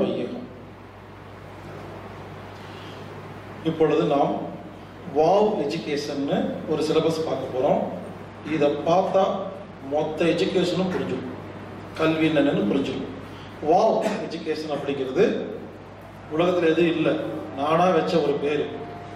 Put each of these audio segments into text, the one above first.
வையகம் இப்பொழுது நாம் வாவ் எஜுகேஷன்னு ஒரு சிலபஸ் பார்க்க போகிறோம் இதை பார்த்தா மொத்த எஜுகேஷனும் புரிஞ்சிடும் கல்வி என்னன்னு புரிஞ்சிடும் வாவ் எஜுகேஷன் அப்படிங்கிறது உலகத்தில் எதுவும் இல்லை நானாக வச்ச ஒரு பேர்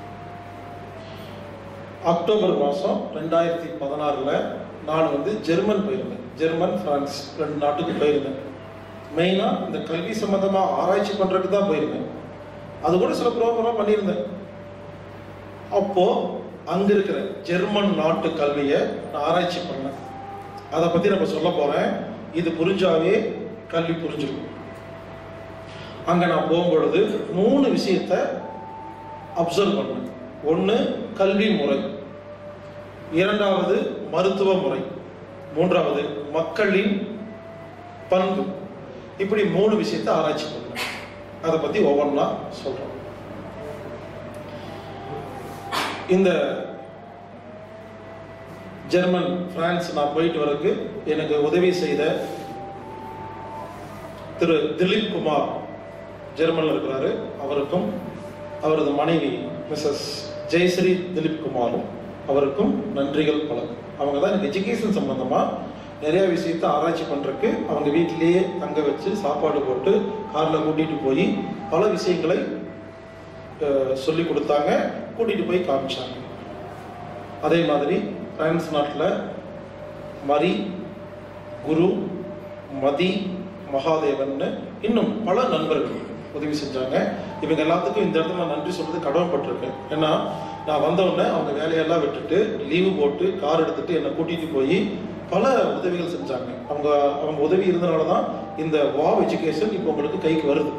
அக்டோபர் மாதம் ரெண்டாயிரத்தி பதினாறில் நான் வந்து ஜெர்மன் போயிருந்தேன் ஜெர்மன் பிரான்ஸ் ரெண்டு நாட்டுக்கு போயிருந்தேன் மெயினாக இந்த கல்வி சம்மந்தமாக ஆராய்ச்சி பண்ணுறதுக்கு தான் போயிருந்தேன் அது கூட சில ப்ரோக்ராம் பண்ணியிருந்தேன் அப்போ அங்க இருக்கிற ஜெர்மன் நாட்டு கல்வியை நான் ஆராய்ச்சி பண்ணேன் அதை பத்தி நம்ம சொல்ல போறேன் இது புரிஞ்சாவே கல்வி புரிஞ்சிடும் அங்க நான் போகும்பொழுது மூணு விஷயத்த அப்சர்வ் பண்ணேன் ஒன்று கல்வி முறை இரண்டாவது மருத்துவ முறை மூன்றாவது மக்களின் பண்பு இப்படி மூணு விஷயத்தை ஆராய்ச்சி பண்ணேன் அதை பத்தி ஒவ்வொன்றா சொல்றேன் இந்த ஜெர்மன் பிரான்ஸ் நான் போயிட்டு வரக்கு எனக்கு உதவி செய்த திரு திலீப் குமார் ஜெர்மன்ல இருக்கிறாரு அவருக்கும் அவரது மனைவி மிஸ்ஸஸ் ஜெயஸ்ரீ திலீப் குமாரும் அவருக்கும் நன்றிகள் பல அவங்க தான் எனக்கு எஜுகேஷன் சம்பந்தமா நிறைய விஷயத்த ஆராய்ச்சி பண்றதுக்கு அவங்க வீட்டிலேயே தங்க வச்சு சாப்பாடு போட்டு கார்ல கூட்டிட்டு போய் பல விஷயங்களை சொல்லி கொடுத்தாங்க கூட்டிட்டு போய் காமிச்சாங்க அதே மாதிரி பிரான்ஸ் நாட்டில் மரி குரு மதி மகாதேவன் இன்னும் பல நண்பர்கள் உதவி செஞ்சாங்க இவங்க எல்லாத்துக்கும் இந்த இடத்துல நான் நன்றி சொல்றது கடமைப்பட்டிருக்கேன் ஏன்னா நான் வந்த உடனே அவங்க வேலையெல்லாம் விட்டுட்டு லீவு போட்டு கார் எடுத்துட்டு என்னை கூட்டிட்டு போய் பல உதவிகள் செஞ்சாங்க அவங்க அவங்க உதவி இருந்தனால தான் இந்த வாவ் எஜுகேஷன் இப்போ உங்களுக்கு கைக்கு வருது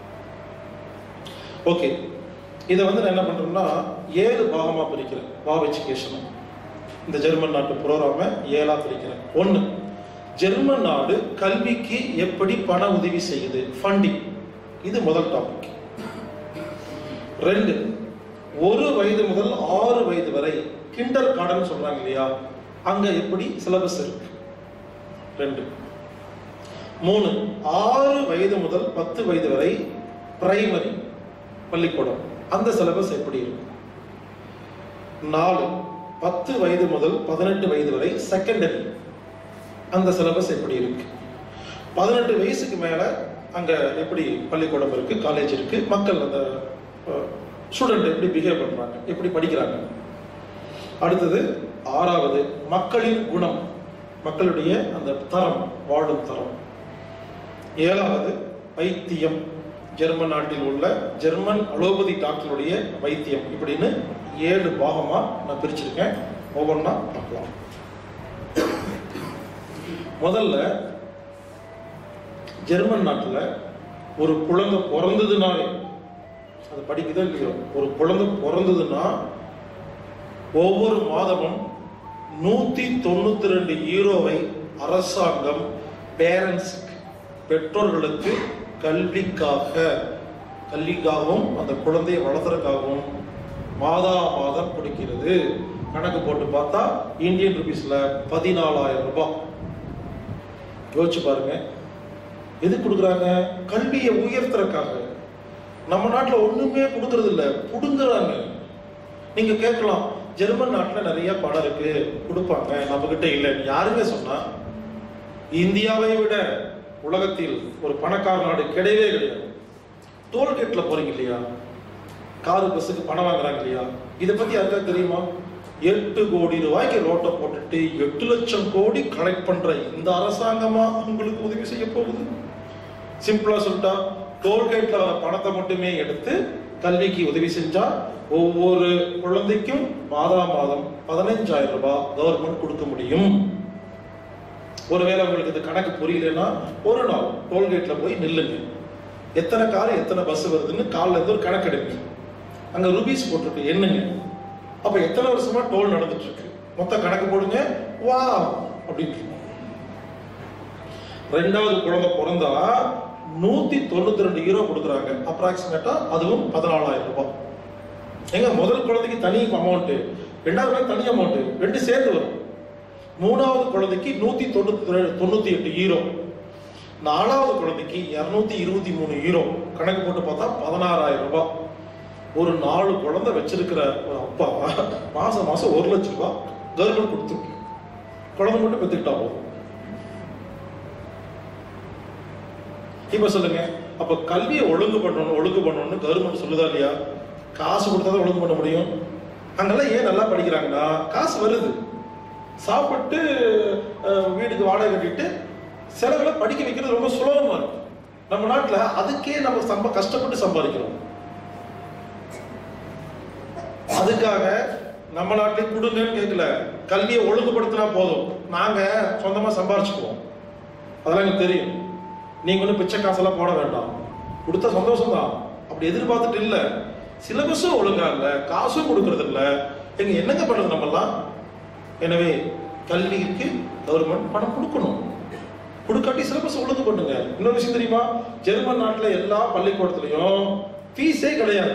ஓகே இதை வந்து நான் என்ன பண்றேன்னா ஏழு பாகமா பிரிக்கிறேன் வாவ் எஜுகேஷன் இந்த ஜெர்மன் நாட்டு புரோகிராம ஏழா பிரிக்கிறேன் ஒன்று ஜெர்மன் நாடு கல்விக்கு எப்படி பண உதவி செய்யுது ஃபண்டிங் இது முதல் டாபிக் ரெண்டு ஒரு வயது முதல் ஆறு வயது வரை கிண்டர் கார்டன் சொல்றாங்க இல்லையா அங்க எப்படி சிலபஸ் இருக்கு ரெண்டு மூணு ஆறு வயது முதல் பத்து வயது வரை பிரைமரி பள்ளிக்கூடம் அந்த சிலபஸ் எப்படி இருக்கு நாலு பத்து வயது முதல் பதினெட்டு வயது வரை செகண்டரி அந்த சிலபஸ் எப்படி இருக்கு பதினெட்டு வயசுக்கு மேல அங்க எப்படி பள்ளிக்கூடம் இருக்கு காலேஜ் இருக்கு மக்கள் அந்த ஸ்டூடெண்ட் எப்படி பிஹேவ் பண்றாங்க எப்படி படிக்கிறாங்க அடுத்தது ஆறாவது மக்களின் குணம் மக்களுடைய அந்த தரம் வாழும் தரம் ஏழாவது வைத்தியம் ஜெர்மன் நாட்டில் உள்ள ஜெர்மன் அலோபதி டாக்டருடைய வைத்தியம் இப்படின்னு ஏழு பாகமா நான் பிரிச்சிருக்கேன் ஒவ்வொன்றா பார்க்கலாம் முதல்ல ஜெர்மன் நாட்டில் ஒரு குழந்தை பிறந்ததுனாலே அது படிக்குதோ இல்லையோ ஒரு குழந்தை பிறந்ததுன்னா ஒவ்வொரு மாதமும் நூத்தி தொண்ணூத்தி ரெண்டு யூரோவை அரசாங்கம் பேரண்ட்ஸுக்கு பெற்றோர்களுக்கு கல்விக்காக கல்விக்காகவும் அந்த குழந்தையை வளர்த்துறதுக்காகவும் மாதா மாதம் கொடுக்கிறது கணக்கு போட்டு பார்த்தா இந்தியன் ருபீஸ்ல பதினாலாயிரம் ரூபாய் யோசிச்சு பாருங்க எது கொடுக்குறாங்க கல்வியை உயர்த்துறதுக்காக நம்ம நாட்டில் ஒண்ணுமே கொடுக்கறது இல்ல புடுங்குறாங்க நீங்க கேட்கலாம் ஜெர்மன் நாட்டில் நிறைய பணம் இருக்கு கொடுப்பாங்க நம்ம கிட்ட இல்லை யாருங்க சொன்னா இந்தியாவை விட உலகத்தில் ஒரு பணக்கார நாடு கிடையவே கிடையாது டோல்கேட்ல போறீங்க இல்லையா காரு பஸ்ஸுக்கு பணம் வாங்குறாங்க இல்லையா இதை பத்தி யாருக்கா தெரியுமா எட்டு கோடி ரூபாய்க்கு ரோட்டை போட்டுட்டு எட்டு லட்சம் கோடி கலெக்ட் பண்ற இந்த அரசாங்கமா உங்களுக்கு உதவி செய்ய போகுது சிம்பிளா சொல்லிட்டா டோல்கேட்ல வர பணத்தை மட்டுமே எடுத்து கல்விக்கு உதவி செஞ்சா ஒவ்வொரு குழந்தைக்கும் மாதா மாதம் பதினைஞ்சாயிரம் ரூபாய் கவர்மெண்ட் கொடுக்க முடியும் ஒருவேளை உங்களுக்கு இந்த கணக்கு புரியலன்னா ஒரு நாள் டோல்கேட்ல போய் நில்லுங்க எத்தனை கார் எத்தனை பஸ் வருதுன்னு காலில் இருந்து ஒரு கணக்கு எடுங்க அங்க ருபீஸ் போட்டிருக்கு என்னங்க அப்ப எத்தனை வருஷமா டோல் நடந்துட்டு இருக்கு மொத்த கணக்கு போடுங்க வா அப்படின்னு ரெண்டாவது குழந்தை பிறந்தா நூத்தி தொண்ணூத்தி ரெண்டு யூரோ கொடுக்குறாங்க அப்ராக்சிமேட்டா அதுவும் பதினாலாயிரம் ரூபாய் எங்க முதல் குழந்தைக்கு தனி அமௌண்ட் ரெண்டாவது குழந்தை தனி அமௌண்ட் ரெண்டு சேர்ந்து வரும் மூணாவது குழந்தைக்கு நூத்தி தொண்ணூத்தி தொண்ணூத்தி எட்டு யூரோ நாலாவது குழந்தைக்கு இருநூத்தி இருபத்தி மூணு யூரோ கணக்கு போட்டு பார்த்தா பதினாறாயிரம் ரூபாய் ஒரு நாலு குழந்தை வச்சிருக்கிற ஒரு அப்பா மாசம் மாசம் ஒரு லட்சம் ரூபாய் கவர்மெண்ட் கொடுத்துருக்கு குழந்தை மட்டும் பெற்றுக்கிட்டா போதும் இப்ப சொல்லுங்க அப்ப கல்வியை ஒழுங்கு பண்ணணும் ஒழுங்கு பண்ணணும்னு கவர்மெண்ட் சொல்லுதா இல்லையா காசு கொடுத்தா தான் ஒழுங்கு பண்ண முடியும் அங்கெல்லாம் ஏன் நல்லா படிக்கிறாங்கன்னா காசு வருது சாப்பிட்டு அஹ், வீட்டுக்கு வாடகை கட்டிட்டு செலவுல படிக்க வைக்கிறது ரொம்ப சுலபமா இருக்கு நம்ம நாட்டுல அதுக்கே நம்ம சம்ப கஷ்டப்பட்டு சம்பாதிக்கிறோம் அதுக்காக நம்ம நாட்டிலே கொடுங்கன்னு கேட்கல கல்வியை ஒழுங்குபடுத்தினா போதும் நாங்க சொந்தமா சம்பாரிச்சுக்குவோம் அதெல்லாம் எனக்கு தெரியும் நீங்க ஒன்றும் பிச்சை காசெல்லாம் போட வேண்டாம் கொடுத்த சந்தோஷம் தான் அப்படி எதிர்பார்த்துட்டு இல்ல சிலபஸும் ஒழுங்கா இல்ல காசும் கொடுக்கறது இல்ல எங்க என்னங்க பண்றது நம்மெல்லாம் எனவே கல்விக்கு கவர்மெண்ட் பணம் கொடுக்கணும் கொடுக்காட்டி சிலபஸ் ஒழுங்கு பண்ணுங்க இன்னொரு விஷயம் தெரியுமா ஜெர்மன் நாட்டுல எல்லா பள்ளிக்கூடத்துலயும் ஃபீஸே கிடையாது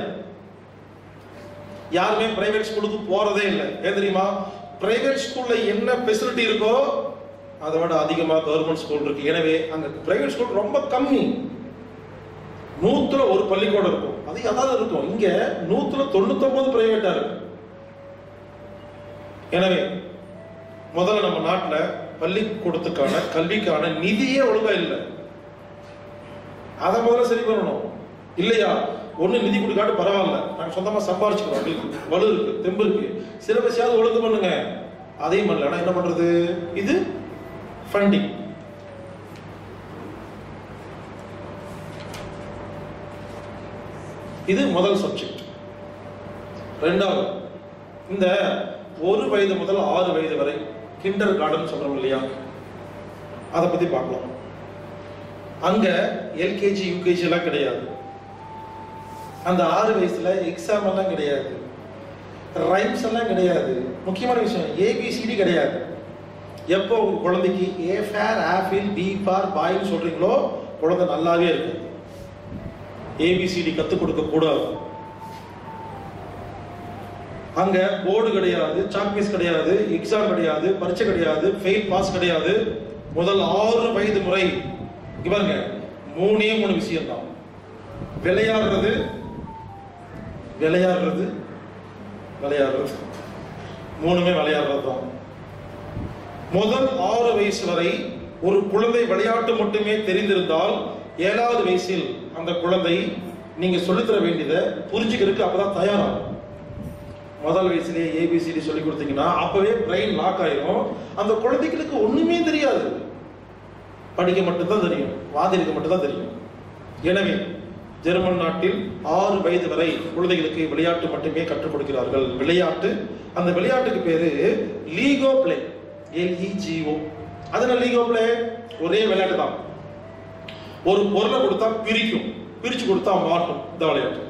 யாருமே பிரைவேட் ஸ்கூலுக்கு போறதே இல்லை ஏன் தெரியுமா பிரைவேட் ஸ்கூல்ல என்ன ஃபெசிலிட்டி இருக்கோ அதை விட அதிகமா கவர்மெண்ட் ஸ்கூல் இருக்கு எனவே அங்க பிரைவேட் ஸ்கூல் ரொம்ப கம்மி நூத்துல ஒரு பள்ளிக்கூடம் இருக்கும் அது அதாவது இருக்கும் இங்க நூத்துல தொண்ணூத்தொன்பது பிரைவேட்டா இருக்கு எனவே முதல்ல நம்ம நாட்டுல பள்ளிக்கூடத்துக்கான கல்விக்கான நிதியே ஒழுங்கா இல்லை அதை முதல்ல சரி பண்ணணும் இல்லையா ஒண்ணு நிதி கொடுக்காட்டு பரவாயில்ல நாங்க சொந்தமா சம்பாரிச்சுக்கிறோம் எங்களுக்கு வலு இருக்கு தெம்பு இருக்கு சிலபஸாவது ஒழுங்கு பண்ணுங்க அதையும் பண்ணல என்ன பண்றது இது ஃபண்டிங் இது முதல் சப்ஜெக்ட் ரெண்டாவது இந்த ஒரு வயது முதல் ஆறு வயது வரை கிண்டர் கார்டன் சொல்றோம் இல்லையா அதை பத்தி பார்க்கலாம் அங்க எல்கேஜி யூகேஜி எல்லாம் கிடையாது அந்த ஆறு வயசுல எக்ஸாம் எல்லாம் கிடையாது ரைம்ஸ் எல்லாம் கிடையாது முக்கியமான விஷயம் ஏபிசிடி கிடையாது எப்போ உங்க குழந்தைக்கு A for apple B for பாய்னு சொல்றீங்களோ குழந்தை நல்லாவே இருக்கு ஏபிசிடி கத்துக் கொடுக்க கூடாது அங்க போர்டு கிடையாது சாக்பீஸ் கிடையாது எக்ஸாம் கிடையாது பரீட்சை கிடையாது ஃபெயில் பாஸ் கிடையாது முதல் ஆறு வயது முறை இங்க பாருங்க மூணே மூணு விஷயம் தான் விளையாடுறது விளையாடுறது விளையாடுறது மூணுமே விளையாடுறது தான் முதல் ஆறு வயசு வரை ஒரு குழந்தை விளையாட்டு மட்டுமே தெரிந்திருந்தால் ஏழாவது வயசில் அந்த குழந்தை நீங்க சொல்லித்தர வேண்டியதை புரிஞ்சுக்கிறதுக்கு அப்பதான் தயாராகும் முதல் வயசுலயே ஏபிசிடி சொல்லி கொடுத்தீங்கன்னா அப்பவே பிரெயின் லாக் ஆயிரும் அந்த குழந்தைகளுக்கு ஒண்ணுமே தெரியாது படிக்க மட்டும்தான் தெரியும் வாதிரிக்க மட்டும்தான் தெரியும் எனவே ஜெர்மன் நாட்டில் ஆறு வயது வரை குழந்தைகளுக்கு விளையாட்டு மட்டுமே கற்றுக் கொடுக்கிறார்கள் விளையாட்டு அந்த விளையாட்டுக்கு பேரு லீகோ பிளே எல்இஜிஓ அதனால லீகோ பிளே ஒரே விளையாட்டு தான் ஒரு பொருளை கொடுத்தா பிரிக்கும் பிரிச்சு கொடுத்தா மாட்டும் இந்த விளையாட்டு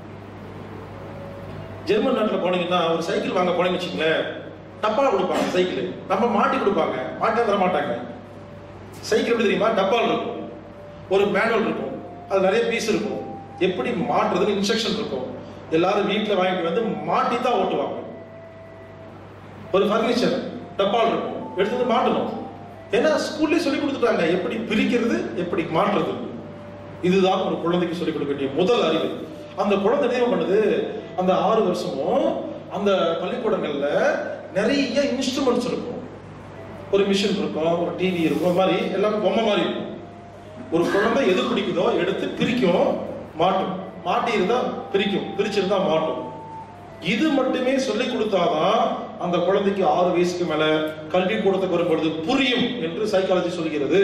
ஜெர்மன் நாட்டில் போனீங்கன்னா ஒரு சைக்கிள் வாங்க போனீங்கன்னு வச்சுங்களேன் டப்பால கொடுப்பாங்க சைக்கிள் நம்ம மாட்டி கொடுப்பாங்க மாட்டே தர மாட்டாங்க சைக்கிள் எப்படி தெரியுமா டப்பால் இருக்கும் ஒரு மேனுவல் இருக்கும் அது நிறைய பீஸ் இருக்கும் எப்படி மாட்டுறதுன்னு இன்ஸ்ட்ரக்ஷன் இருக்கும் எல்லாரும் வீட்டில் வாங்கிட்டு வந்து மாட்டி தான் ஓட்டுவாங்க ஒரு ஃபர்னிச்சர் டப்பால் இருக்கும் எடுத்து வந்து மாட்டணும் ஏன்னா ஸ்கூல்லே சொல்லி கொடுத்துட்டாங்க எப்படி பிரிக்கிறது எப்படி மாற்றுறது இதுதான் ஒரு குழந்தைக்கு சொல்லிக் கொடுக்க வேண்டிய முதல் அறிவு அந்த குழந்தை என்ன பண்ணுது அந்த ஆறு வருஷமும் அந்த பள்ளிக்கூடங்கள்ல நிறைய இன்ஸ்ட்ருமெண்ட்ஸ் இருக்கும் ஒரு மிஷின் இருக்கும் ஒரு டிவி இருக்கும் அது மாதிரி எல்லாமே பொம்மை மாதிரி இருக்கும் ஒரு குழந்தை எது பிடிக்குதோ எடுத்து பிரிக்கும் மாட்டும் மாட்டி இருந்தா பிரிக்கும் பிரிச்சிருந்தா மாட்டும் இது மட்டுமே சொல்லி கொடுத்தாதான் அந்த குழந்தைக்கு ஆறு வயசுக்கு மேல கல்வி கூடத்துக்கு வரும்பொழுது புரியும் என்று சைக்காலஜி சொல்கிறது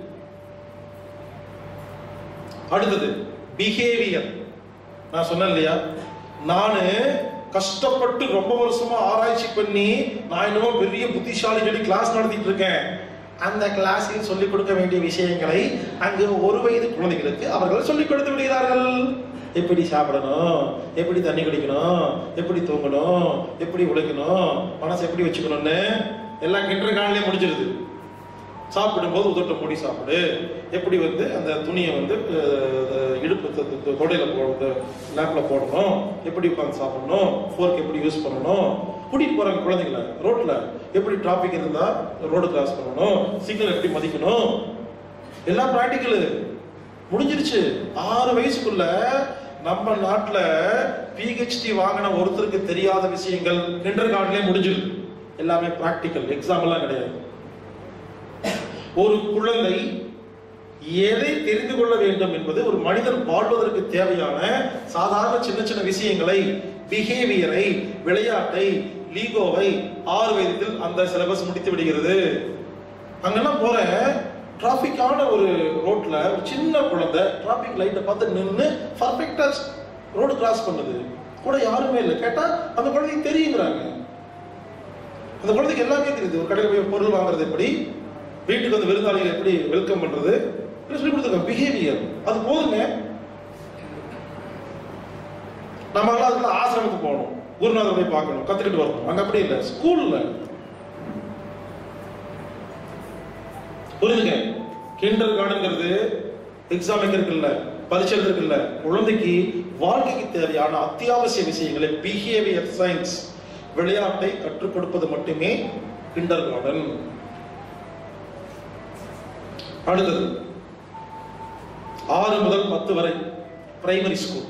அடுத்தது பிஹேவியர் நான் சொன்னேன் இல்லையா நானு கஷ்டப்பட்டு ரொம்ப வருஷமா ஆராய்ச்சி பண்ணி நான் என்னமோ பெரிய புத்திசாலி சொல்லி கிளாஸ் நடத்திட்டு இருக்கேன் அந்த கிளாஸில் சொல்லிக் கொடுக்க வேண்டிய விஷயங்களை அங்கு ஒரு வயது குழந்தைகளுக்கு அவர்கள் சொல்லிக் கொடுத்து விடுகிறார்கள் எப்படி சாப்பிடணும் எப்படி தண்ணி குடிக்கணும் எப்படி தூங்கணும் எப்படி உழைக்கணும் மனசை எப்படி வச்சுக்கணும்னு எல்லாம் கிண்டர் காலிலே முடிஞ்சிருது சாப்பிடும்போது உதட்ட மூடி சாப்பிடு எப்படி வந்து அந்த துணியை வந்து அஹ், இடுப்பு த- த- த- தொடையில போடுறது லேப்ல போடணும் எப்படி உட்காந்து சாப்பிடணும் ஃபோர்க் எப்படி யூஸ் பண்ணணும் கூட்டிட்டு போறாங்க குழந்தைங்கள ரோட்ல எப்படி டிராபிக் இருந்தா ரோடு கிராஸ் பண்ணணும் சிக்னல் எப்படி மதிக்கணும் எல்லாம் பிராக்டிக்கல் முடிஞ்சிருச்சு ஆறு வயசுக்குள்ள நம்ம நாட்டுல பிஹெச்டி வாங்கின ஒருத்தருக்கு தெரியாத விஷயங்கள் கிண்டர் கார்ட்லயே முடிஞ்சிருக்கு எல்லாமே பிராக்டிக்கல் எக்ஸாம் எல்லாம் கிடையாது ஒரு குழந்தை எதை தெரிந்து கொள்ள வேண்டும் என்பது ஒரு மனிதன் வாழ்வதற்கு தேவையான சாதாரண சின்ன சின்ன விஷயங்களை பிஹேவியரை விளையாட்டை லீகோவை ஆறு வயதில் அந்த சிலபஸ் முடித்து விடுகிறது அங்கெல்லாம் போற டிராபிக்கான ஒரு ரோட்ல ஒரு சின்ன குழந்தை டிராபிக் லைட்டை பார்த்து நின்று பர்ஃபெக்டா ரோடு கிராஸ் பண்ணுது கூட யாருமே இல்லை கேட்டா அந்த குழந்தைக்கு தெரியுங்கிறாங்க அந்த குழந்தைக்கு எல்லாமே தெரியுது ஒரு கடையில் போய் பொருள் வாங்குறது எப்படி வீட்டுக்கு வந்து விருந்தாளிகளை எப்படி வெல்கம் பண்றது இப்படி சொல்லி கொடுத்துருக்காங்க பிஹேவியர் அது போதுங்க நம்ம எல்லாம் அதுக்கு ஆசிரமத்துக்கு போகணும் குருநாதர் போய் பார்க்கணும் கத்துக்கிட்டு வரணும் அங்க அப்படி இல்லை ஸ்கூல்ல புரியுதுங்க கிண்டர் கார்டன்ங்கிறது எக்ஸாம் வைக்கிறதுக்கு பரீட்சை எழுதுறதுக்கு இல்ல குழந்தைக்கு வாழ்க்கைக்கு தேவையான அத்தியாவசிய விஷயங்களை பிஹேவியர் சயின்ஸ் விளையாட்டை கற்றுக் கொடுப்பது மட்டுமே கிண்டர் கார்டன் அடுத்தது ஆறு முதல் பத்து வரை பிரைமரி ஸ்கூல்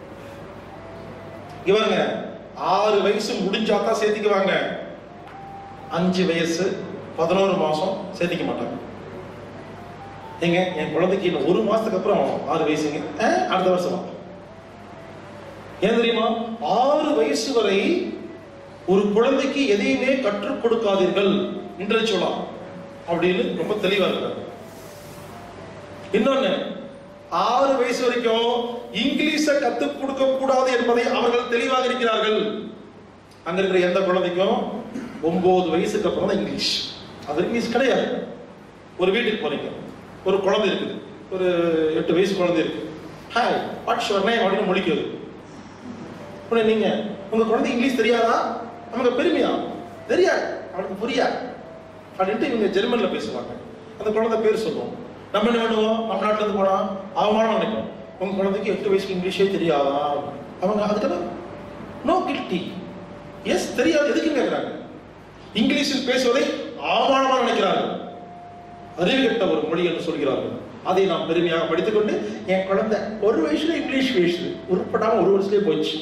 இவங்க ஆறு வயசு முடிஞ்சா தான் சேர்த்திக்குவாங்க அஞ்சு வயசு பதினோரு மாசம் சேர்த்திக்க மாட்டாங்க ஏங்க என் குழந்தைக்கு இன்னும் ஒரு மாசத்துக்கு அப்புறம் ஆறு வயசுங்க ஆ, அடுத்த வருஷமா ஏன் தெரியுமா ஆறு வயசு வரை ஒரு குழந்தைக்கு எதையுமே கற்றுக் கொடுக்காதீர்கள் இன்டலெக்சுவலா அப்படின்னு ரொம்ப தெளிவா இருக்காரு இன்னொன்னு ஆறு வயசு வரைக்கும் இங்கிலீஷ கத்துக் கொடுக்க கூடாது என்பதை அவர்கள் தெளிவாக இருக்கிறார்கள் அங்க இருக்கிற எந்த குழந்தைக்கும் ஒன்பது வயசுக்கு அப்புறம் தான் இங்கிலீஷ் அது இங்கிலீஷ் கிடையாது ஒரு வீட்டுக்கு போறீங்க ஒரு குழந்தை இருக்குது ஒரு எட்டு வயசு குழந்தை இருக்கு ஹாய் வாட்ஸ் யுவர் நேம் அப்படின்னு முடிக்குது உடனே நீங்க உங்க குழந்தை இங்கிலீஷ் தெரியாதா நமக்கு பெருமையா தெரியாது அவனுக்கு புரியாது அப்படின்ட்டு இவங்க ஜெர்மன்ல பேசுவாங்க அந்த குழந்தை பேர் சொல்லுவோம் நம்ம என்ன பண்ணுவோம் நம்ம நாட்டுல இருந்து போனா அவமானம் நினைப்போம் உங்க குழந்தைக்கு எட்டு வயசுக்கு இங்கிலீஷே தெரியாதா அவங்க அதுக்கெல்லாம் நோ கில்ட்டி எஸ் தெரியாது எதுக்கு கேட்கிறாங்க இங்கிலீஷில் பேசுவதை அவமானமா நினைக்கிறார்கள் அறிவு கெட்ட ஒரு மொழி என்று சொல்கிறார்கள் அதை நாம் பெருமையாக படித்துக்கொண்டு என் குழந்தை ஒரு வயசுல இங்கிலீஷ் பேசுது உருப்படாம ஒரு வருஷத்துலயே போயிடுச்சு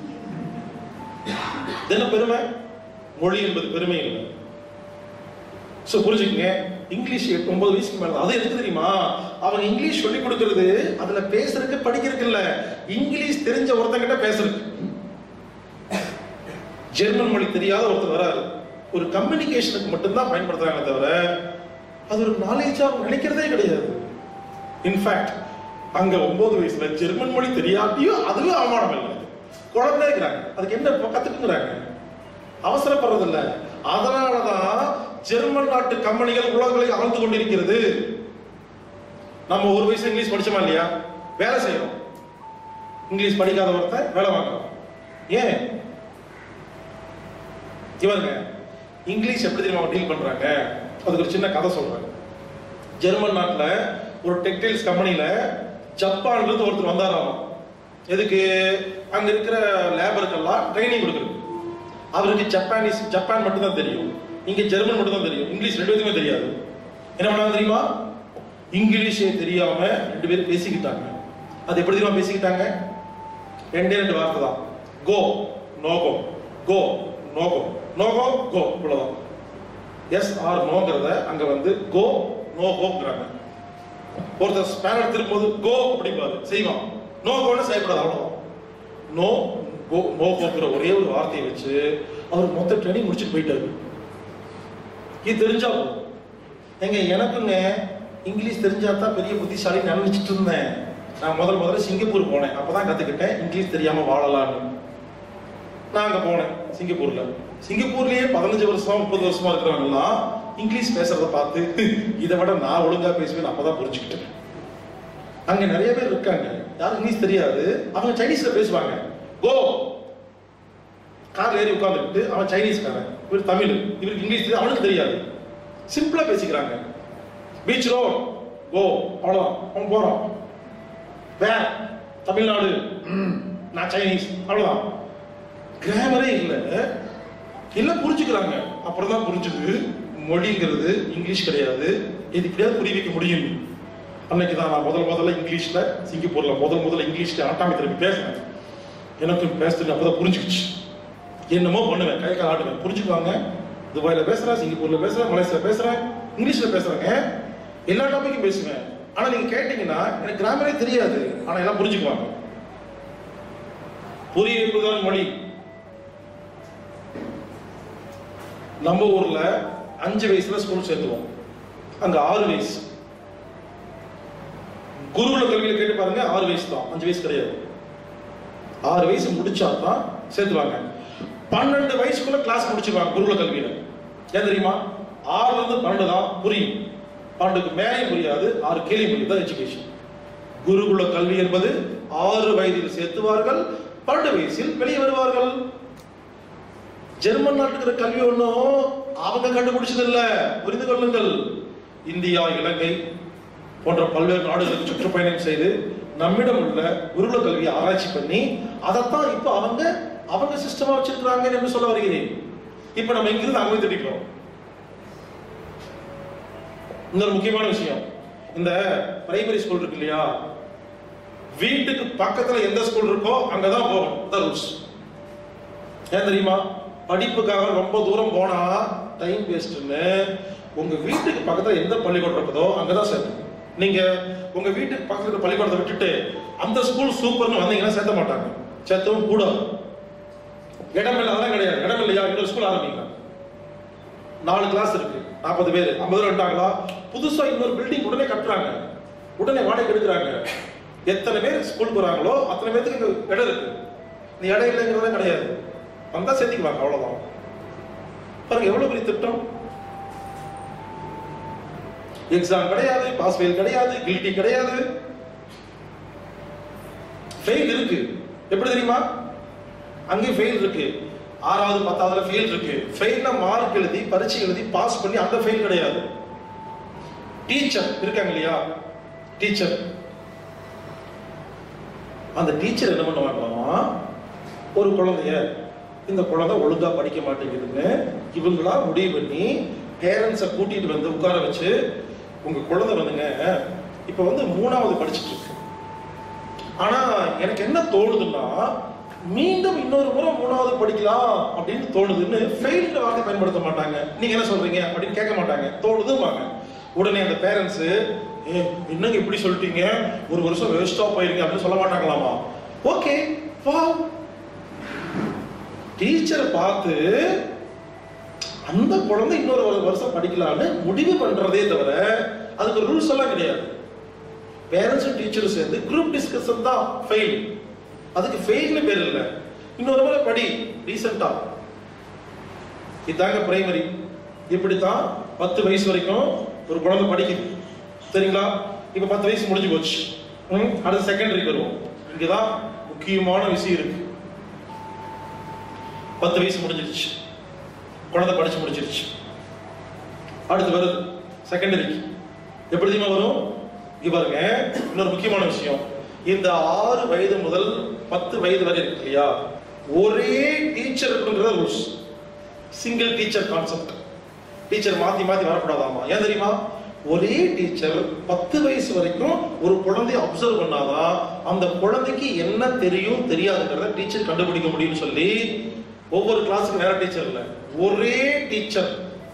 இது என்ன பெருமை மொழி என்பது பெருமை இல்லை சோ புரிஞ்சுக்கங்க இங்கிலீஷ் எட்டு ஒன்பது வயசுக்கு மேல அது எதுக்கு தெரியுமா அவங்க இங்கிலீஷ் சொல்லி கொடுக்கிறது அதுல பேசுறதுக்கு படிக்கிறதுக்கு இல்ல இங்கிலீஷ் தெரிஞ்ச ஒருத்தங்கிட்ட பேசுறதுக்கு ஜெர்மன் மொழி தெரியாத ஒருத்தர் வராரு ஒரு கம்யூனிகேஷனுக்கு மட்டும்தான் பயன்படுத்துறாங்க தவிர அது ஒரு நாலேஜா அவங்க நினைக்கிறதே கிடையாது இன்ஃபேக்ட் அங்க ஒன்பது வயசுல ஜெர்மன் மொழி தெரியாட்டியும் அதுவே அவமானம் இல்லை குழந்தை இருக்கிறாங்க அதுக்கு என்ன இப்ப கத்துக்குங்கிறாங்க அவசரப்படுறது இல்ல அதனாலதான் ஜெர்மன் நாட்டு கம்பெனிகள் உலகங்களை ஆழ்ந்து கொண்டிருக்கிறது நம்ம ஒரு வயசு இங்கிலீஷ் படிச்சோமா இல்லையா வேலை செய்யறோம் இங்கிலீஷ் படிக்காத ஒருத்தன் வேலை வாங்குறோம் ஏன் இவருங்க இங்கிலீஷ் எப்படி தெரியுமா டீல் பண்றாங்க அதுக்கு ஒரு சின்ன கதை சொல்றாங்க ஜெர்மன் நாட்டுல ஒரு டெக்டைல்ஸ் கம்பெனில ஜப்பான்ல இருந்து ஒருத்தர் வந்தாராம் எதுக்கு அங்க இருக்கிற லேபருக்கெல்லாம் ட்ரைனிங் கொடுக்குறது அவருக்கு ஜப்பானீஸ் ஜப்பான் மட்டும் தான் தெரியும் இங்க ஜெர்மன் மட்டும் தான் தெரியும் இங்கிலீஷ் ரெண்டு பேருக்குமே தெரியாது என்ன பண்ணாங்க தெரியுமா இங்கிலீஷே தெரியாம ரெண்டு பேரும் பேசிக்கிட்டாங்க அது எப்படி தெரியுமா பேசிக்கிட்டாங்க ரெண்டே ரெண்டு வார்த்தை தான் கோ நோகோ கோ நோகோ நோகோ கோ இவ்வளவுதான் எஸ் ஆர் நோங்கிறத அங்க வந்து கோ நோ கோங்கிறாங்க ஒருத்தர் ஸ்பேனர் திரும்போது கோ அப்படிம்பாரு செய்வான் நோ கோன்னு செய்யக்கூடாது அவ்வளவுதான் நோ கோ நோ கோங்கிற ஒரே ஒரு வார்த்தையை வச்சு அவர் மொத்த ட்ரைனிங் முடிச்சுட்டு போயிட்டாரு இது தெரிஞ்சா போதும் எங்க எனக்குங்க இங்கிலீஷ் தெரிஞ்சா தான் பெரிய புத்திசாலி நினைச்சிட்டு இருந்தேன் நான் முதல் முதல்ல சிங்கப்பூர் போனேன் அப்பதான் கத்துக்கிட்டேன் இங்கிலீஷ் தெரியாம வாழலாம்னு நான் அங்க போனேன் சிங்கப்பூர்ல சிங்கப்பூர்லயே பதினஞ்சு வருஷமா முப்பது வருஷமா இருக்கிறவங்க எல்லாம் இங்கிலீஷ் பேசுறத பார்த்து இதை விட நான் ஒழுங்கா பேசுவேன் அப்பதான் புரிஞ்சுக்கிட்டேன் அங்க நிறைய பேர் இருக்காங்க யாரும் இங்கிலீஷ் தெரியாது அவங்க சைனீஸ்ல பேசுவாங்க கோ கார்ல ஏறி உட்கார்ந்துக்கிட்டு அவன் சைனீஸ்காரன் இவர் தமிழ் இவருக்கு இங்கிலீஷ் தெரியாது அவனுக்கு தெரியாது சிம்பிளா பேசிக்கிறாங்க பீச் ரோட் கோ அவ்வளவுதான் அவன் போறான் வேர் தமிழ்நாடு ம், நான் சைனீஸ் அவ்வளவுதான் கிராமரே இல்ல இல்ல புரிஞ்சுக்கிறாங்க அப்புறம் தான் புரிஞ்சுது மொழிங்கிறது இங்கிலீஷ் கிடையாது இது இப்படியாவது புரிய வைக்க முடியும் அன்னைக்கு தான் நான் முதல் முதல்ல இங்கிலீஷ்ல சிங்கப்பூர்ல முதல் முதல்ல இங்கிலீஷ்ல ஆட்டாமி திருப்பி பேசினேன் எனக்கும் பேசுறது அப்பதான் புரிஞ்சுக்கிச்சு என்னமோ பண்ணுவேன் கை கால் ஆடுவேன் புரிஞ்சுக்குவாங்க துபாயில பேசுறேன் சிங்கப்பூர்ல பேசுறேன் மலேசியா பேசுறேன் இங்கிலீஷ்ல பேசுறேங்க எல்லா டாபிக்கும் பேசுவேன் ஆனா நீங்க கேட்டீங்கன்னா எனக்கு கிராமரே தெரியாது ஆனா எல்லாம் புரிஞ்சுக்குவாங்க புரிய வைப்பதுதான் மொழி நம்ம ஊர்ல அஞ்சு வயசுல ஸ்கூல் சேர்த்துவோம் அங்க ஆறு வயசு குருகுல கல்வியில கேட்டு பாருங்க ஆறு வயசு தான் அஞ்சு வயசு கிடையாது ஆறு வயசு முடிச்சா தான் சேர்த்துவாங்க பன்னெண்டு வயசுக்குள்ள கிளாஸ் முடிச்சிருவாங்க குருகுல கல்வியில ஏன் தெரியுமா ஆறுல இருந்து பன்னெண்டு தான் புரியும் பன்னெண்டுக்கு மேலே புரியாது ஆறு கேள்வி புரியும் தான் எஜுகேஷன் குருகுல கல்வி என்பது ஆறு வயதில் சேர்த்துவார்கள் பன்னெண்டு வயசில் வெளியே வருவார்கள் ஜெர்மன் நாட்டுக்கு இருக்கிற கல்வி ஒன்றும் அவங்க கண்டுபிடிச்சது இல்ல புரிந்து கொள்ளுங்கள் இந்தியா இலங்கை போன்ற பல்வேறு நாடுகளுக்கு சுற்றுப்பயணம் செய்து நம்மிடம் உள்ள குருகுல கல்வியை ஆராய்ச்சி பண்ணி அதைத்தான் இப்ப அவங்க அவங்க சிஸ்டமா வச்சிருக்கிறாங்க என்று சொல்ல வருகிறேன் இப்ப நம்ம இங்கிருந்து அங்கே திட்டிக்கிறோம் இன்னொரு முக்கியமான விஷயம் இந்த பிரைமரி ஸ்கூல் இருக்கு இல்லையா வீட்டுக்கு பக்கத்துல எந்த ஸ்கூல் இருக்கோ அங்கதான் போகணும் இந்த ரூல்ஸ் ஏன் தெரியுமா படிப்புக்காக ரொம்ப தூரம் போனா டைம் வேஸ்ட்னு உங்க வீட்டுக்கு பக்கத்துல எந்த பள்ளிக்கூடம் இருக்குதோ அங்கதான் சேர்க்கணும் நீங்க உங்க வீட்டுக்கு பக்கத்துல இருக்க பள்ளிக்கூடத்தை விட்டுட்டு அந்த ஸ்கூல் சூப்பர்னு வந்தீங்கன்னா சேர்த்த மாட்டாங்க சேர்த்தவும் கூடாது இடம் இல்லை அதெல்லாம் கிடையாது இடம் இல்லையா இன்னொரு ஸ்கூல் ஆரம்பிங்க நாலு கிளாஸ் இருக்கு நாற்பது பேர் ஐம்பது ரெண்டாங்களா புதுசா இன்னொரு பில்டிங் உடனே கட்டுறாங்க உடனே வாடகை எடுக்கிறாங்க எத்தனை பேர் ஸ்கூலுக்கு வராங்களோ அத்தனை பேருக்கு இங்க இடம் இருக்கு இந்த இடம் இல்லைங்கிறதே கிடையாது வந்தா சேர்த்திக்குவாங்க அவ்வளவுதான் பாருங்க எவ்வளவு பெரிய திட்டம் எக்ஸாம் கிடையாது பாஸ் ஃபெயில் கிடையாது கில்ட்டி கிடையாது ஃபெயில் இருக்கு எப்படி தெரியுமா அங்கேயும் ஃபெயில் இருக்கு ஆறாவது பத்தாவதுல ஃபெயில் இருக்கு ஃபெயில்னா மார்க் எழுதி பரீட்சை எழுதி பாஸ் பண்ணி அந்த ஃபெயில் கிடையாது டீச்சர் இருக்காங்க இல்லையா டீச்சர் அந்த டீச்சர் என்ன பண்ணுவாங்களாமா ஒரு குழந்தைய இந்த குழந்தை ஒழுங்கா படிக்க மாட்டேங்குதுன்னு இவங்களா முடிவு பண்ணி பேரண்ட்ஸை கூட்டிட்டு வந்து உட்கார வச்சு உங்க குழந்தை வந்துங்க இப்ப வந்து மூணாவது படிச்சுட்டு இருக்கு ஆனா எனக்கு என்ன தோணுதுன்னா மீண்டும் இன்னொரு முறை மூணாவது படிக்கலாம் அப்படின்னு தோணுதுன்னு ஃபெயில்டு வார்த்தை பயன்படுத்த மாட்டாங்க நீங்க என்ன சொல்றீங்க அப்படின்னு கேட்க மாட்டாங்க தோணுதுவாங்க உடனே அந்த பேரண்ட்ஸ் ஏ என்னங்க இப்படி சொல்லிட்டீங்க ஒரு வருஷம் வேஸ்டா போயிருங்க அப்படின்னு சொல்ல மாட்டாங்களாமா ஓகே வா டீச்சர் பார்த்து அந்த குழந்தை இன்னொரு ஒரு வருஷம் படிக்கலாம்னு முடிவு பண்றதே தவிர அதுக்கு ரூல்ஸ் எல்லாம் கிடையாது பேரண்ட்ஸும் டீச்சரும் சேர்ந்து குரூப் டிஸ்கஷன் தான் ஃபெயில் அதுக்கு ஃபெயில்னு பேர் இல்லை இன்னொரு முறை படி ரீசெண்டா இதாங்க பிரைமரி இப்படித்தான் பத்து வயசு வரைக்கும் ஒரு குழந்தை படிக்குது சரிங்களா இப்ப பத்து வயசு முடிஞ்சு போச்சு ம், அடுத்து செகண்டரிக்கு வருவோம் இங்கதான் முக்கியமான விஷயம் இருக்கு பத்து வயசு முடிஞ்சிருச்சு குழந்தை படிச்சு முடிச்சிருச்சு அடுத்து வருது செகண்டரிக்கு எப்படி தெரியுமா வரும் இங்க பாருங்க இன்னொரு முக்கியமான விஷயம் இந்த ஆறு வயது முதல் பத்து வயது வரை இருக்கு இல்லையா ஒரே டீச்சர் இருக்குன்றத rules single teacher concept teacher மாத்தி மாத்தி வரக்கூடாதாமா ஏன் தெரியுமா ஒரே டீச்சர் பத்து வயசு வரைக்கும் ஒரு குழந்தைய அப்சர்வ் பண்ணாதான் அந்த குழந்தைக்கு என்ன தெரியும் தெரியாதுங்கிறத டீச்சர் கண்டுபிடிக்க முடியும்னு சொல்லி ஒவ்வொரு கிளாஸுக்கு வேற டீச்சர் இல்ல ஒரே டீச்சர்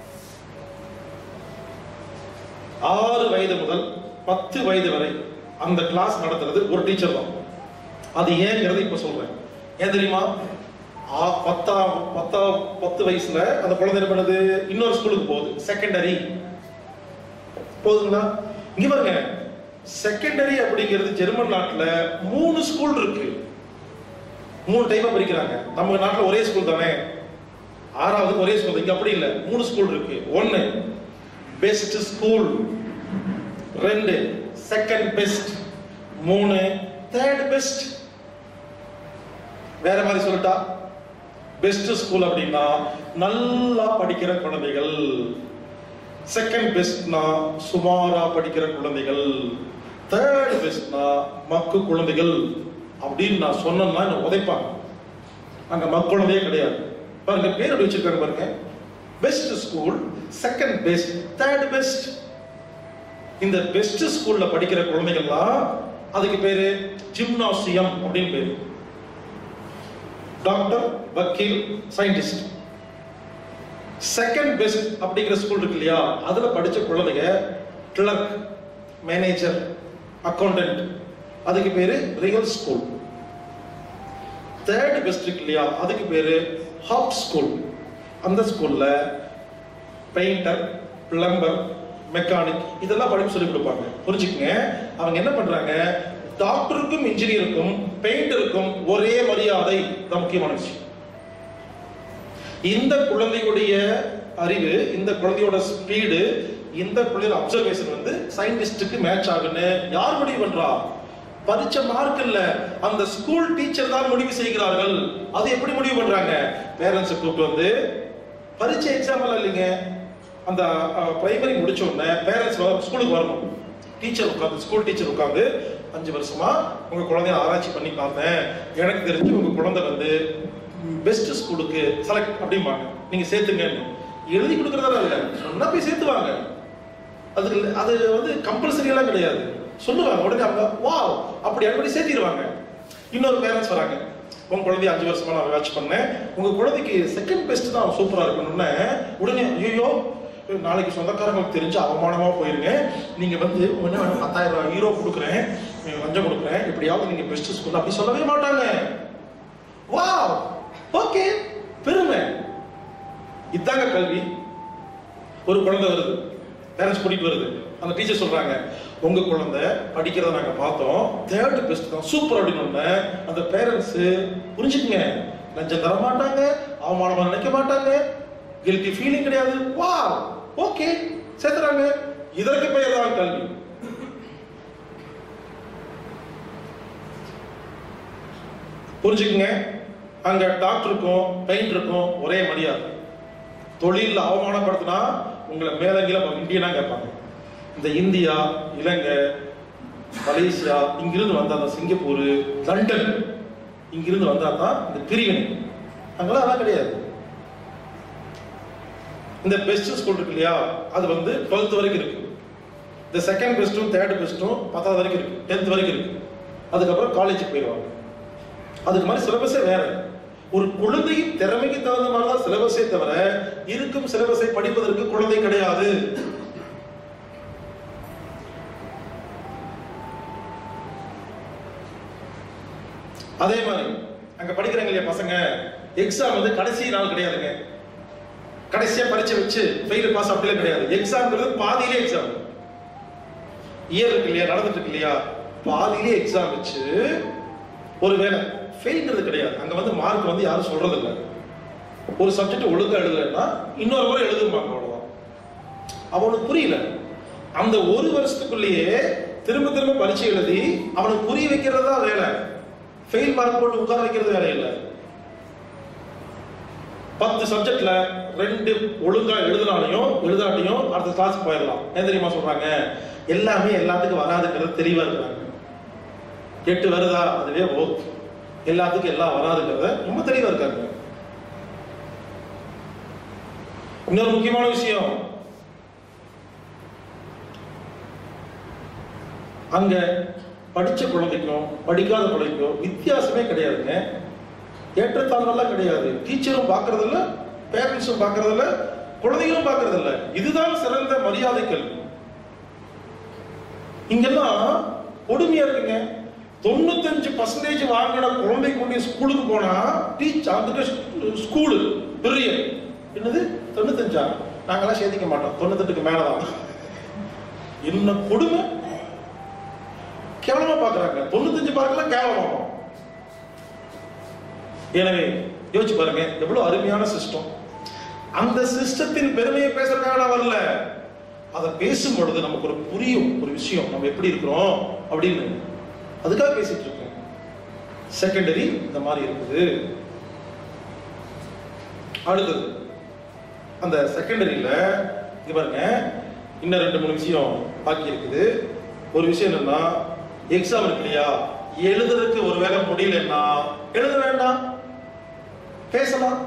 ஆறு வயது முதல் பத்து வயது வரை அந்த கிளாஸ் நடத்துறது ஒரு டீச்சர் தான் அது ஏங்கிறத இப்ப சொல்றேன் ஏன் தெரியுமா ஆ- பத்தா பத்தா பத்து வயசுல அந்த குழந்தை என்ன பண்ணுது இன்னொரு ஸ்கூலுக்கு போகுது செகண்டரி போதுங்களா இங்க பாருங்க செகண்டரி அப்படிங்கிறது ஜெர்மன் நாட்டுல மூணு ஸ்கூல் இருக்கு மூணு டைமா பிரிக்கிறாங்க நம்ம நாட்டுல ஒரே ஸ்கூல் தானே ஆறாவது ஒரே ஸ்கூல் இங்க அப்படி இல்ல மூணு ஸ்கூல் இருக்கு ஒன்னு பெஸ்ட் ஸ்கூல் ரெண்டு செகண்ட் பெஸ்ட் மூணு தேர்ட் பெஸ்ட் வேற மாதிரி சொல்லட்டா பெஸ்ட் ஸ்கூல் அப்படின்னா நல்லா படிக்கிற குழந்தைகள் செகண்ட் பெஸ்ட்னா சுமாரா படிக்கிற குழந்தைகள் தேர்ட் பெஸ்ட்னா மக்கு குழந்தைகள் அப்படின்னு நான் சொன்னேன்னா என்ன உதைப்பாங்க அங்க மக்கு குழந்தையே கிடையாது பாருங்க பேர் எப்படி வச்சிருக்காங்க பாருங்க best school second best third best இந்த பெஸ்ட் ஸ்கூல்ல படிக்கிற குழந்தைகள்லாம் அதுக்கு பேரு ஜிம்னாசியம் அப்படின்னு பேரு டாக்டர் வக்கீல் சயின்டிஸ்ட் செகண்ட் பெஸ்ட் அப்படிங்கிற ஸ்கூல் இருக்கு இல்லையா அதுல படிச்ச குழந்தைங்க கிளர்க் மேனேஜர் அக்கௌண்டன்ட் அதுக்கு பேரு ரியல் ஸ்கூல் தேர்ட் பெஸ்ட் இருக்கு இல்லையா அதுக்கு பேரு ஹாப் ஸ்கூல் அந்த ஸ்கூல்ல பெயிண்டர் பிளம்பர் மெக்கானிக் இதெல்லாம் படிப்பு சொல்லி கொடுப்பாங்க புரிஞ்சுக்கங்க அவங்க என்ன பண்றாங்க டாக்டருக்கும் இன்ஜினியருக்கும் பெயிண்டருக்கும் ஒரே மரியாதை தான் முக்கியமான விஷயம் இந்த குழந்தையுடைய அறிவு இந்த குழந்தையோட ஸ்பீடு இந்த குழந்தையோட அப்சர்வேஷன் வந்து சயின்டிஸ்டுக்கு மேட்ச் ஆகுன்னு யார் முடிவு பண்றா பரீட்சை மார்க் இல்ல அந்த ஸ்கூல் டீச்சர் தான் முடிவு செய்கிறார்கள் அது எப்படி முடிவு பண்றாங்க பேரண்ட்ஸ் கூப்பிட்டு வந்து பரீட்சை எக்ஸாம் எல்லாம் இல்லைங்க அந்த பிரைமரி முடிச்ச உடனே பேரண்ட்ஸ் ஸ்கூலுக்கு வரணும் டீச்சர் உட்காந்து ஸ்கூல் டீச்சர் உட்காந்து அஞ்சு வருஷமா உங்க குழந்தைய ஆராய்ச்சி பண்ணி பார்த்தேன் எனக்கு தெரிஞ்சு உங்க குழந்தை வந்து பெஸ்ட் ஸ்கூலுக்கு செலக்ட் அப்படிம்பாங்க நீங்க சேர்த்துங்க எழுதி கொடுக்கறதா இல்ல சொன்னா போய் சேர்த்துவாங்க அதுக்கு இல்ல- அது வந்து கம்பல்சரி எல்லாம் கிடையாது சொல்லுவாங்க உடனே அவங்க வா அப்படி அப்படி சேர்த்திடுவாங்க இன்னொரு பேரண்ட்ஸ் வராங்க உங்க குழந்தைய அஞ்சு வருஷமா நான் வாட்ச் பண்ணேன் உங்க குழந்தைக்கு செகண்ட் பெஸ்ட் தான் சூப்பரா இருக்கணும்னு உடனே ஐயோ நாளைக்கு சொந்தக்காரங்களுக்கு தெரிஞ்சு அவமானமா போயிருங்க நீங்க வந்து என்ன வேணும் பத்தாயிரம் ரூபாய் ஹீரோ கொடுக்குறேன் நீங்க லஞ்சம் கொடுக்குறேன் எப்படியாவது நீங்க பெஸ்ட் ஸ்கூல் அப்படி சொல்லவே மாட்டாங்க வா ஓகே பெருமை இதாங்க கல்வி ஒரு குழந்தை வருது பேரண்ட்ஸ் கூட்டிட்டு வருது அந்த டீச்சர் சொல்றாங்க உங்க குழந்தை படிக்கிறத நாங்க பார்த்தோம் தேர்ட் பெஸ்ட் தான் சூப்பர் அப்படின்னு உடனே அந்த பேரண்ட்ஸ் புரிஞ்சுக்கங்க லஞ்சம் தர மாட்டாங்க அவமானமா நினைக்க மாட்டாங்க கில்ட்டி ஃபீலிங் கிடையாது வா ஓகே சேர்த்துறாங்க இதற்கு பெயர் தான் கல்வி புரிஞ்சுக்குங்க அங்க டாக்டருக்கும் பெயிண்டருக்கும் ஒரே மரியாதை தொழில் அவமானப்படுத்தினா உங்களை மேலங்கில இந்தியனா கேட்பாங்க இந்த இந்தியா இலங்கை மலேசியா இங்கிருந்து வந்தா தான் சிங்கப்பூர் லண்டன் இங்கிருந்து வந்தா தான் இந்த பிரிவினை அங்கெல்லாம் அதெல்லாம் கிடையாது இந்த பெஸ்ட் ஸ்கூல் இருக்கு இல்லையா அது வந்து டுவெல்த் வரைக்கும் இருக்கு இந்த செகண்ட் பெஸ்ட்டும் தேர்ட் பெஸ்ட்டும் பத்தாவது வரைக்கும் இருக்கு டென்த் வரைக்கும் இருக்கு அதுக்கப்புறம் காலேஜுக்கு போயிடுவாங்க அதுக்கு மாதிரி சிலபஸே வேற ஒரு குழந்தையின் திறமைக்கு தகுந்த மாதிரி தான் சிலபஸே தவிர இருக்கும் சிலபஸை படிப்பதற்கு குழந்தை கிடையாது அதே மாதிரி அங்க படிக்கிறாங்க இல்லையா பசங்க எக்ஸாம் வந்து கடைசி நாள் கிடையாதுங்க கடைசியா பரீட்சை வச்சு ஃபெயில் பாஸ் அப்படிலாம் கிடையாது எக்ஸாம்ங்கிறது பாதியிலே எக்ஸாம் இயர் இருக்கு இல்லையா நடந்துட்டு இருக்கு இல்லையா பாதியிலே எக்ஸாம் வச்சு ஒருவேளை ஃபெயில்ங்கிறது கிடையாது அங்க வந்து மார்க் வந்து யாரும் சொல்றது இல்ல ஒரு சப்ஜெக்ட் ஒழுங்கா எழுதலைன்னா இன்னொரு முறை எழுதுமாங்க அவ்வளவுதான் அவனுக்கு புரியல அந்த ஒரு வருஷத்துக்குள்ளேயே திரும்ப திரும்ப பரீட்சை எழுதி அவனுக்கு புரிய வைக்கிறது தான் வேலை ஃபெயில் மார்க் போட்டு உட்கார வைக்கிறது வேலை இல்லை பத்து சப்ஜெக்ட்ல ரெண்டு ஒழுங்கா எழுதினாலையும் எழுதாட்டியும் அடுத்த கிளாஸ் போயிடலாம் ஏன் தெரியுமா சொல்றாங்க எல்லாமே எல்லாத்துக்கும் வராதுங்கிறது தெளிவா இருக்கிறாங்க எட்டு வருதா அதுவே ஓகே எல்லாத்துக்கும் எல்லாம் வராதுங்கிறத ரொம்ப தெளிவா இருக்காங்க இன்னொரு முக்கியமான விஷயம் அங்க படிச்ச குழந்தைக்கும் படிக்காத குழந்தைக்கும் வித்தியாசமே கிடையாதுங்க ஏற்றத்தாழ்வெல்லாம் கிடையாது டீச்சரும் பார்க்கறது இல்ல பேரண்ட்ஸும் பார்க்கறது இல்ல குழந்தைகளும் பார்க்கறது இல்ல இதுதான் சிறந்த மரியாதை கல்வி இங்கெல்லாம் கொடுமையா இருக்குங்க தொண்ணூத்தஞ்சு பர்சன்டேஜ் வாங்கின குழந்தை கொண்டு ஸ்கூலுக்கு போனா டீச்சர் அந்த ஸ்கூலு பெரிய என்னது தொண்ணூத்தஞ்சா நாங்கெல்லாம் சேர்த்திக்க மாட்டோம் தொண்ணூத்தெட்டுக்கு மேலதான் என்ன கொடுமை கேவலமா பாக்குறாங்க தொண்ணூத்தஞ்சு பார்க்கலாம் கேவலமா எனவே யோசிச்சு பாருங்க எவ்வளவு அருமையான சிஸ்டம் அந்த சிஸ்டத்தின் பெருமையை பேசுறதுக்காக நான் வரல அதை பேசும் பொழுது நமக்கு ஒரு புரியும் ஒரு விஷயம் நம்ம எப்படி இருக்கிறோம் அப்படின்னு அதுக்காக பேசிட்டு இருக்கோம் செகண்டரி இந்த மாதிரி இருக்குது அடுத்தது அந்த செகண்டரியில இங்க பாருங்க இன்னும் ரெண்டு மூணு விஷயம் பாக்கி இருக்குது ஒரு விஷயம் என்னன்னா எக்ஸாம் இருக்கு இல்லையா எழுதுறதுக்கு ஒரு வேலை முடியலன்னா எழுத வேண்டாம் பேசலாம்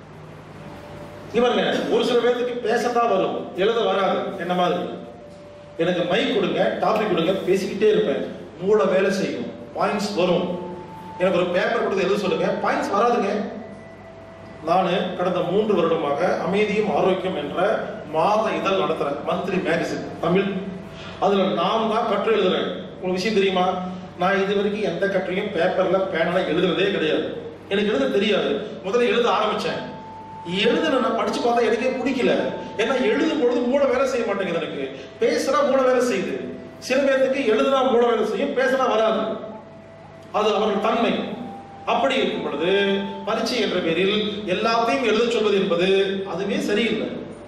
இங்க பாருங்க ஒரு சில பேர்த்துக்கு பேசத்தான் வரும் எழுத வராது என்ன மாதிரி எனக்கு மைக் கொடுங்க டாபிக் கொடுங்க பேசிக்கிட்டே இருப்பேன் மூளை வேலை செய்யும் பாயிண்ட்ஸ் வரும் எனக்கு ஒரு பேப்பர் கொடுத்து எழுத சொல்லுங்க பாயிண்ட்ஸ் வராதுங்க நான் கடந்த மூன்று வருடமாக அமைதியும் ஆரோக்கியம் என்ற மாத இதழ் நடத்துறேன் மந்த்லி மேகசின் தமிழ் அதுல நான் தான் கட்டுரை எழுதுறேன் உங்களுக்கு விஷயம் தெரியுமா நான் இது வரைக்கும் எந்த கட்டுரையும் பேப்பர்ல பேனால எழுதுறதே கிடையாது எனக்கு எழுத தெரியாது முதல்ல எழுத ஆரம்பிச்சேன் எழுதுன நான் படிச்சு பார்த்தா எனக்கே பிடிக்கல ஏன்னா எழுதும் பொழுது மூளை வேலை செய்ய மாட்டேங்குது எனக்கு பேசுனா மூளை வேலை செய்யுது சில பேர்த்துக்கு எழுதுனா மூளை வேலை செய்யும் பேசினா வராது அது அவர்கள் தன்மை அப்படி இருக்கும் பொழுது பரீட்சை என்ற பேரில் எல்லாத்தையும் எழுத சொல்வது என்பது அதுவே சரியில்லை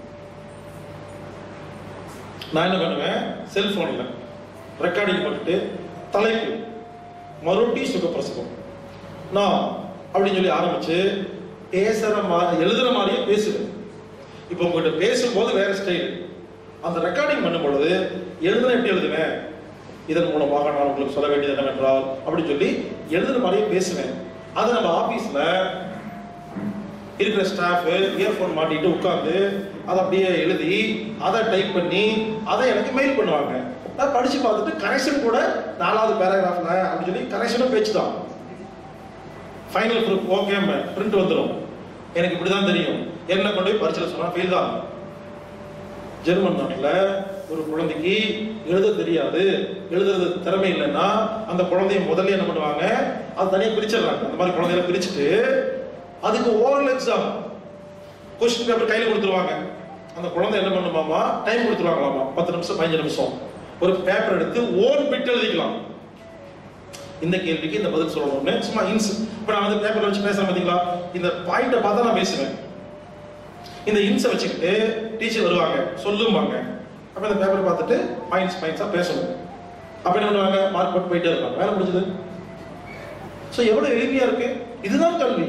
நான் என்ன பண்ணுவேன் செல்போன்ல ரெக்கார்டிங் பண்ணிட்டு தலைப்பு மறுபடி சுகப்பிரசவம் நான் அப்படின்னு சொல்லி ஆரம்பிச்சு பேசுற மாதிரி எழுதுற மாதிரியே பேசுவேன் இப்போ உங்ககிட்ட பேசும்போது வேற ஸ்டைல் அந்த ரெக்கார்டிங் பண்ணும் பொழுது எழுதுன எப்படி எழுதுவேன் இதன் மூலமாக நான் உங்களுக்கு சொல்ல வேண்டியது என்னவென்றால் அப்படின்னு சொல்லி எழுதுன மாதிரியே பேசுவேன் அது நம்ம ஆபீஸ்ல இருக்கிற ஸ்டாஃப் இயர்ஃபோன் மாட்டிட்டு உட்கார்ந்து அதை அப்படியே எழுதி அதை டைப் பண்ணி அதை எனக்கு மெயில் பண்ணுவாங்க நான் படிச்சு பார்த்துட்டு கனெக்ஷன் கூட நாலாவது பேராகிராஃப்ல அப்படின்னு சொல்லி கனெக்ஷனும் பேச்சு தான் ஃபைனல் ப்ரூஃப் ஓகே பிரிண்ட் வந்துடும் எனக்கு இப்படி தான் தெரியும் என்ன கொண்டு போய் பரிசீலனை சொன்னா ஃபெயில் தான் ஜெர்மன் நாட்டில் ஒரு குழந்தைக்கு எழுத தெரியாது எழுதுறது திறமை இல்லைன்னா அந்த குழந்தைய முதல்ல என்ன பண்ணுவாங்க அது தனியாக பிரிச்சிடுறாங்க அந்த மாதிரி குழந்தைகளை பிரிச்சுட்டு அதுக்கு ஓரல் எக்ஸாம் கொஸ்டின் பேப்பர் கையில் கொடுத்துருவாங்க அந்த குழந்தை என்ன பண்ணுமாமா டைம் கொடுத்துருவாங்களாமா பத்து நிமிஷம் பதினஞ்சு நிமிஷம் ஒரு பேப்பர் எடுத்து ஓன் பிட் எழுதிக்கலாம் இந்த கேள்விக்கு இந்த பதில் சொல்லணும்னு சும்மா இன்ஸ் இப்போ நான் வந்து பேப்பர்ல வச்சு பேசுறேன் பார்த்தீங்களா இந்த பாயிண்ட்டை பார்த்தா நான் பேசுவேன் இந்த இன்ஸை வச்சுக்கிட்டு டீச்சர் வருவாங்க சொல்லுவாங்க அப்போ இந்த பேப்பர் பார்த்துட்டு பாயிண்ட்ஸ் பாயிண்ட்ஸாக பேசணும் அப்போ என்ன பண்ணுவாங்க மார்க் போட்டு போயிட்டே இருப்பாங்க வேலை முடிஞ்சது ஸோ எவ்வளோ எளிமையா இருக்கு இதுதான் கல்வி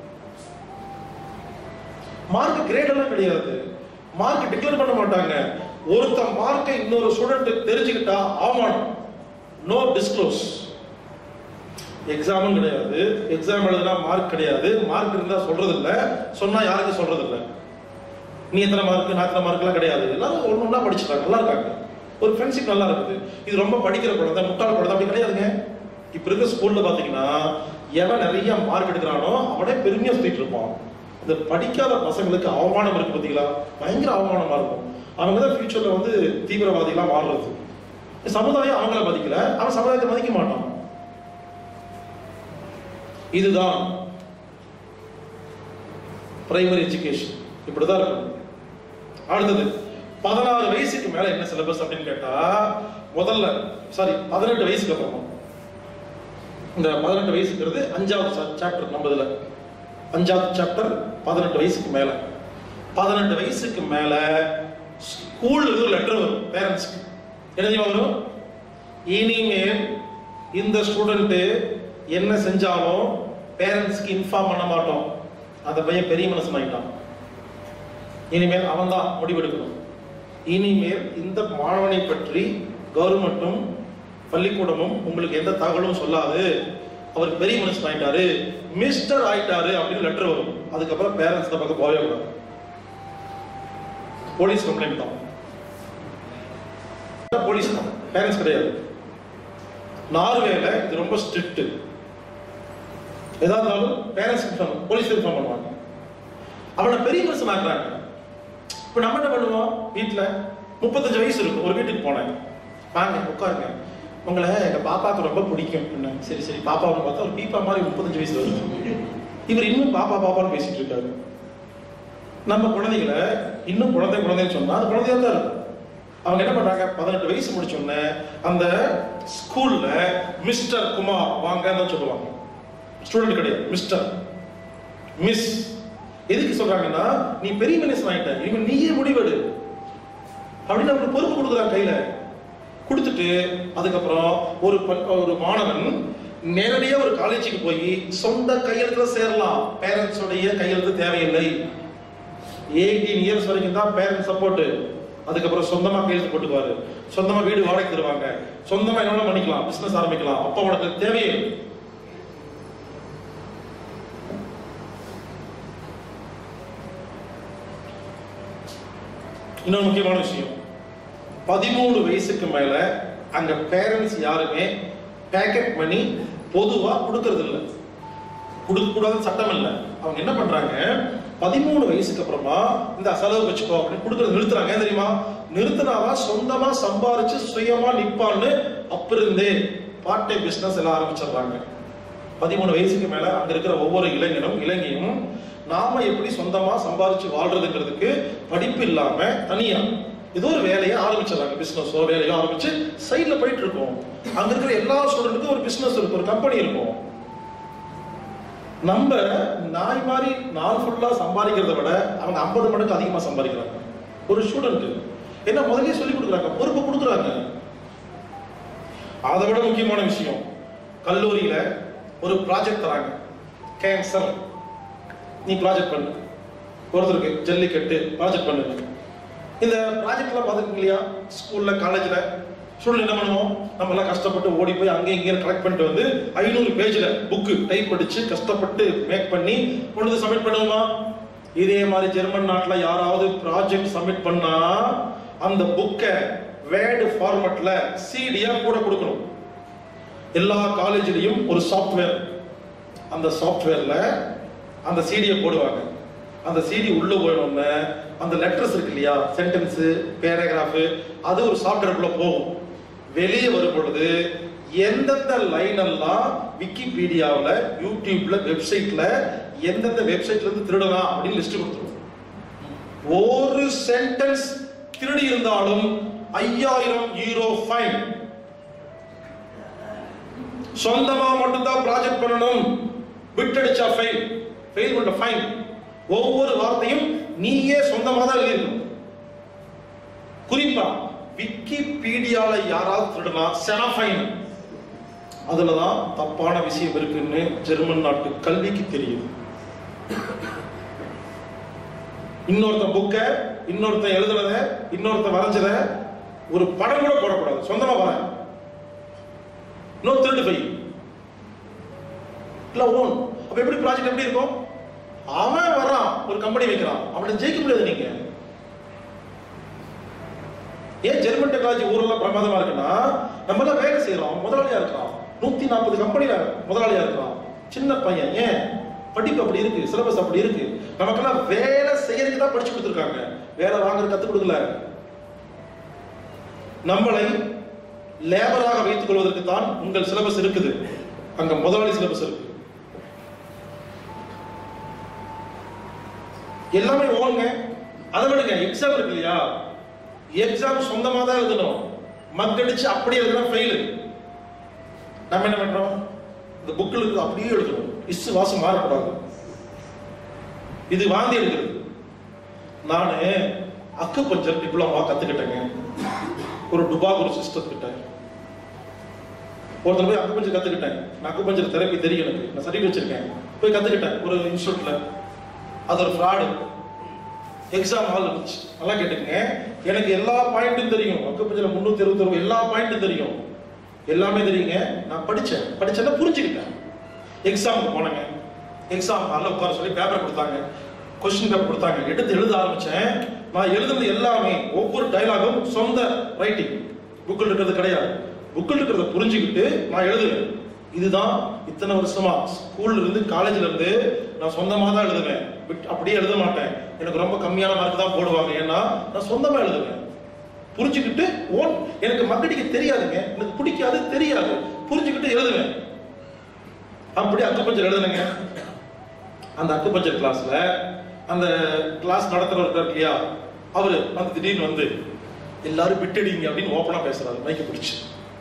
மார்க் கிரேட் எல்லாம் கிடையாது மார்க் டிக்ளேர் பண்ண மாட்டாங்க ஒருத்த மார்க்கை இன்னொரு ஸ்டூடெண்ட் தெரிஞ்சுக்கிட்டா அவமானம் நோ டிஸ்க்ளோஸ் எக்ஸாமும் கிடையாது எக்ஸாம் எழுதுனா மார்க் கிடையாது மார்க் இருந்தா சொல்றது இல்ல சொன்னா யாருக்கும் சொல்றது இல்ல நீ எத்தனை மார்க் நான் எத்தனை மார்க்லாம் கிடையாது எல்லாரும் ஒண்ணு ஒண்ணா படிச்சுட்டாங்க நல்லா இருக்காங்க ஒரு ஃப்ரெண்ட்ஷிப் நல்லா இருக்குது இது ரொம்ப படிக்கிற குழந்தை முட்டாள் குழந்தை அப்படி கிடையாதுங்க இப்ப இருக்க ஸ்கூல்ல பாத்தீங்கன்னா எவன் நிறைய மார்க் எடுக்கிறானோ அவனே பெருமையா சுத்திட்டு இருப்பான் இந்த படிக்காத பசங்களுக்கு அவமானம் இருக்கு பாத்தீங்களா பயங்கர அவமானமா இருக்கும் அவங்க தான் ஃபியூச்சர்ல வந்து தீவிரவாதிகளா மாறுறது சமுதாயம் அவங்கள மதிக்கல அவன் சமுதாயத்தை மதிக்க மாட்டான் இதுதான் பிரைமரி எஜுகேஷன் இப்படிதான் இருக்கணும் அடுத்தது பதினாறு வயசுக்கு மேல என்ன சிலபஸ் அப்படின்னு கேட்டா முதல்ல சாரி பதினெட்டு வயசுக்கு அப்புறம் இந்த பதினெட்டு வயசுங்கிறது அஞ்சாவது சாப்டர் நம்ம இதுல அஞ்சாவது சாப்டர் பதினெட்டு வயசுக்கு மேல பதினெட்டு வயசுக்கு மேல ஸ்கூல்ல இருந்து ஒரு லெட்டர் வரும் பேரண்ட்ஸ்க்கு என்ன தெரியுமா வரும் இனிமேல் இந்த ஸ்டூடெண்ட் என்ன செஞ்சாலும் பேரண்ட்ஸ்க்கு இன்ஃபார்ம் பண்ண மாட்டோம் அந்த பையன் பெரிய மனசன் ஆயிட்டான் இனிமேல் அவன் தான் முடிவெடுக்கணும் இனிமேல் இந்த மாணவனை பற்றி கவர்மெண்ட்டும் பள்ளிக்கூடமும் உங்களுக்கு எந்த தகவலும் சொல்லாது அவர் பெரிய மனுஷன் ஆயிட்டாரு மிஸ்டர் ஆயிட்டாரு அப்படின்னு லெட்டர் வரும் அதுக்கப்புறம் பேரண்ட்ஸ் பக்கம் போகவே கூடாது போலீஸ் கம்ப்ளைண்ட் தான் போலீஸ் தான் பேரண்ட்ஸ் கிடையாது நார்வேல இது ரொம்ப ஸ்ட்ரிக்ட் எதா இருந்தாலும் பேரண்ட்ஸ் இன்ஃபார்ம் போலீஸ் இன்ஃபார்ம் பண்ணுவாங்க அவனை பெரிய மனுஷன் ஆக்குறாங்க இப்போ நம்ம என்ன பண்ணுவோம் வீட்டில் முப்பத்தஞ்சு வயசு இருக்கும் ஒரு வீட்டுக்கு போனேன் வாங்க உட்காருங்க உங்களை எங்க பாப்பாவுக்கு ரொம்ப பிடிக்கும் அப்படின்னாங்க. சரி சரி பாப்பாவை பார்த்தா ஒரு பீப்பா மாதிரி முப்பத்தஞ்சு வயசு வருது இவர் இன்னும் பாப்பா பாப்பான்னு பேசிட்டு இருக்காரு நம்ம குழந்தைகளை இன்னும் குழந்தை குழந்தைன்னு சொன்னா அது குழந்தையா தான் இருக்கும் அவங்க என்ன பண்றாங்க பதினெட்டு வயசு முடிச்ச உடனே அந்த ஸ்கூல்ல மிஸ்டர் குமார் வாங்கன்னு சொல்லுவாங்க ஸ்டூடெண்ட் கிடையாது மிஸ்டர் மிஸ் எதுக்கு சொல்றாங்கன்னா நீ பெரிய மனுஷன் ஆயிட்ட இனிமேல் நீயே முடிவெடு அப்படின்னு அவங்களுக்கு பொறுப்பு கொடுக்குறாங்க கையில கொடுத்துட்டு அதுக்கப்புறம் ஒரு ப- ஒரு மாணவன் நேரடியா ஒரு காலேஜுக்கு போய் சொந்த கையெழுத்துல சேரலாம் பேரண்ட்ஸோடைய கையெழுத்து தேவையில்லை எயிட்டீன் இயர்ஸ் வரைக்கும் தான் பேரண்ட்ஸ் சப்போர்ட் அதுக்கப்புறம் சொந்தமா கையெழுத்து போட்டுக்குவாரு சொந்தமா வீடு வாடகை தருவாங்க சொந்தமா என்ன வேணா பண்ணிக்கலாம் பிசினஸ் ஆரம்பிக்கலாம் அப்பா உனக்கு தேவையே இன்னொரு முக்கியமான விஷயம் பதிமூணு வயசுக்கு மேல அங்க பேரண்ட்ஸ் யாருமே பேக்கெட் மணி பொதுவா கொடுக்கறது இல்ல கொடுக்க கூடாது சட்டம் இல்ல அவங்க என்ன பண்றாங்க பதிமூணு வயசுக்கு அப்புறமா இந்த செலவு வச்சுக்கோ அப்படின்னு கொடுக்கறது நிறுத்துறாங்க ஏன் தெரியுமா நிறுத்தினாதான் சொந்தமா சம்பாரிச்சு சுயமா நிப்பான்னு அப்ப இருந்தே பார்ட் டைம் பிசினஸ் எல்லாம் ஆரம்பிச்சிடுறாங்க பதிமூணு வயசுக்கு மேல அங்க இருக்கிற ஒவ்வொரு இளைஞனும் இளைஞயும் நாம எப்படி சொந்தமா சம்பாரிச்சு வாழ்றதுங்கிறதுக்கு படிப்பு இல்லாம தனியா ஏதோ ஒரு வேலையை ஆரம்பிச்சிடறாங்க பிசினஸோ வேலையோ ஆரம்பிச்சு சைட்ல போயிட்டு இருக்கோம் அங்க இருக்கிற எல்லா ஸ்டூடெண்ட்டுக்கும் ஒரு பிசினஸ் இருக்கும் ஒரு கம்பெனி இருக்கும் நம்ம நாய் மாதிரி நாள் ஃபுல்லா சம்பாதிக்கிறத விட அவங்க ஐம்பது மடங்கு அதிகமா சம்பாதிக்கிறாங்க ஒரு ஸ்டூடெண்ட் என்ன முதல்லயே சொல்லி கொடுக்குறாங்க பொறுப்பு கொடுக்குறாங்க அதை விட முக்கியமான விஷயம் கல்லூரியில ஒரு ப்ராஜெக்ட் தராங்க கேன்சர் நீ ப்ராஜெக்ட் பண்ணு ஒருத்தருக்கு ஜல்லிக்கட்டு ப்ராஜெக்ட் பண்ணு இந்த ப்ராஜெக்ட்லாம் பார்த்துருக்கீங்க இல்லையா ஸ்கூல்ல காலேஜ்ல ஸ்டூடெண்ட் என்ன பண்ணுவோம் நம்ம எல்லாம் கஷ்டப்பட்டு ஓடி போய் அங்கே இங்கே கலெக்ட் பண்ணிட்டு வந்து ஐநூறு பேஜ்ல புக்கு டைப் அடிச்சு கஷ்டப்பட்டு மேக் பண்ணி கொண்டு வந்து சப்மிட் பண்ணுவோமா இதே மாதிரி ஜெர்மன் நாட்டுல யாராவது ப்ராஜெக்ட் சப்மிட் பண்ணா அந்த புக்கை வேர்டு ஃபார்மட்ல சிடியா கூட கொடுக்கணும் எல்லா காலேஜ்லயும் ஒரு சாஃப்ட்வேர் அந்த சாஃப்ட்வேர்ல அந்த சிடியை போடுவாங்க அந்த சிடி உள்ள போயிடணும்னு அந்த லெட்டர்ஸ் இருக்கு இல்லையா சென்டென்ஸ் பேராகிராஃப் அது ஒரு சாஃப்ட்வேருக்குள்ள போகும் வெளியே வரும் பொழுது எந்தெந்த லைன் எல்லாம் விக்கிபீடியாவுல யூடியூப்ல வெப்சைட்ல எந்தெந்த வெப்சைட்ல இருந்து திருடலாம் அப்படின்னு லிஸ்ட் கொடுத்துருவோம் ஒரு சென்டென்ஸ் திருடி இருந்தாலும் ஐயாயிரம் யூரோ ஃபைன் சொந்தமா மட்டும்தான் ப்ராஜெக்ட் பண்ணணும் விட்டடிச்சா ஃபைல் ஃபெயில் பண்ண ஃபைன் ஒவ்வொரு வார்த்தையும் நீயே சொந்தமா தான் எழுதிடணும் குறிப்பா விக்கிபீடியால யாராவது திருடுனா சென ஃபைன் அதுலதான் தப்பான விஷயம் இருக்குன்னு ஜெர்மன் நாட்டு கல்விக்கு தெரியும் இன்னொருத்தன் புக்க இன்னொருத்தன் எழுதுனத இன்னொருத்தன் வரைஞ்சத ஒரு படம் கூட போடக்கூடாது சொந்தமா வரேன் நோ திருட்டு பை இல்ல ஓன் அப்ப எப்படி ப்ராஜெக்ட் எப்படி இருக்கும் அவன் வர்றான் ஒரு கம்பெனி வைக்கிறான் அவனை ஜெயிக்க முடியாது நீங்க ஏன் ஜெர்மன் டெக்னாலஜி ஊரெல்லாம் பிரமாதமா இருக்குன்னா நம்ம எல்லாம் வேலை செய்யறோம் முதலாளியா இருக்கான் நூத்தி நாற்பது கம்பெனில முதலாளியா இருக்கான் சின்ன பையன் ஏன் படிப்பு அப்படி இருக்கு சிலபஸ் அப்படி இருக்கு நமக்கெல்லாம் வேலை செய்யறதுக்கு தான் படிச்சு கொடுத்துருக்காங்க வேலை வாங்குறது கத்து கொடுக்கல நம்மளை லேபராக வைத்துக் கொள்வதற்கு தான் உங்கள் சிலபஸ் இருக்குது அங்க முதலாளி சிலபஸ் இருக்கு எல்லாமே ஓங்க அதை விடுங்க எக்ஸாம் இருக்கு இல்லையா எக்ஸாம் சொந்தமா தான் எழுதணும் மக்கடிச்சு அப்படியே எழுதுனா ஃபெயிலு நம்ம என்ன பண்றோம் இந்த புக்கில் இருக்கு அப்படியே எழுதணும் இஸ் வாசம் மாறக்கூடாது இது வாந்தி எடுக்கிறது நான் அக்கு பஞ்சர் டிப்ளமா கத்துக்கிட்டேங்க ஒரு டுபாக் ஒரு சிஸ்டம் கிட்ட ஒருத்தர் போய் அக்கு பஞ்சர் கத்துக்கிட்டேன் நான் அக்கு பஞ்சர் தெரப்பி தெரியும் எனக்கு நான் சர்டிஃபிகேட் வச்சிருக்கேன் போய் கத்துக்கிட்டேன் ஒரு இன்ஸ்டியூட்ல அது ஒரு ஃப்ராடு எக்ஸாம் ஹால் இருந்துச்சு நல்லா கேட்டுக்கங்க எனக்கு எல்லா பாயிண்ட்டும் தெரியும் அக்குப்பஞ்சல முன்னூத்தி இருபத்தி எல்லா பாயிண்ட்டும் தெரியும் எல்லாமே தெரியுங்க நான் படிச்சேன் படிச்சேன்னா புரிஞ்சுக்கிட்டேன் எக்ஸாமுக்கு போனேங்க எக்ஸாம் ஹாலில் உட்கார சொல்லி பேப்பர் கொடுத்தாங்க கொஸ்டின் பேப்பர் கொடுத்தாங்க எடுத்து எழுத ஆரம்பிச்சேன் நான் எழுதுனது எல்லாமே ஒவ்வொரு டைலாகும் சொந்த ரைட்டிங் புக்கில் இருக்கிறது கிடையாது புக்கில் இருக்கிறத புரிஞ்சுக்கிட்டு நான் எழுதுவேன் இதுதான் இத்தனை வருஷமா ஸ்கூல்ல இருந்து காலேஜ்ல இருந்து நான் சொந்தமா தான் எழுதுவேன் விட்- அப்படியே எழுத மாட்டேன் எனக்கு ரொம்ப கம்மியான மார்க் தான் போடுவாங்க ஏன்னா நான் சொந்தமா எழுதுவேன் புரிஞ்சுக்கிட்டு ஓன் எனக்கு மக்கடிக்க தெரியாதுங்க எனக்கு பிடிக்காது தெரியாது புரிஞ்சுக்கிட்டு எழுதுவேன் அப்படி அக்குப்பஞ்சர் எழுதுனேங்க அந்த அக்குப்பஞ்சர் கிளாஸ்ல அந்த கிளாஸ் நடத்துறவர் இருக்கார் இல்லையா அவரு வந்து திடீர்னு வந்து எல்லாரும் விட்டடிங்க அப்படின்னு ஓப்பனா பேசுறாரு மைக்க பிடிச்சு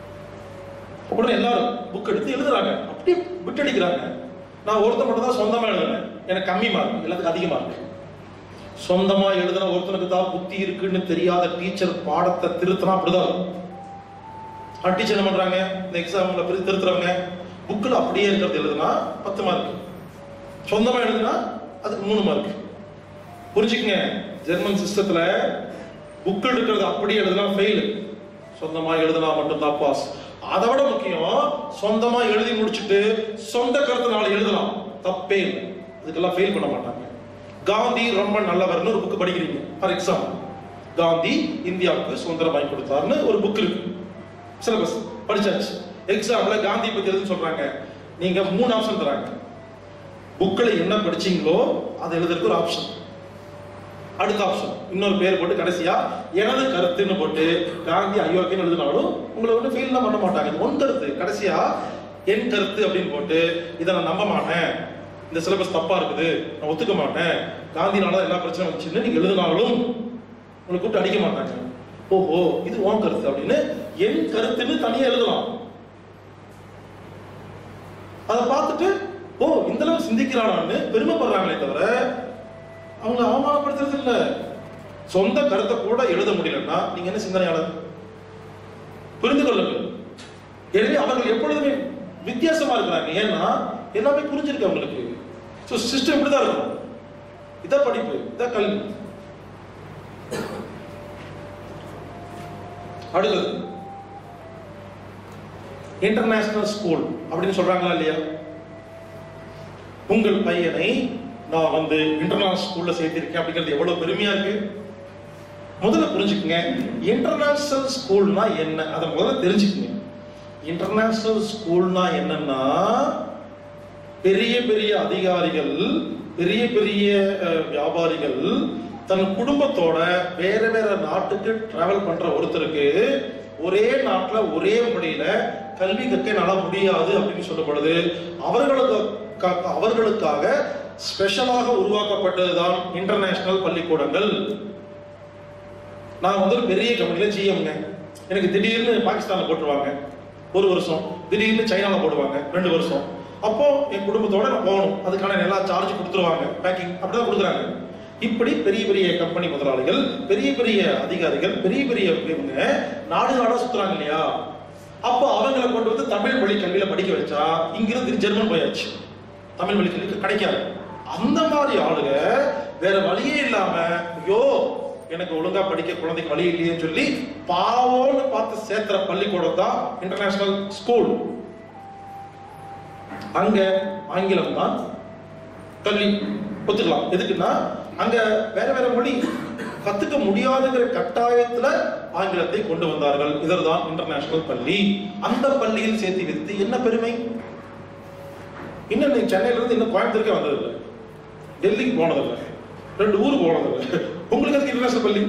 உடனே எல்லாரும் புக் எடுத்து எழுதுறாங்க அப்படியே விட்டடிக்கிறாங்க நான் ஒருத்தன் மட்டும் தான் சொந்தமா எழுதுனேன் எனக்கு கம்மி மார்க் எல்லாத்துக்கும் அதிக மார்க் சொந்தமா எழுதுன ஒருத்தனுக்கு தான் புத்தி இருக்குன்னு தெரியாத டீச்சர் பாடத்தை திருத்தினா அப்படிதான் இருக்கும் டீச்சர் என்ன பண்றாங்க இந்த எக்ஸாம்ல பிரித்து திருத்துறவங்க புக்கில் அப்படியே இருக்கிறது எழுதுனா பத்து மார்க் சொந்தமா எழுதுனா அதுக்கு மூணு மார்க் புரிஞ்சுக்கங்க ஜெர்மன் சிஸ்டத்துல புக்கில் இருக்கிறது அப்படியே எழுதுனா ஃபெயில் சொந்தமா எழுதுனா மட்டும் தான் பாஸ் அதை விட முக்கியம் சொந்தமா எழுதி முடிச்சுட்டு சொந்த கருத்துனால எழுதலாம் தப்பே இல்லை இதுக்கெல்லாம் ஃபெயில் பண்ண மாட்டாங்க காந்தி ரொம்ப நல்லவர்னு ஒரு புக் படிக்கிறீங்க ஃபார் எக்ஸாம்பிள் காந்தி இந்தியாவுக்கு சுதந்திரம் வாங்கி கொடுத்தாருன்னு ஒரு புக் இருக்கு சிலபஸ் படிச்சாச்சு எக்ஸாம்ல காந்தி பத்தி எதுன்னு சொல்றாங்க நீங்க மூணு ஆப்ஷன் தராங்க புக்கில் என்ன படிச்சீங்களோ அதை எழுதுறதுக்கு ஒரு ஆப்ஷன் அடுத்த ஆப்ஷன் இன்னொரு பேர் போட்டு கடைசியா எனது கருத்துன்னு போட்டு காந்தி அயோக்கியன்னு எழுதினாலும் உங்களை வந்து ஃபீல்லாம் பண்ண மாட்டாங்க இது உன் கருத்து கடைசியா என் கருத்து அப்படின்னு போட்டு இதை நான் நம்ப மாட்டேன் இந்த சிலபஸ் தப்பா இருக்குது நான் ஒத்துக்க மாட்டேன் காந்தினால தான் எல்லா பிரச்சனையும் வந்துச்சுன்னு நீங்க எழுதினாலும் உங்களை கூப்பிட்டு அடிக்க மாட்டாங்க ஓஹோ இது உன் கருத்து அப்படின்னு என் கருத்துன்னு தனியா எழுதலாம் அதை பார்த்துட்டு ஓ இந்த அளவு சிந்திக்கிறானான்னு பெருமைப்படுறாங்களே தவிர அவங்களை அவமானப்படுத்துறது இல்ல சொந்த கருத்தை கூட எழுத முடியலன்னா நீங்க என்ன சிந்தனையாளர் புரிந்து கொள்ளுங்கள் எனவே அவர்கள் எப்பொழுதுமே வித்தியாசமா இருக்கிறாங்க ஏன்னா எல்லாமே புரிஞ்சிருக்கு அவங்களுக்கு ஸோ சிஸ்டம் இப்படிதான் இருக்கும் இதான் படிப்பு இதான் கல்வி அடுத்தது இன்டர்நேஷனல் ஸ்கூல் அப்படின்னு சொல்றாங்களா இல்லையா உங்கள் பையனை நான் வந்து இன்டர்நேஷனல் ஸ்கூல்ல சேர்த்திருக்கேன் அப்படிங்கிறது எவ்வளவு பெருமையா இருக்கு முதல்ல புரிஞ்சுக்கங்க இன்டர்நேஷனல் ஸ்கூல்னா என்ன அதை முதல்ல தெரிஞ்சுக்கங்க இன்டர்நேஷனல் ஸ்கூல்னா என்னன்னா பெரிய பெரிய அதிகாரிகள் பெரிய பெரிய அஹ், வியாபாரிகள் தன் குடும்பத்தோட வேற வேற நாட்டுக்கு டிராவல் பண்ற ஒருத்தருக்கு ஒரே நாட்டுல ஒரே மொழியில கல்வி கற்க என்னால முடியாது அப்படின்னு சொல்லப்படுது அவர்களுக்கு அவர்களுக்காக ஸ்பெஷலாக உருவாக்கப்பட்டதுதான் இன்டர்நேஷனல் பள்ளிக்கூடங்கள் நான் வந்து ஒரு பெரிய கம்பெனில ஜிஎம்ங்க எனக்கு திடீர்னு பாகிஸ்தான்ல போட்டுருவாங்க ஒரு வருஷம் திடீர்னு சைனால போடுவாங்க ரெண்டு வருஷம் அப்போ என் குடும்பத்தோட நான் போகணும் அதுக்கான எல்லா சார்ஜ் கொடுத்துருவாங்க பேக்கிங் அப்படிதான் கொடுக்குறாங்க இப்படி பெரிய பெரிய கம்பெனி முதலாளிகள் பெரிய பெரிய அதிகாரிகள் பெரிய பெரிய இவங்க நாடு நாடா சுத்துறாங்க இல்லையா அப்போ அவங்களை கொண்டு வந்து தமிழ் வழி கல்வியில படிக்க வச்சா இங்கிருந்து ஜெர்மன் போயாச்சு தமிழ் வழி கல்வி கிடைக்காது அந்த மாதிரி ஆளுங்க வேற வழியே இல்லாம ஐயோ எனக்கு ஒழுங்கா படிக்க குழந்தைக்கு வழி இல்லையேன்னு சொல்லி பாவோன்னு பார்த்து சேர்த்துற பள்ளிக்கூடம் தான் இன்டர்நேஷனல் ஸ்கூல் அங்க ஆங்கிலம் தான் கல்வி ஒத்துக்கலாம் எதுக்குன்னா அங்க வேற வேற மொழி கத்துக்க முடியாதுங்கிற கட்டாயத்துல ஆங்கிலத்தை கொண்டு வந்தார்கள் இதர்தான் இன்டர்நேஷனல் பள்ளி அந்த பள்ளியில் சேர்த்து வைத்து என்ன பெருமை இன்னும் நீ சென்னையில இருந்து இன்னும் கோயம்புத்தூருக்கே வந்ததில்லை டெல்லிக்கு போனதில்லை ரெண்டு ஊர் போனதில்லை உங்களுக்கு எதுக்கு இன்டர்நேஷனல் பள்ளி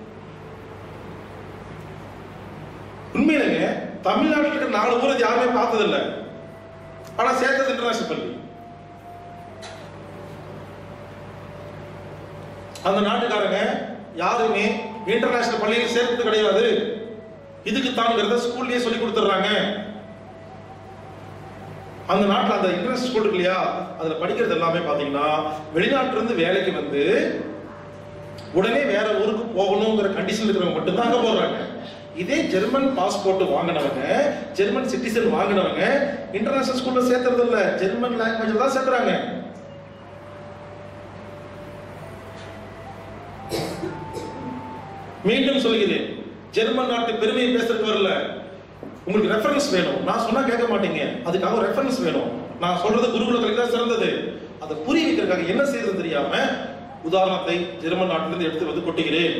உண்மையிலேங்க தமிழ்நாட்டில் இருக்கிற நாலு ஊரை யாருமே பார்த்ததில்லை ஆனா சேர்த்தது இன்டர்நேஷனல் பள்ளி அந்த நாட்டுக்காரங்க யாருமே இன்டர்நேஷனல் பள்ளியில் சேர்த்தது கிடையாது இதுக்கு தான்ங்கிறத ஸ்கூல்லயே சொல்லி கொடுத்துட்றாங்க அந்த நாட்டில் அந்த இன்டர்நேஷனல் ஸ்கூல் இருக்கு இல்லையா அதுல படிக்கிறது எல்லாமே பாத்தீங்கன்னா வெளிநாட்டுல இருந்து வேலைக்கு வந்து உடனே வேற ஊருக்கு போகணுங்கிற கண்டிஷன் இருக்கிறவங்க மட்டும்தான் அங்க போடுறாங்க இதே ஜெர்மன் பாஸ்போர்ட் வாங்கினவங்க ஜெர்மன் சிட்டிசன் வாங்கினவங்க இன்டர்நேஷனல் ஸ்கூல்ல சேர்த்துறது இல்ல ஜெர்மன் லாங்குவேஜ் தான் சேர்த்துறாங்க மீண்டும் சொல்கிறேன் ஜெர்மன் நாட்டு பெருமையை பேசுறதுக்கு வரல உங்களுக்கு ரெஃபரன்ஸ் வேணும் நான் சொன்னா கேட்க மாட்டீங்க அதுக்காக ஒரு ரெஃபரன்ஸ் வேணும் நான் சொல்றது குருகுல கல்வி தான் சிறந்தது அதை புரிய வைக்கிறதுக்காக என்ன செய்யறது தெரியாம உதாரணத்தை ஜெர்மன் நாட்டிலிருந்து எடுத்து வந்து கொட்டுகிறேன்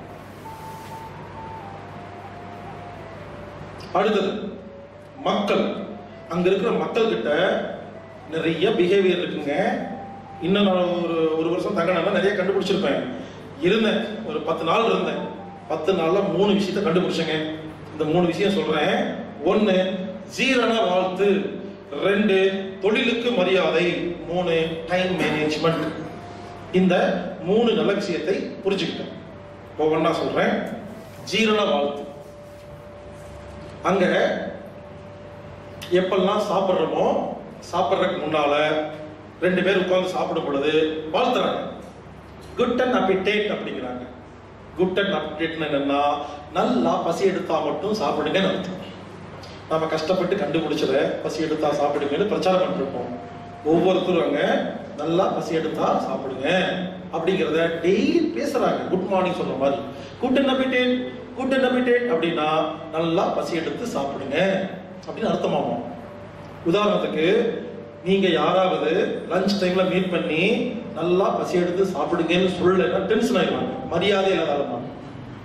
அடுத்தது மக்கள் அங்க இருக்கிற மக்கள் கிட்ட நிறைய பிஹேவியர் இருக்குங்க இன்னும் நான் ஒரு ஒரு வருஷம் தங்கினா நிறைய கண்டுபிடிச்சிருப்பேன் இருந்தேன் ஒரு பத்து நாள் இருந்தேன் பத்து நாள்ல மூணு விஷயத்த கண்டுபிடிச்சேங்க இந்த மூணு விஷயம் சொல்றேன் ஒன்னு ஜீரண வாழ்த்து ரெண்டு தொழிலுக்கு மரியாதை மூணு டைம் மேனேஜ்மெண்ட் இந்த மூணு நல்ல விஷயத்தை புரிஞ்சுக்கிட்டேன் ஒவ்வொன்றா சொல்றேன் ஜீரண வாழ்த்து அங்க எப்பெல்லாம் சாப்பிட்றோமோ சாப்பிட்றதுக்கு முன்னால ரெண்டு பேர் உட்கார்ந்து சாப்பிடும் பொழுது வாழ்த்துறாங்க குட் அண்ட் அப்பிடேட் அப்படிங்கிறாங்க குட் அண்ட் அப்பிடேட்னு என்னன்னா நல்லா பசி எடுத்தா மட்டும் சாப்பிடுங்கன்னு அர்த்தம் நம்ம கஷ்டப்பட்டு கண்டுபிடிச்சத பசி எடுத்தா சாப்பிடுங்கன்னு பிரச்சாரம் பண்ணிருப்போம் ஒவ்வொருத்தரும் அங்க நல்லா பசி எடுத்தா சாப்பிடுங்க அப்படிங்கிறத டெய்லி பேசுறாங்க குட் மார்னிங் சொல்ற மாதிரி குட் அண்ட் அப்பிடேட் குட் அண்ட் அப்பிடேட் அப்படின்னா நல்லா பசி எடுத்து சாப்பிடுங்க அப்படின்னு அர்த்தமாகும் உதாரணத்துக்கு நீங்க யாராவது லஞ்ச் டைம்ல மீட் பண்ணி நல்லா பசி எடுத்து சாப்பிடுங்கன்னு சொல்லலைன்னா டென்ஷன் ஆயிடுவாங்க மரியாதை இல்லாத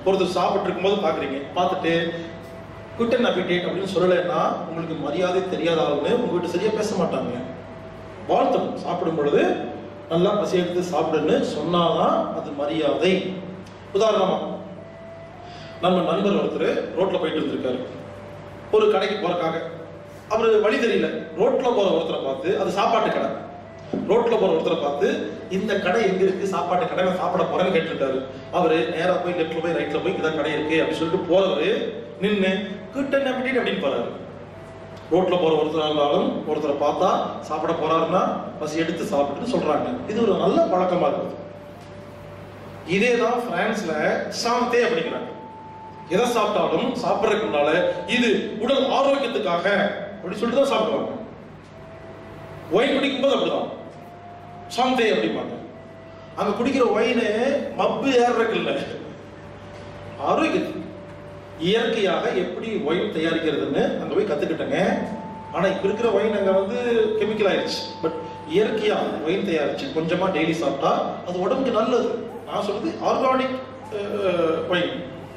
ஒருத்தர் சாப்பிட்டு இருக்கும்போது பாக்குறீங்க பார்த்துட்டு குட் அண்ட் அபிடேட் அப்படின்னு சொல்லலைன்னா உங்களுக்கு மரியாதை தெரியாத ஆளுன்னு உங்ககிட்ட சரியா பேச மாட்டாங்க வாழ்த்தணும் சாப்பிடும் பொழுது நல்லா பசி எடுத்து சாப்பிடுன்னு சொன்னாதான் அது மரியாதை உதாரணமா நம்ம நண்பர் ஒருத்தர் ரோட்ல போயிட்டு இருந்திருக்காரு ஒரு கடைக்கு போறக்காக அவரு வழி தெரியல ரோட்ல போற ஒருத்தரை பார்த்து அது சாப்பாட்டு கடை ரோட்ல போற ஒருத்தரை பார்த்து இந்த கடை எங்க இருக்கு சாப்பாட்டு கடை நான் சாப்பிட போறேன்னு கேட்டுருக்காரு அவரு நேரா போய் லெஃப்ட்ல போய் ரைட்ல போய் இதான் கடை இருக்கு அப்படின்னு சொல்லிட்டு போறவரு நின்னு குட்டன் அப்படின்னு அப்படின்னு போறாரு ரோட்ல போற ஒருத்தரா இருந்தாலும் ஒருத்தரை பார்த்தா சாப்பிட போறாருன்னா பசி எடுத்து சாப்பிட்டுன்னு சொல்றாங்க இது ஒரு நல்ல பழக்கமா இருக்குது இதே தான் பிரான்ஸ்ல சாந்தே அப்படிங்கிறாங்க எதை சாப்பிட்டாலும் சாப்பிட்றதுக்கு முன்னால இது உடல் ஆரோக்கியத்துக்காக அப்படி சொல்லிட்டு தான் சாப்பிடுவாங்க ஒயின் குடிக்கும்போது அப்படிதான் சாந்தே அப்படிம்பாங்க அங்க குடிக்கிற ஒயினு மப்பு ஏறுறதுக்கு இல்லை ஆரோக்கியத்துக்கு இயற்கையாக எப்படி ஒயின் தயாரிக்கிறதுன்னு அங்க போய் கத்துக்கிட்டேங்க ஆனா இப்ப இருக்கிற ஒயின் அங்க வந்து கெமிக்கல் ஆயிடுச்சு பட் இயற்கையா ஒயின் தயாரிச்சு கொஞ்சமா டெய்லி சாப்பிட்டா அது உடம்புக்கு நல்லது நான் சொல்றது ஆர்கானிக் ஒயின்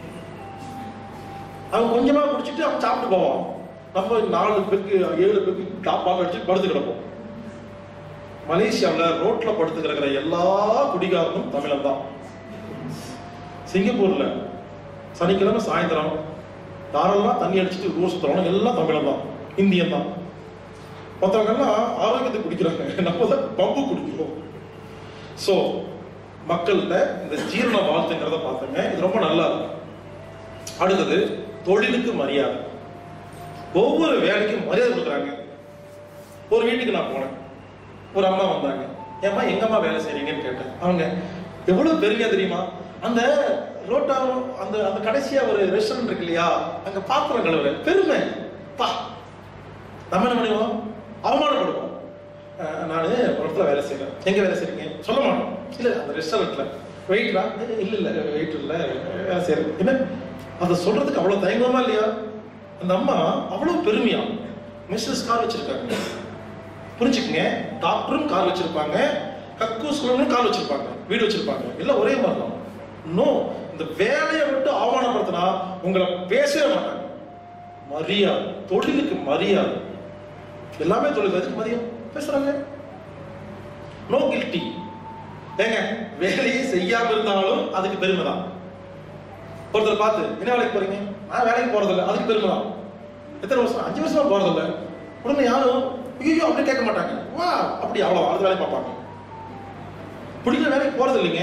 அவன் கொஞ்சமா குடிச்சிட்டு அவன் சாப்பிட்டு போவான் நம்ம நாலு பேருக்கு ஏழு பேருக்கு டாப்பாக அடிச்சு படுத்து கிடப்போம் மலேசியாவில் ரோட்ல படுத்து கிடக்கிற எல்லா குடிகாரனும் தமிழன் தான் சிங்கப்பூர்ல சனிக்கிழமை சாயந்தரம் யாரெல்லாம் தண்ணி அடிச்சுட்டு ஊர் சுத்துறாங்க எல்லாம் தமிழன் தான் இந்தியன் தான் மற்றவங்க எல்லாம் ஆரோக்கியத்தை குடிக்கிறாங்க நம்ம தான் பம்பு குடிக்கிறோம் ஸோ மக்கள்கிட்ட இந்த ஜீரண வாழ்த்துங்கிறத பார்த்தோங்க இது ரொம்ப நல்லா இருக்கு அடுத்தது தொழிலுக்கு மரியாதை ஒவ்வொரு வேலைக்கும் மரியாதை கொடுக்குறாங்க ஒரு வீட்டுக்கு நான் போனேன் ஒரு அம்மா வந்தாங்க ஏம்மா எங்கம்மா வேலை செய்றீங்கன்னு கேட்டேன் அவங்க எவ்வளவு பெருமையா தெரியுமா அந்த ரோட்டா அந்த அந்த கடைசியா ஒரு ரெஸ்டாரண்ட் இருக்கு இல்லையா அங்க பாத்திரம் கழுவுற பெருமை பா நம்ம என்ன பண்ணுவோம் அவமானப்படுவோம் அஹ் நானு ஒரு இடத்துல வேலை செய்யறேன் எங்க வேலை செய்றீங்க சொல்ல மாட்டோம் இல்ல அந்த ரெஸ்டாரண்ட்ல வெயிட்ரா இல்ல இல்ல வெயிட் இல்ல வேலை செய்யறேன் என்ன அதை சொல்றதுக்கு அவ்வளவு தயங்கமா இல்லையா அந்த அம்மா அவ்வளவு பெருமையா மிஸ்ஸஸ் கார் வச்சிருக்காங்க புரிஞ்சுக்கங்க டாக்டரும் கார் வச்சிருப்பாங்க கக்கூஸ் குழந்தையும் கார் வச்சிருப்பாங்க வீடு வச்சிருப்பாங்க எல்லாம் ஒரே மாதிரி தான் நோ இந்த வேலையை விட்டு அவமானப்படுத்தினா உங்களை பேசவே மாட்டாங்க மரியாதை தொழிலுக்கு மரியாதை எல்லாமே தொழில் அதுக்கு மதியம் பேசுறாங்க நோ கில்ட்டி ஏங்க வேலையை செய்யாம இருந்தாலும் அதுக்கு பெருமை தான் ஒருத்தர் பார்த்து என்ன வேலைக்கு போறீங்க நான் வேலைக்கு போறதில்ல அதுக்கு பெருமை தான் எத்தனை வருஷம் அஞ்சு வருஷமா போறதில்ல உடனே யாரும் ஐயோ அப்படி கேட்க மாட்டாங்க வா அப்படி அவ்வளோ அடுத்த வேலையை பார்ப்பாங்க பிடிக்கிற வேலைக்கு போறது இல்லைங்க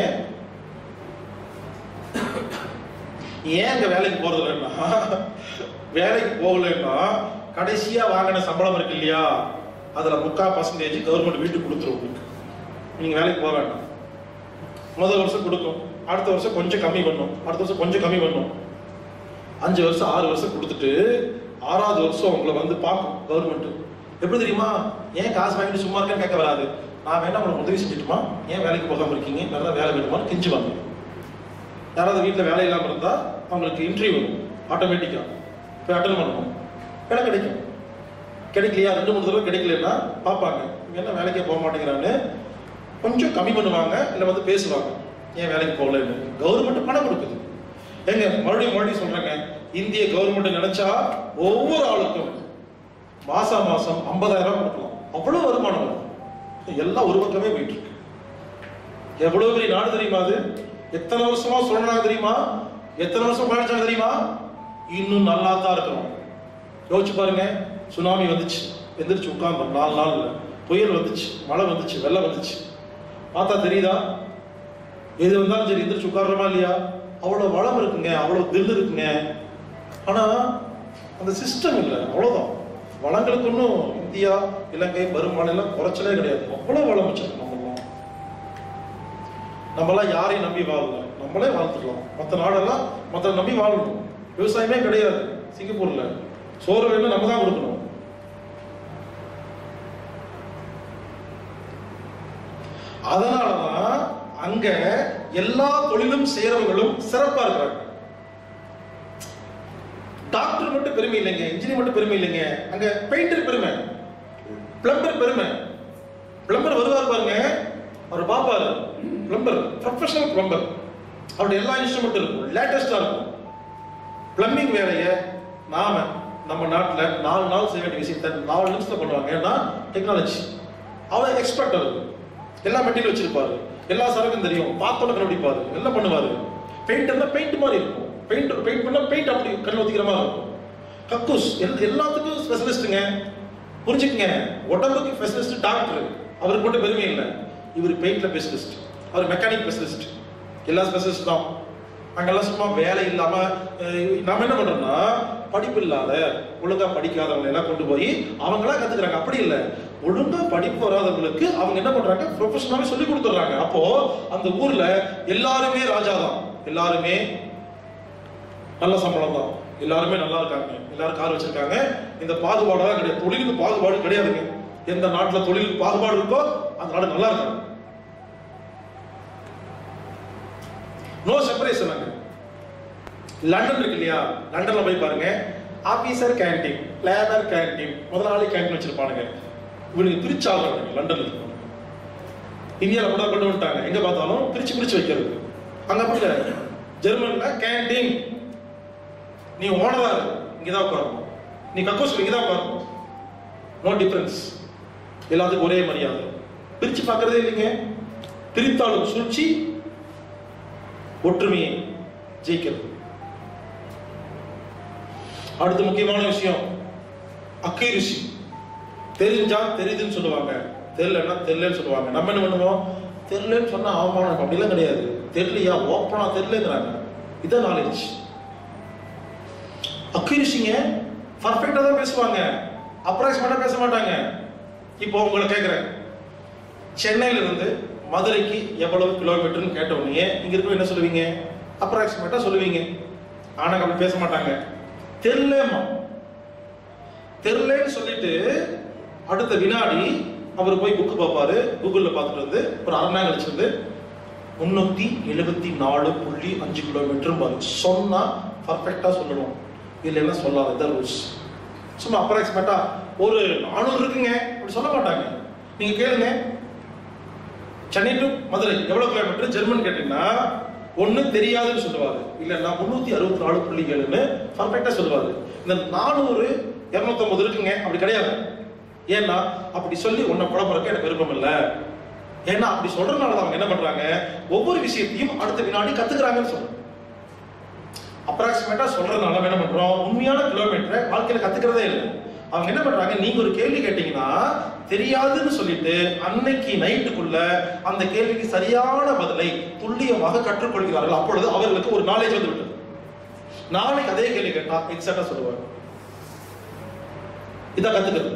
ஏன் அங்க வேலைக்கு போறது இல்லைன்னா வேலைக்கு போகலைன்னா கடைசியா வாங்கின சம்பளம் இருக்கு இல்லையா அதுல முக்கால் பர்சன்டேஜ் கவர்மெண்ட் வீட்டுக்கு கொடுத்துரும் உங்களுக்கு நீங்க வேலைக்கு போக வேண்டாம் முதல் வருஷம் கொடுக்கும் அடுத்த வருஷம் கொஞ்சம் கம்மி பண்ணும் அடுத்த வருஷம் கொஞ்சம் கம்மி பண்ணும் அஞ்சு வருஷம் ஆறு வருஷம் கொடுத்துட்டு ஆறாவது வருஷம் உங்களை வந்து பார்க்கும் கவர்மெண்ட் எப்படி தெரியுமா ஏன் காசு வாங்கிட்டு சும்மா இருக்கேன்னு கேட்க வராது நான் வேணா உங்களுக்கு உதவி செஞ்சுட்டுமா ஏன் வேலைக்கு போகாம இருக்கீங்க நல்லா வேலை வேணுமான்னு கெஞ்சுவாங்க யாராவது வீட்டில் வேலை இல்லாமல் இருந்தா அவங்களுக்கு இன்டர்வியூ வரும் ஆட்டோமேட்டிக்கா போய் அட்டன் பண்ணணும் வேலை கிடைக்கும் கிடைக்கலையா ரெண்டு மூணு தடவை கிடைக்கலன்னா பார்ப்பாங்க இவன் என்ன வேலைக்கே போக மாட்டேங்கிறான்னு கொஞ்சம் கம்மி பண்ணுவாங்க இல்லை வந்து பேசுவாங்க ஏன் வேலைக்கு போகலன்னு கவர்மெண்ட் பணம் கொடுக்குது ஏங்க மறுபடியும் மறுபடியும் சொல்றேங்க இந்திய கவர்மெண்ட் நினைச்சா ஒவ்வொரு ஆளுக்கும் மாசம் மாசம் 50000 ரூபாய் கொடுக்கலாம் அவ்வளவு வருமானம் வரும் எல்லாம் ஒரு பக்கமே போயிட்டு இருக்கு எவ்வளவு பெரிய நாடு தெரியுமா அது எத்தனை வருஷமா சொல்றாங்க தெரியுமா எத்தனை வருஷம் பயணிச்சாங்க தெரியுமா இன்னும் நல்லா தான் இருக்கிறோம் யோசிச்சு பாருங்க சுனாமி வந்துச்சு எந்திரிச்சு உட்கார்ந்தோம் நாலு நாள்ல புயல் வந்துச்சு மழை வந்துச்சு வெள்ளம் வந்துச்சு பார்த்தா தெரியுதா எது வந்தாலும் சரி எந்திரிச்சு உட்கார்றோமா இல்லையா அவ்வளவு வளம் இருக்குங்க அவ்வளவு தில் இருக்குங்க ஆனா அந்த சிஸ்டம் இல்லை அவ்வளவுதான் வளங்களுக்கு ஒன்றும் இந்தியா இலங்கை வருமானம் எல்லாம் குறைச்சலே கிடையாது அவ்வளவு வளம் வச்சிருக்கோம் நம்மளாம் நம்மளாம் யாரையும் நம்பி வாழல நம்மளே வாழ்ந்துக்கலாம் மற்ற நாடெல்லாம் மற்ற நம்பி வாழணும் விவசாயமே கிடையாது சிங்கப்பூர்ல சோறு வேணும் நம்ம தான் கொடுக்கணும் அதனாலதான் அங்க எல்லா தொழிலும் செய்யறவங்களும் சிறப்பா இருக்கிறாங்க டாக்டர் மட்டும் பெருமை இல்லைங்க இன்ஜினியர் மட்டும் பெருமை இல்லைங்க அங்க பெயிண்டர் பெருமை பிளம்பர் பெருமை பிளம்பர் வருவார் பாருங்க அவர் பாப்பாரு பிளம்பர் ப்ரொஃபஷனல் பிளம்பர் அவருடைய எல்லா இன்ஸ்ட்ருமெண்ட் இருக்கும் லேட்டஸ்டா இருக்கும் பிளம்பிங் வேலையை நாம நம்ம நாட்டுல நாலு நாள் செய்ய வேண்டிய விஷயத்தை நாலு நிமிஷத்துல பண்ணுவாங்க ஏன்னா டெக்னாலஜி அவர் எக்ஸ்பர்ட் அவர் எல்லா மெட்டீரியல் வச்சிருப்பாரு எல்லா சரக்கும் தெரியும் பார்த்தோன்னு கண்டுபிடிப்பாரு எல்லாம் பண்ணுவாரு பெயிண்ட் எல்லாம் பெயிண்ட் மாதிரி இருக்கும் பெயிண்ட் பெயிண்ட் பண்ணா பெயிண்ட் அப்படி கண்ணு ஒத்திக்கிற மாதிரி இருக்கும் கக்கூஸ் எல் எல்லாத்துக்கும் ஸ்பெஷலிஸ்ட்டுங்க புரிஞ்சுக்கங்க உடம்புக்கு ஸ்பெஷலிஸ்ட் டாக்டர் அவருக்கு மட்டும் பெருமை இல்லை இவர் பெயிண்ட்ல ஸ்பெஷலிஸ்ட் அவர் மெக்கானிக் ஸ்பெஷலிஸ்ட் எல்லா ஸ்பெஷலிஸ்ட் தான் அங்கெல்லாம் சும்மா வேலை இல்லாம அஹ், நாம என்ன பண்றோம்னா படிப்பு இல்லாத ஒழுங்கா படிக்காதவங்க எல்லாம் கொண்டு போய் அவங்களா கத்துக்கிறாங்க அப்படி இல்லை ஒழுங்கா படிப்பு வராதவங்களுக்கு அவங்க என்ன பண்றாங்க ப்ரொஃபஷனலாவே சொல்லி கொடுத்துட்றாங்க அப்போ அந்த ஊர்ல எல்லாருமே ராஜா தான் எல்லாருமே நல்ல சம்பளம் தான் எல்லாருமே நல்லா இருக்காங்க எல்லாரும் கார் வச்சிருக்காங்க இந்த பாகுபாடெல்லாம் கிடையாது தொழிலுக்கு பாகுபாடு கிடையாதுங்க எந்த நாட்டுல தொழிலுக்கு பாகுபாடு இருக்கோ அந்த நாடு நல்லா இருக்கு நோ செப்பரேஷன் அங்க லண்டன் இருக்கு இல்லையா லண்டன்ல போய் பாருங்க ஆபீசர் கேண்டீன் லேபர் கேண்டீன் முதலாளி கேண்டீன் வச்சிருப்பானுங்க இவனுக்கு பிரிச்சு ஆகுறாங்க லண்டன்ல இருக்காங்க இந்தியாவில் கூட கொண்டு வந்துட்டாங்க எங்க பார்த்தாலும் பிரிச்சு பிரிச்சு வைக்கிறது அங்க அப்படி இல்லை ஜெர்மன்ல கேண்டீன் நீ ஓனரா இரு இங்கதான் உட்காரணும் நீ கக்கோஸ் இங்கதான் உட்காரணும் நோ டிஃபரன்ஸ் எல்லாத்துக்கும் ஒரே மரியாதை பிரிச்சு பார்க்கறதே இல்லைங்க பிரித்தாலும் சூழ்ச்சி ஒற்றுமையை ஜெயிக்கிறது அடுத்த முக்கியமான விஷயம் அக்யூரிசி தெரிஞ்சா தெரியுதுன்னு சொல்லுவாங்க தெரியலன்னா தெரியலன்னு சொல்லுவாங்க நம்ம என்ன பண்ணுவோம் தெரியலன்னு சொன்னா அவமானம் அப்படிலாம் கிடையாது தெரியலையா ஓப்பனா தெரியலங்கிறாங்க இதான் நாலேஜ் அக்யூரிசிங்க பர்ஃபெக்டா தான் பேசுவாங்க அப்ராக்சிமேட்டா பேச மாட்டாங்க இப்போ உங்களை கேட்குறேன் சென்னையில இருந்து மதுரைக்கு எவ்வளவு கிலோமீட்டர்னு கேட்ட உடனே இங்க இருக்க என்ன சொல்லுவீங்க அப்ராக்சிமேட்டா சொல்லுவீங்க ஆனா அப்படி பேச மாட்டாங்க தெரியலமா தெரியலன்னு சொல்லிட்டு அடுத்த வினாடி அவர் போய் புக்கு பார்ப்பாரு கூகுளில் பார்த்துட்டு வந்து ஒரு அரை நாள் கழிச்சு வந்து முன்னூத்தி எழுபத்தி நாலு புள்ளி அஞ்சு கிலோமீட்டர் பாரு சொன்னா பர்ஃபெக்டா சொல்லணும் இல்லைன்னா சொல்லாத இதான் ரூல்ஸ் சும்மா அப்ராக்சிமேட்டா ஒரு நானூறு இருக்குங்க அப்படி சொல்ல மாட்டாங்க நீங்க கேளுங்க சென்னை டு மதுரை எவ்வளவு கிலோமீட்டர் ஜெர்மன் கேட்டீங்கன்னா ஒண்ணு தெரியாதுன்னு சொல்லுவாரு இல்லைன்னா முன்னூத்தி அறுபத்தி நாலு புள்ளி ஏழுன்னு பர்ஃபெக்டா சொல்லுவாரு இந்த நானூறு இருநூத்தம்பது இருக்குங்க அப்படி கிடையாது ஏன்னா அப்படி சொல்லி உன்னை குழப்பறக்க எனக்கு விருப்பம் இல்லை ஏன்னா அப்படி சொல்றதுனால தான் அவங்க என்ன பண்றாங்க ஒவ்வொரு விஷயத்தையும் அடுத்த வினாடி கத்துக்கிறாங்கன்னு சொல்றோம் அப்ராக்சிமேட்டா சொல்றதுனால நம்ம என்ன பண்றோம் உண்மையான கிலோமீட்டரை வாழ்க்கையில கத்துக்கிறதே இல்லை அவங்க என்ன பண்றாங்க நீங்க ஒரு கேள்வி கேட்டீங்கன்னா தெரியாதுன்னு சொல்லிட்டு அன்னைக்கு நைட்டுக்குள்ள அந்த கேள்விக்கு சரியான பதிலை துல்லியமாக கற்றுக்கொள்கிறார்கள் அப்பொழுது அவர்களுக்கு ஒரு நாலேஜ் வந்து விட்டது நாளைக்கு அதே கேள்வி கேட்டா எக்ஸாக்டா சொல்லுவாங்க இதான் கத்துக்கிறது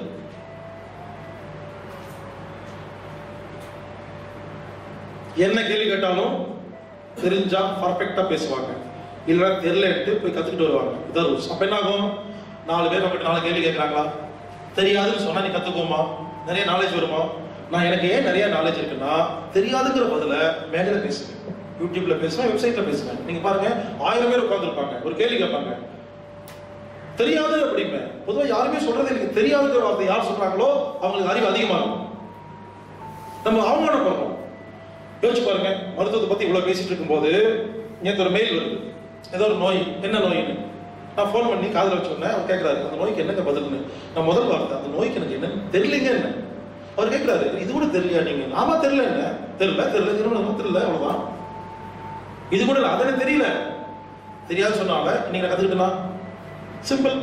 என்ன கேள்வி கேட்டாலும் தெரிஞ்சா பர்ஃபெக்டா பேசுவாங்க இல்லைன்னா தெரியலன்ட்டு போய் கத்துக்கிட்டு வருவாங்க இதான் ரூல்ஸ் அப்ப என்ன ஆகும் நாலு பேர் நம்மகிட்ட நாலு கேள்வி கேட்கறாங்களா தெரியாதுன்னு சொன்னா நீ கத்துக்குவோமா நிறைய நாலேஜ் வருமா நான் எனக்கு ஏன் நிறைய நாலேஜ் இருக்குன்னா தெரியாதுங்கிற பதில மேடையில பேசுவேன் யூடியூப்ல பேசுவேன் வெப்சைட்ல பேசுவேன் நீங்க பாருங்க ஆயிரம் பேர் உட்காந்துருப்பாங்க ஒரு கேள்வி கேட்பாங்க தெரியாது அப்படிம்பேன் பொதுவா யாருமே சொல்றது எனக்கு தெரியாதுங்கிற வார்த்தை யார் சொல்றாங்களோ அவங்களுக்கு அறிவு அதிகமா இருக்கும் நம்ம அவமானப்படுறோம் யோசிச்சு பாருங்க மருத்துவத்தை பத்தி இவ்வளவு பேசிட்டு இருக்கும்போது நேற்று ஒரு மெயில் வருது ஏதோ ஒரு நோய் என்ன நோயின்னு நான் ஃபோன் பண்ணி காதுல வச்சோன்னே அவர் கேட்கறாரு அந்த நோய்க்கு என்னங்க பதில்னு நான் முதல் வார்த்தை அந்த நோய்க்கு எனக்கு என்ன தெரியலங்க என்ன அவர் கேட்கறாரு இது கூட தெரியலையா நீங்க ஆமா தெரியல என்ன தெரியல தெரியல திரும்ப தெரியல அவ்வளவுதான் இது கூட இல்லை அதனை தெரியல தெரியாது சொன்னால நீங்க கத்துக்கிட்டலாம் சிம்பிள்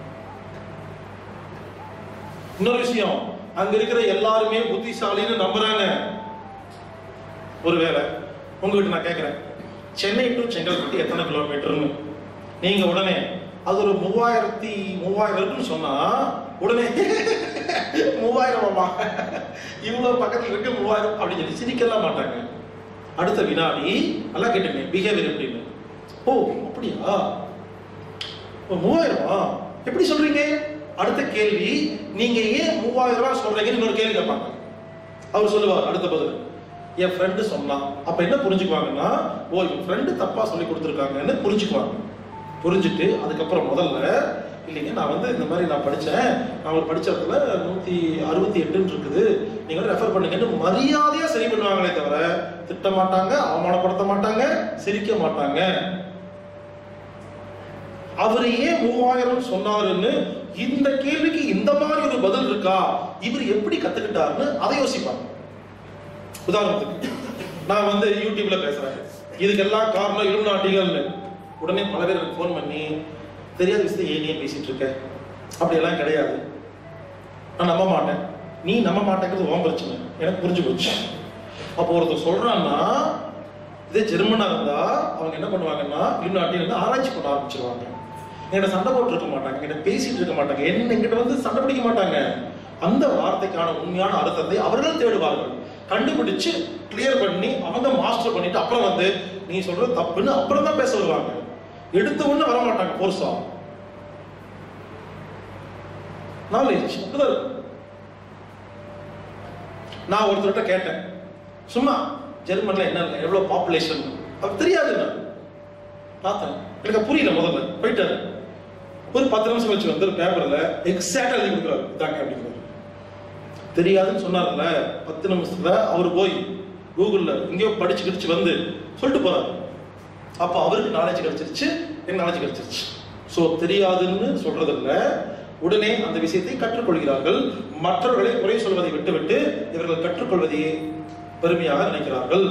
இன்னொரு விஷயம் அங்க இருக்கிற எல்லாருமே புத்திசாலின்னு நம்புறாங்க ஒருவேளை உங்ககிட்ட நான் கேட்கிறேன் சென்னை டு செங்கல்பட்டு எத்தனை கிலோமீட்டர்னு நீங்க உடனே அது ஒரு மூவாயிரத்தி மூவாயிரம் இருக்குன்னு சொன்னா உடனே மூவாயிரமா இவ்வளவு பக்கத்துல இருக்கு மூவாயிரம் அப்படின்னு சொல்லி சிரிக்கலாம் மாட்டாங்க அடுத்த வினாடி நல்லா கேட்டுங்க பிஹேவியர் எப்படின்னு ஓ அப்படியா ஓ, மூவாயிரமா எப்படி சொல்றீங்க அடுத்த கேள்வி நீங்க ஏன் மூவாயிரம் ரூபாய் சொல்றீங்கன்னு இன்னொரு கேள்வி கேட்பாங்க அவர் சொல்லுவார் அடுத்த பதில் என் ஃப்ரெண்டு சொன்னான் அப்ப என்ன புரிஞ்சுக்குவாங்கன்னா ஓ என் ஃப்ரெண்டு தப்பா சொல்லி கொடுத்துருக்காங்கன்னு புரிஞ்சுக்குவாங்க புரிஞ்சுட்டு அதுக்கப்புறம் முதல்ல இல்லைங்க நான் வந்து இந்த மாதிரி நான் படிச்சேன் நான் ஒரு படிச்ச இடத்துல நூத்தி அறுபத்தி எட்டுன்னு இருக்குது நீங்க ரெஃபர் பண்ணுங்கன்னு மரியாதையா சரி பண்ணுவாங்களே தவிர திட்ட மாட்டாங்க அவமானப்படுத்த மாட்டாங்க சிரிக்க மாட்டாங்க அவர் ஏன் மூவாயிரம் சொன்னாருன்னு இந்த கேள்விக்கு இந்த மாதிரி ஒரு பதில் இருக்கா இவர் எப்படி கத்துக்கிட்டாருன்னு அதை யோசிப்பாங்க உதாரணத்துக்கு நான் வந்து யூடியூப்ல பேசுறேன் இதுக்கெல்லாம் காரணம் இலுமினாட்டிகள்னு உடனே பல பேர் எனக்கு ஃபோன் பண்ணி தெரியாத விஷயத்தை ஏன் நீ பேசிட்டு இருக்க அப்படியெல்லாம் கிடையாது நான் நம்ப மாட்டேன் நீ நம்ப மாட்டேங்கிறது உன் பிரச்சனை எனக்கு புரிஞ்சு போச்சு அப்போ ஒருத்தர் சொல்றான்னா இதே ஜெர்மனா இருந்தா அவங்க என்ன பண்ணுவாங்கன்னா இலுமினாட்டி வந்து ஆராய்ச்சி பண்ண ஆரம்பிச்சிருவாங்க என்கிட்ட சண்டை போட்டு இருக்க மாட்டாங்க என்கிட்ட பேசிட்டு இருக்க மாட்டாங்க என்ன என்கிட்ட வந்து சண்டை பிடிக்க மாட்டாங்க அந்த வார்த்தைக்கான உண்மையான அர்த்தத்தை அவர்கள் தேடுவார்கள் கண்டுபிடிச்சு கிளியர் பண்ணி அவங்க மாஸ்டர் பண்ணிட்டு அப்புறம் வந்து நீ சொல்றது தப்புன்னு அப்புறம் தான் பேச வருவாங்க எடுத்த உடனே வர மாட்டாங்க போர்ஸா நாலேஜ் அப்படிதான் இருக்கும். நான் ஒருத்தர்கிட்ட கேட்டேன் சும்மா ஜெர்மன்ல என்ன எவ்வளவு பாப்புலேஷன் அது தெரியாது நான் பார்த்தேன் எனக்கு அது புரியல முதல்ல போயிட்டாரு ஒரு பத்து நிமிஷம் வச்சு வந்து ஒரு பேப்பர்ல எக்ஸாக்டா எழுதி கொடுக்குறாரு இதாங்க அப்படிங்கிறாரு தெரியாதுன்னு சொன்னார்ல பத்து நிமிஷத்துல அவர் போய் கூகுள்ல எங்கேயோ படிச்சு கிடிச்சு வந்து சொல்லிட்டு போறாரு அப்போ அவருக்கு நாலேஜ் கிடைச்சிருச்சு எனக்கு நாலேஜ் கிடைச்சிருச்சு ஸோ தெரியாதுன்னு சொல்றதில்ல உடனே அந்த விஷயத்தை கற்றுக்கொள்கிறார்கள் மற்றவர்களை குறை சொல்வதை விட்டுவிட்டு இவர்கள் கற்றுக்கொள்வதையே பெருமையாக நினைக்கிறார்கள்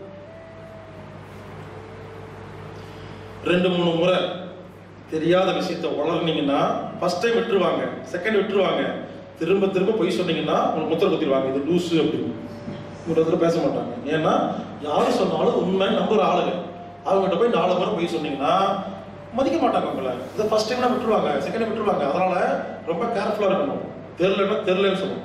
ரெண்டு மூணு முறை தெரியாத விஷயத்தை வளர்னீங்கன்னா ஃபர்ஸ்ட் டைம் விட்டுருவாங்க செகண்ட் விட்டுருவாங்க திரும்ப திரும்ப பொய் சொன்னீங்கன்னா உங்களுக்கு முத்திர குத்திடுவாங்க இது லூசு அப்படின்னு ஒரு இடத்துல பேச மாட்டாங்க ஏன்னா யாரு சொன்னாலும் உண்மை நம்புற ஆளுங்க அவங்ககிட்ட போய் நாலு முறை பொய் சொன்னீங்கன்னா மதிக்க மாட்டாங்க உங்களை இதை ஃபர்ஸ்ட் டைம்னா விட்டுருவாங்க செகண்ட் டைம் விட்டுருவாங்க அதனால ரொம்ப கேர்ஃபுல்லா இருக்கணும் தெரியலன்னா தெரியலன்னு சொல்லணும்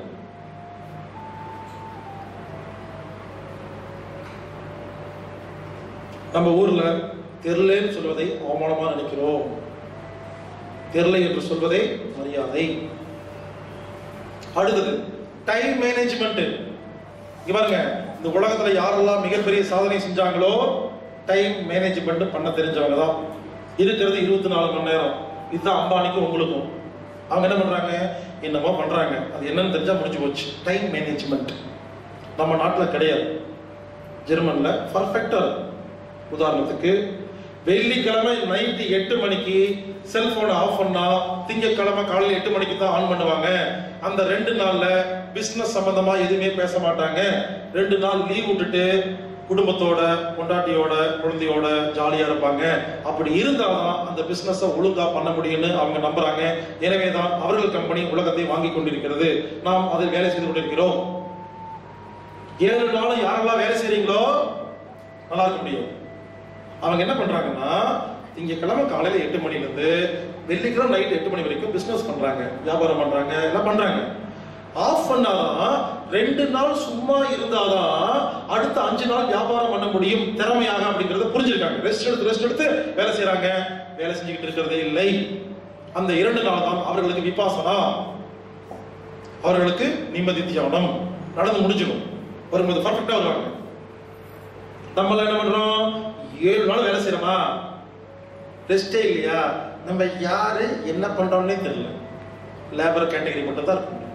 நம்ம ஊர்ல தெரியலன்னு சொல்வதை அவமானமா நினைக்கிறோம் தெரியல என்று சொல்வதே மரியாதை அடுத்தது டைம் மேனேஜ்மெண்ட் இங்க பாருங்க இந்த உலகத்துல யாரெல்லாம் மிகப்பெரிய சாதனை செஞ்சாங்களோ டைம் மேனேஜ்மெண்ட் பண்ண தெரிஞ்சவங்க தான் இருக்கிறது இருபத்தி நாலு மணி நேரம் இதுதான் அம்பானிக்கும் உங்களுக்கும் அவங்க என்ன பண்றாங்க என்னமோ பண்றாங்க அது என்னன்னு தெரிஞ்சா முடிஞ்சு போச்சு டைம் மேனேஜ்மெண்ட் நம்ம நாட்டுல கிடையாது ஜெர்மன்ல பர்ஃபெக்டா உதாரணத்துக்கு வெள்ளிக்கிழமை நைட்டு எட்டு மணிக்கு செல்போனை ஆஃப் பண்ணா திங்கட்கிழமை காலையில் எட்டு மணிக்கு தான் ஆன் பண்ணுவாங்க அந்த ரெண்டு நாள்ல பிசினஸ் சம்பந்தமா எதுவுமே பேச மாட்டாங்க ரெண்டு நாள் லீவ் விட்டுட்டு குடும்பத்தோட பொண்டாட்டியோட குழந்தையோட ஜாலியா இருப்பாங்க அப்படி இருந்தாதான் அந்த பிசினஸ ஒழுங்கா பண்ண முடியும்னு அவங்க நம்புறாங்க எனவே தான் அவர்கள் கம்பெனி உலகத்தை வாங்கி கொண்டிருக்கிறது நாம் அதில் வேலை செய்து கொண்டிருக்கிறோம் ஏழு நாளும் யாரெல்லாம் வேலை செய்றீங்களோ நல்லா இருக்க முடியும் அவங்க என்ன பண்றாங்கன்னா திங்கக்கிழமை காலையில எட்டு மணில இருந்து வெள்ளிக்கிழமை நைட் எட்டு மணி வரைக்கும் பிசினஸ் பண்றாங்க வியாபாரம் பண்றாங்க எல்லாம் பண்றாங்க ஆஃப் பண்ணாதான் ரெண்டு நாள் சும்மா இருந்தாதான் அடுத்த அஞ்சு நாள் வியாபாரம் பண்ண முடியும் திறமையாக அப்படிங்கறத புரிஞ்சிருக்காங்க ரெஸ்ட் எடுத்து ரெஸ்ட் எடுத்து வேலை செய்றாங்க வேலை செஞ்சுக்கிட்டு இருக்கிறதே இல்லை அந்த இரண்டு நாள் தான் அவர்களுக்கு விபாசனா அவர்களுக்கு நிம்மதி தியானம் நடந்து முடிஞ்சிடும் வரும்போது பர்ஃபெக்டா வருவாங்க நம்மள என்ன பண்றோம் ஏழு நாள் வேலை செய்யறோமா ரெஸ்டே இல்லையா நம்ம யாரு என்ன பண்றோம்னே தெரியல லேபர் கேட்டகரி மட்டும் தான் இருக்கும்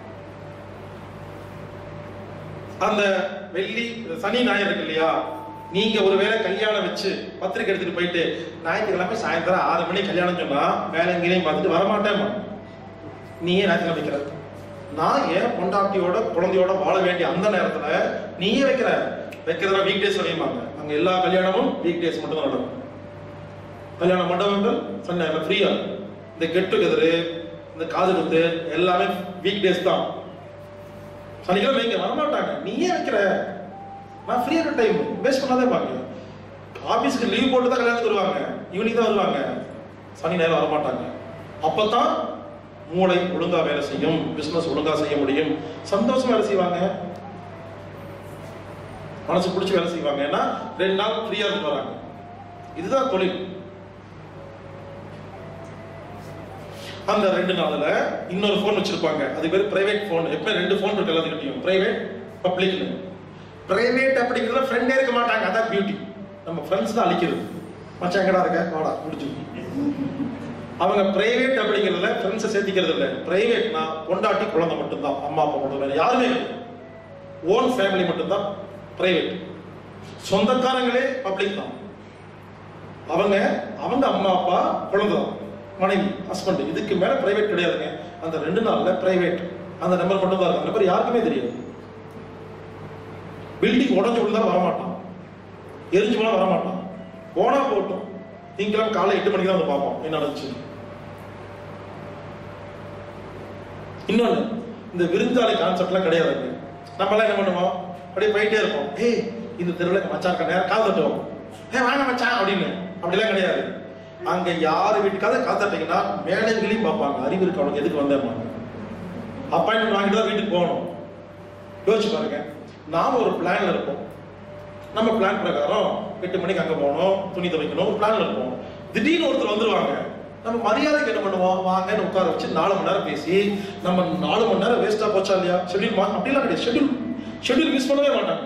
அந்த வெள்ளி சனி ஞாயிறு இருக்கு இல்லையா நீங்க ஒருவேளை கல்யாணம் வச்சு பத்திரிக்கை எடுத்துட்டு போயிட்டு ஞாயிற்றுக்கிழமை சாயந்தரம் ஆறு மணிக்கு கல்யாணம் சொன்னா வேலை எங்கேயும் பார்த்துட்டு வரமாட்டேமா நீயே ஞாயிற்றுக்கிழமை வைக்கிற நான் ஏன் பொண்டாட்டியோட குழந்தையோட வாழ வேண்டிய அந்த நேரத்துல நீயே வைக்கிற வைக்கிறதா வீக் டேஸ் வைப்பாங்க அங்க எல்லா கல்யாணமும் வீக் டேஸ் மட்டும் தான் நடக்கும் கல்யாண மண்டபங்கள் சண்டை ஃப்ரீயா இந்த கெட் டுகெதரு இந்த காது குத்து எல்லாமே வீக் டேஸ் தான் சனிக்கிழமை இங்க வரமாட்டாங்க நீயே வைக்கிற நான் ஃப்ரீயா டைம் வேஸ்ட் பண்ணாதே பாங்க ஆபீஸ்க்கு லீவ் போட்டு தான் கல்யாணத்துக்கு வருவாங்க ஈவினிங் தான் வருவாங்க சனி நேரம் வரமாட்டாங்க அப்பதான் மூளை ஒழுங்கா வேலை செய்யும் பிசினஸ் ஒழுங்கா செய்ய முடியும் சந்தோஷமா வேலை செய்வாங்க மனசு பிடிச்சி வேலை செய்வாங்க ஏன்னா ரெண்டு நாள் ஃப்ரீயா இருந்து வராங்க இதுதான் தொழில் அந்த ரெண்டு நாள்ல இன்னொரு ஃபோன் வச்சிருப்பாங்க அது பேர் பிரைவேட் ஃபோன் எப்ப ரெண்டு ஃபோன் இருக்கு எல்லாத்துக்கிட்டையும் பிரைவேட் பப்ளிக்னு பிரைவேட் அப்படிங்கிறத ஃப்ரெண்டே இருக்க மாட்டாங்க அதான் பியூட்டி நம்ம ஃப்ரெண்ட்ஸ் தான் அழிக்கிறது மச்சான் எங்கடா இருக்க வாடா முடிஞ்சு அவங்க பிரைவேட் அப்படிங்கிறதுல ஃப்ரெண்ட்ஸை சேர்த்திக்கிறது இல்லை பிரைவேட்னா கொண்டாட்டி குழந்தை மட்டும்தான் அம்மா அப்பா மட்டும் வேற யாருமே ஓன் ஃபேமிலி மட்டும்தான் பிரைவேட் சொந்தக்காரங்களே பப்ளிக் தான் அவங்க அவங்க அம்மா அப்பா குழந்தை தான் மனைவி ஹஸ்பண்ட் இதுக்கு மேல பிரைவேட் கிடையாதுங்க அந்த ரெண்டு நாள்ல பிரைவேட் அந்த நம்பர் மட்டும் தான் இருக்கும் அந்த நம்பர் யாருக்குமே தெரியாது பில்டிங் உடஞ்சு விழுந்தா வரமாட்டான் எரிஞ்சு போனா வரமாட்டான் போனா போட்டும் திங்கெல்லாம் காலை எட்டு மணிக்கு தான் வந்து பார்ப்போம் என்ன நடந்துச்சு இன்னொன்னு இந்த விருந்தாளி கான்செப்ட்லாம் கிடையாதுங்க நம்மளாம் என்ன பண்ணுவோம் அப்படியே போயிட்டே இருப்போம் ஏய் இந்த தெருவில் மச்சான் இருக்க நேரம் கால் தட்டுவோம் ஏ வாங்க மச்சான் அப்படின்னு அப்படிலாம் கிடையாது அங்க யார் வீட்டுக்காவது கால் தட்டிங்கன்னா மேலே கிளி பார்ப்பாங்க அறிவு இருக்கு அவனுக்கு எதுக்கு வந்தேன் அப்பாயின்மெண்ட் வாங்கிட்டு தான் வீட்டுக்கு போகணும் யோசிச்சு பாருங்க நாம ஒரு பிளான்ல இருப்போம் நம்ம பிளான் பிரகாரம் எட்டு மணிக்கு அங்க போகணும் துணி துவைக்கணும் ஒரு பிளான்ல இருப்போம் திடீர்னு ஒருத்தர் வந்துருவாங்க நம்ம மரியாதைக்கு என்ன பண்ணுவோம் வாங்கன்னு உட்கார வச்சு நாலு மணி நேரம் பேசி நம்ம நாலு மணி நேரம் வேஸ்டா போச்சா இல்லையா ஷெட்யூல் அப்படிலாம் கிடையாது ஷெட்யூல் ஷெட்யூல் மிஸ் பண்ணவே மாட்டாங்க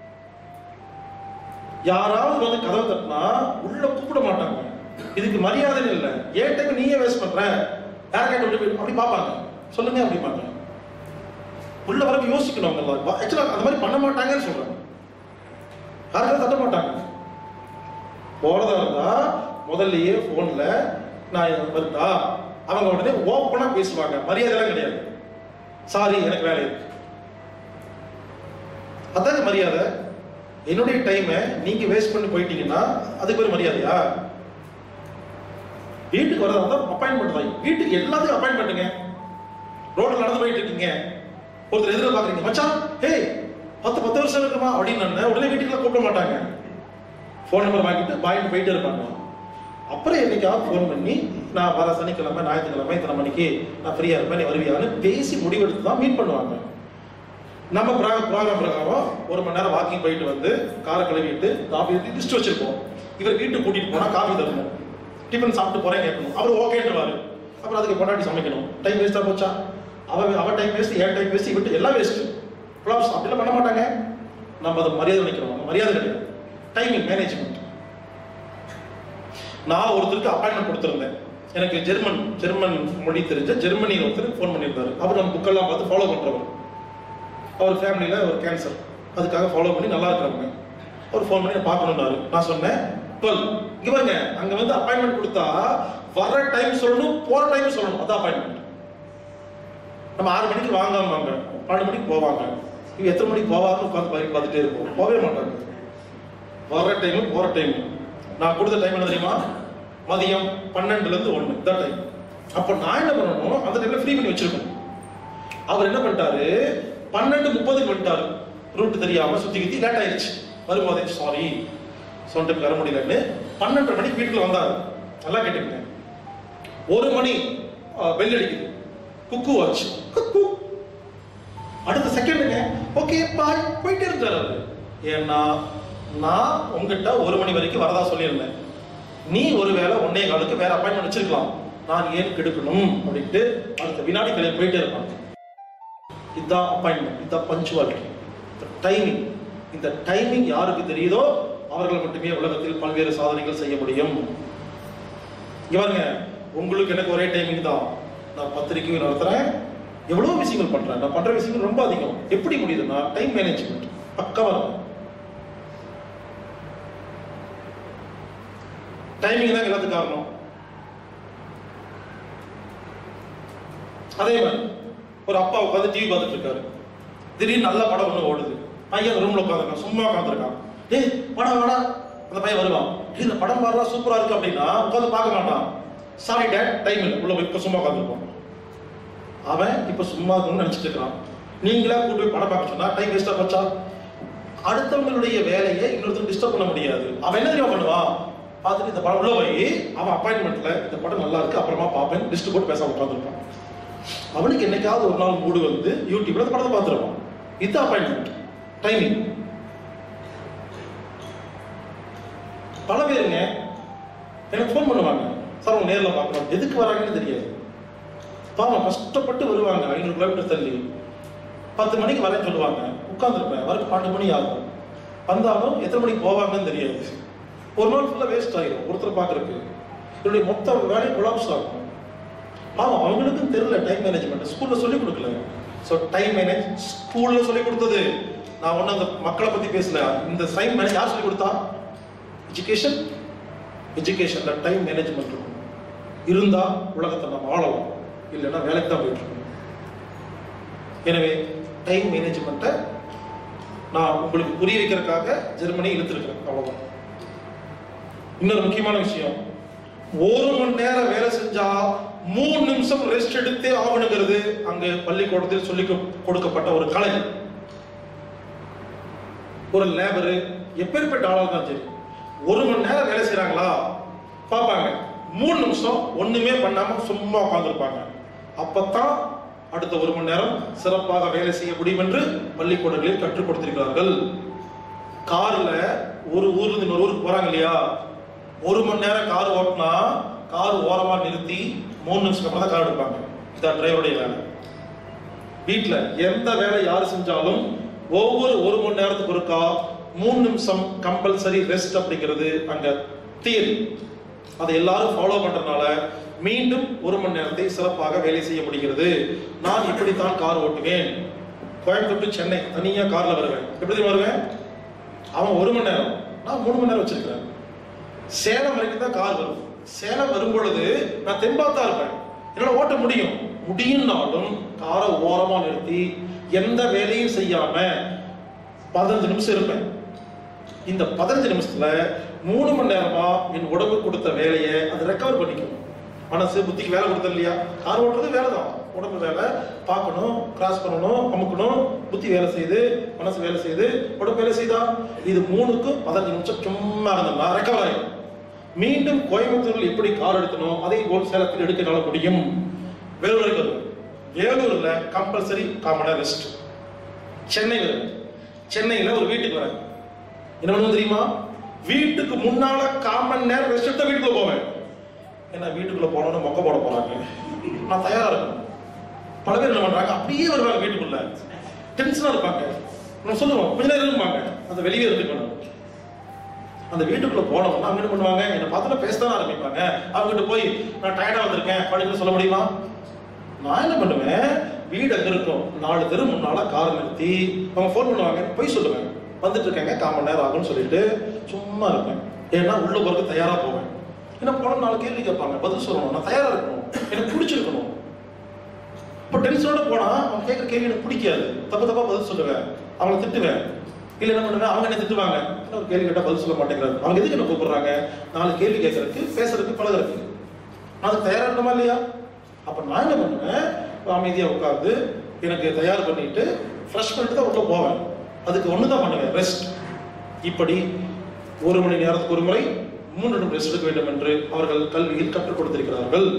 யாராவது வந்து கதவை தட்டினா உள்ள கூப்பிட மாட்டாங்க இதுக்கு மரியாதை இல்லை ஏன் டைம் நீயே வேஸ்ட் பண்ற யார் கேட்ட விட்டு போய் அப்படி பார்ப்பாங்க சொல்லுங்க அப்படி பார்ப்பாங்க உள்ள வரக்கு யோசிக்கணும் அவங்க எல்லாரும் ஆக்சுவலா அந்த மாதிரி பண்ண மாட்டாங்கன்னு சொல்றாங்க யாருக்கும் தட்ட மாட்டாங்க போறதா இருந்தா முதல்லயே போன்ல நான் இது வருதா அவங்க உடனே ஓப்பனா பேசுவாங்க மரியாதைலாம் கிடையாது சாரி எனக்கு வேலை இருக்கு அதாங்க மரியாதை என்னுடைய டைமை நீங்க வேஸ்ட் பண்ணி போயிட்டீங்கன்னா அதுக்கு ஒரு மரியாதையா வீட்டுக்கு வரதா இருந்தா அப்பாயின்மெண்ட் தான் வீட்டுக்கு எல்லாத்துக்கும் அப்பாயின்மெண்ட்டுங்க ரோட்ல நடந்து போயிட்டு இருக்கீங்க ஒருத்தர் எதிர பாக்குறீங்க மச்சான் ஹே பத்து பத்து வருஷம் இருக்குமா அப்படின்னு உடனே வீட்டுக்குள்ள கூப்பிட மாட்டாங்க ஃபோன் நம்பர் வாங்கிட்டு பாயிண்ட் போயிட்டே இருப்பாங்க அப்புறம் என்னைக்காவது ஃபோன் பண்ணி நான் வர சனிக்கிழமை ஞாயிற்றுக்கிழமை இத்தனை மணிக்கு நான் ஃப்ரீயா இருப்பேன் நீ வருவியான்னு பேசி முடிவெடுத்து தான் மீட் பண்ணுவாங்க நம்ம ப்ரோக்ராம் பிரகாரம் ஒரு மணி நேரம் வாக்கிங் போயிட்டு வந்து காரை கழுவிட்டு காஃபி ஊற்றி லிஸ்ட் வச்சிருப்போம் இவர் வீட்டுக்கு கூட்டிட்டு போனா காஃபி தரணும் டிஃபன் சாப்பிட்டு போறேன் கேட்கணும் அவர் ஓகேன்றவாரு அப்புறம் அதுக்கு கொண்டாடி சமைக்கணும் டைம் வேஸ்டா போச்சா அவ அவ டைம் வேஸ்ட் என் டைம் வேஸ்ட் இவட்டு எல்லாம் வேஸ்ட் ப்ளாப்ஸ் அப்படிலாம் பண்ண மாட்டாங்க நம்ம அதை மரியாதை நினைக்கிறோம் மரியாதை கிடையாது டைமிங் மேனேஜ்மெண்ட் நான் ஒருத்தருக்கு அப்பாயின்மெண்ட் கொடுத்துருந்தேன் எனக்கு ஜெர்மன் ஜெர்மன் மொழி தெரிஞ்ச ஜெர்மனியில் ஒருத்தர் ஃபோன் பண்ணியிருந்தாரு அவர் நம்ம புக்கெல்லாம் பார்த்து ஃபாலோ பண்றவர் அவர் ஃபேமிலியில் ஒரு கேன்சர் அதுக்காக ஃபாலோ பண்ணி நல்லா இருக்கிறவங்க அவர் ஃபோன் பண்ணி பார்க்கணும்னாரு நான் சொன்னேன் டுவெல் இங்க பாருங்க அங்க வந்து அப்பாயின்மெண்ட் கொடுத்தா வர டைம் சொல்லணும் போற டைம் சொல்லணும் அதான் அப்பாயின்மெண்ட் நம்ம ஆறு மணிக்கு வாங்காம பன்னெண்டு மணிக்கு போவாங்க இவங்க எத்தனை மணிக்கு போவாங்கன்னு உட்காந்து பாரி பார்த்துட்டே இருப்போம் போகவே மாட்டாங்க வர டைம் போற டைம் நான் கொடுத்த டைம் என்ன தெரியுமா மதியம் பன்னெண்டுல இருந்து ஒண்ணு இதான் டைம் அப்ப நான் என்ன பண்ணணும் அந்த டைம்ல ஃப்ரீ பண்ணி வச்சிருக்கணும் அவர் என்ன பண்ணிட்டாரு பன்னெண்டு முப்பதுக்கு வந்துட்டாரு ரூட் தெரியாம சுத்தி கித்தி லேட் ஆயிடுச்சு வரும்போதே சாரி சொன்ன வர முடியலன்னு பன்னெண்டரை மணிக்கு வீட்டுக்குள்ள வந்தாரு நல்லா கேட்டுக்கங்க ஒரு மணி பெல் அடிக்குது குக்கு வாட்ச் குக்கு அடுத்த செகண்டுங்க ஓகே பாய் போயிட்டே இருந்தாரு அவரு ஏன்னா நான் உங்ககிட்ட ஒரு மணி வரைக்கும் வரதா சொல்லியிருந்தேன் நீ ஒருவேளை ஒன்னே காலுக்கு வேற அப்பாயின்மெண்ட் வச்சிருக்கலாம் நான் ஏன் கெடுக்கணும் அப்படின்ட்டு அடுத்த வினாடி வெளியே போயிட்டே இருப்பாங்க இதுதான் அப்பாயின்மெண்ட் இதுதான் பஞ்சுவாலிட்டி டைமிங் இந்த டைமிங் யாருக்கு தெரியுதோ அவர்கள் மட்டுமே உலகத்தில் பல்வேறு சாதனைகள் செய்ய முடியும் இங்க பாருங்க உங்களுக்கு எனக்கு ஒரே டைமிங் தான் நான் பத்திரிக்கை நடத்துறேன் எவ்வளவு விஷயங்கள் பண்றேன் நான் பண்ற விஷயங்கள் ரொம்ப அதிகம் எப்படி முடியுதுன்னா டைம் மேனேஜ்மெண்ட் பக்கவா இருக்கும் டைமிங் தான் எல்லாத்துக்கும் காரணம் அதே மாதிரி ஒரு அப்பா உட்காந்து டிவி பார்த்துட்டு இருக்காரு திடீர்னு நல்ல படம் ஒன்று ஓடுது பையன் ரூம்ல உட்காந்துருக்கான் சும்மா உட்காந்துருக்கான் டேய் வாடா வாடா அந்த பையன் வருவான் "டேய், இந்த படம் பாடுறா சூப்பரா இருக்கு அப்படின்னா உட்காந்து பார்க்க மாட்டான் சாரி டேட் டைம் இல்லை உள்ள போய் இப்ப சும்மா உட்காந்துருப்போம் அவன் இப்ப சும்மா இருக்கணும்னு நினைச்சிட்டு இருக்கான் நீங்களா கூட்டு போய் படம் பார்க்க சொன்னா டைம் வேஸ்டா போச்சா அடுத்தவங்களுடைய வேலையை இன்னொருத்தர் டிஸ்டர்ப் பண்ண முடியாது அவன் என்ன தெரியுமா பண்ணுவான் பார்த்துட்டு இந்த படம் உள்ள போய் அவன் அப்பாயின்மெண்ட்ல இந்த படம் நல்லா இருக்கு அப்புறமா பார்ப்பேன் லிஸ்ட் போட்டு பேசாம உட்காந்துருப்பான் அவனுக்கு என்னைக்காவது ஒரு நாள் மூடு வந்து யூடியூப்ல அந்த படத்தை பார்த்துருவான் இது அப்பாயின்மெண்ட் டைமிங் பல பேருங்க எனக்கு ஃபோன் பண்ணுவாங்க சார் உங்க நேரில் பார்க்கணும் எதுக்கு வராங்கன்னு தெரியாது பாவம் கஷ்டப்பட்டு வருவாங்க ஐநூறு கிலோமீட்டர் தள்ளி பத்து மணிக்கு வரேன்னு சொல்லுவாங்க உட்காந்துருப்பேன் வரக்கு பன்னெண்டு மணி ஆகும் வந்தாலும் எத்தனை மணிக்கு போவாங்கன்னு தெரியாது ஒரு நாள் ஃபுல்லாக வேஸ்ட் ஆகிடும் ஒருத்தர் பார்க்கறதுக்கு இவருடைய மொத்த வேலை கொலாப்ஸ் ஆகும் பாவம் அவங்களுக்கும் தெரியல டைம் மேனேஜ்மெண்ட் ஸ்கூல்ல சொல்லி கொடுக்கல ஸோ டைம் மேனேஜ் ஸ்கூல்ல சொல்லி கொடுத்தது நான் ஒன்றும் அந்த மக்களை பத்தி பேசல இந்த டைம் மேனேஜ் யார் சொல்லி கொடுத்தா எஜுகேஷன் எஜுகேஷன்ல டைம் மேனேஜ்மெண்ட் இருக்கும் இருந்தா உலகத்தை நம்ம ஆளலாம் இல்லைன்னா வேலைக்கு தான் போயிட்டு இருக்கோம் எனவே டைம் மேனேஜ்மெண்ட்டை நான் உங்களுக்கு புரிய வைக்கிறதுக்காக ஜெர்மனி இழுத்துருக்கேன் அவ்வளவுதான் இன்னொரு முக்கியமான விஷயம் ஒரு மணி நேரம் வேலை செஞ்சா மூணு நிமிஷம் ரெஸ்ட் எடுத்தே ஆகணுங்கிறது அங்க பள்ளிக்கூடத்தில் சொல்லி கொடுக்கப்பட்ட ஒரு கலை ஒரு லேபரு எப்பேற்பட்ட ஆளாக தான் சரி ஒரு மணி நேரம் வேலை செய்றாங்களா பார்ப்பாங்க மூணு நிமிஷம் ஒண்ணுமே பண்ணாம சும்மா உட்காந்துருப்பாங்க அப்பத்தான் அடுத்த ஒரு மணி நேரம் சிறப்பாக வேலை செய்ய முடியும் என்று பள்ளிக்கூடங்களில் கற்றுக் கொடுத்திருக்கிறார்கள் கார்ல ஒரு ஊர்ல இருந்து இன்னொரு ஊருக்கு போறாங்க இல்லையா ஒரு மணி நேரம் கார் ஓட்டினா கார் ஓரமா நிறுத்தி மூணு நிமிஷத்துக்கு அப்புறம் தான் கார் எடுப்பாங்க இதான் டிரைவருடைய வேலை வீட்ல எந்த வேலை யார் செஞ்சாலும் ஒவ்வொரு ஒரு மணி நேரத்துக்கு ஒருக்கா மூணு நிமிஷம் கம்பல்சரி ரெஸ்ட் அப்படிங்கிறது அங்க தியரி அதை எல்லாரும் ஃபாலோ பண்றதுனால மீண்டும் ஒரு மணி நேரத்தை சிறப்பாக வேலை செய்ய முடிகிறது நான் இப்படித்தான் கார் ஓட்டுவேன் கோயம்புத்தூர் to சென்னை தனியா கார்ல வருவேன் எப்படி வருவேன் அவன் ஒரு மணி நேரம் நான் மூணு மணி நேரம் வச்சிருக்கிறேன் சேலம் வரைக்கும் தான் கார் வரும் சேலம் வரும் பொழுது நான் தெம்பாத்தா இருப்பேன் என்னால ஓட்ட முடியும் முடியும்னாலும் காரை ஓரமா நிறுத்தி எந்த வேலையும் செய்யாம பதினஞ்சு நிமிஷம் இருப்பேன் இந்த பதினஞ்சு நிமிஷத்துல மூணு மணி நேரமா என் உடம்பு கொடுத்த வேலையை அது ரெக்கவர் பண்ணிக்கும் மனசு புத்திக்கு வேலை கொடுத்தது இல்லையா கார் ஓட்டுறது வேலை தான் உடம்பு வேலை பார்க்கணும் கிராஸ் பண்ணணும் அமுக்கணும் புத்தி வேலை செய்யுது மனசு வேலை செய்யுது உடம்பு வேலை செய்தா இது மூணுக்கும் பதினஞ்சு நிமிஷம் சும்மா இருந்தோம்னா ரெக்கவர் ஆயிடும் மீண்டும் கோயம்புத்தூரில் எப்படி கார் எடுக்கணும் அதே போல் சேலத்தில் எடுக்க என்னால முடியும் வேலூருக்கு வருவேன் வேலூர்ல கம்பல்சரி காமனா ரெஸ்ட் சென்னை வருவேன் சென்னையில ஒரு வீட்டுக்கு வரேன் என்ன பண்ணுவோம் தெரியுமா வீட்டுக்கு முன்னால காமன் நேரம் ரெஸ்ட் எடுத்த வீட்டுக்குள்ள போவேன் ஏன்னா வீட்டுக்குள்ள போனோம்னு மொக்க போட போறாங்க நான் தயாரா இருக்கணும் பல பேர் என்ன பண்றாங்க அப்படியே வருவாங்க வீட்டுக்குள்ள டென்ஷனா இருப்பாங்க நம்ம சொல்லுவோம் கொஞ்ச நேரம் இருப்பாங்க அந்த வெளியே இருந்துக்கணும் அந்த வீட்டுக்குள்ள போனவங்க அவங்க என்ன பண்ணுவாங்க என்ன பார்த்தா பேசதான் ஆரம்பிப்பாங்க அவங்க கிட்ட போய் நான் டயர்டா வந்திருக்கேன் அப்படின்னு சொல்ல முடியுமா நான் என்ன பண்ணுவேன் வீடு அங்க இருக்கும் நாலு தெரு முன்னால கார் நிறுத்தி அவங்க ஃபோன் பண்ணுவாங்க போய் சொல்லுவேன் வந்துட்டு இருக்காங்க கால் மணி நேரம் ஆகும்னு சொல்லிட்டு சும்மா இருப்பேன் ஏன்னா உள்ள போறதுக்கு தயாரா போவேன் ஏன்னா போன நாலு கேள்வி கேட்பாங்க பதில் சொல்லணும் நான் தயாரா இருக்கணும் எனக்கு பிடிச்சிருக்கணும் இப்போ டென்ஷனோட போனா அவன் கேட்குற கேள்வி எனக்கு பிடிக்காது தப்பு தப்பா பதில் சொல்லுவேன் அவங்கள திட்டுவேன் இல்ல என்ன பண்ணுவேன் அவங்க என்ன திட்டுவாங்க என்ன ஒரு கேள்வி கேட்டா பதில் சொல்ல மாட்டேங்கிறாரு அவங்க எதுக்கு என்ன கூப்பிடுறாங்க நாலு கேள்வி கேட்கறதுக்கு பேசுறதுக்கு பழகுறதுக்கு நான் அதுக்கு தயாரா இருக்கணுமா இல்லையா அப்ப நான் என்ன பண்ணுவேன் அமைதியா உட்கார்ந்து எனக்கு தயார் பண்ணிட்டு ஃப்ரெஷ் பண்ணிட்டு தான் உள்ள போவேன் அதுக்கு ஒன்று தான் பண்ணுவேன் ரெஸ்ட் இப்படி ஒரு மணி நேரத்துக்கு ஒரு முறை மூன்று நிமிடம் ரெஸ்ட் எடுக்க வேண்டும் என்று அவர்கள் கல்வியில் கற்றுக் கொடுத்திருக்கிறார்கள்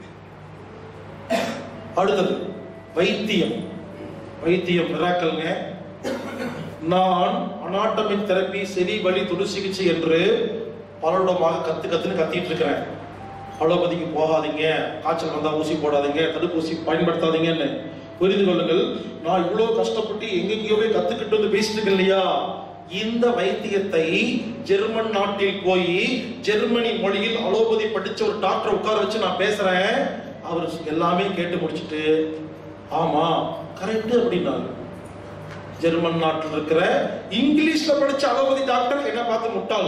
அடுத்தது வைத்தியம் வைத்தியம் மிராக்கல்ங்க நான் அனாட்டமிக் தெரப்பி செவி வலி துடு சிகிச்சை என்று பலரிடமாக கத்து கத்துன்னு கத்திட்டு இருக்கிறேன் அலோபதிக்கு போகாதீங்க காய்ச்சல் வந்தா ஊசி போடாதீங்க தடுப்பூசி பயன்படுத்தாதீங்கன்னு புரிந்து கொள்ளுங்கள் நான் இவ்வளவு கஷ்டப்பட்டு எங்கெங்கயோ போய் கத்துக்கிட்டு வந்து பேசிட்டு இருக்கேன் இல்லையா இந்த வைத்தியத்தை ஜெர்மன் நாட்டில் போய் ஜெர்மனி மொழியில் அலோபதி படிச்ச ஒரு டாக்டர் உட்கார வச்சு நான் பேசுறேன் அவர் எல்லாமே கேட்டு முடிச்சிட்டு ஆமா கரெக்ட் அப்படின்னாரு ஜெர்மன் நாட்டில் இருக்கிற இங்கிலீஷ்ல படிச்ச அலோபதி டாக்டர் என்ன பார்த்து முட்டாள்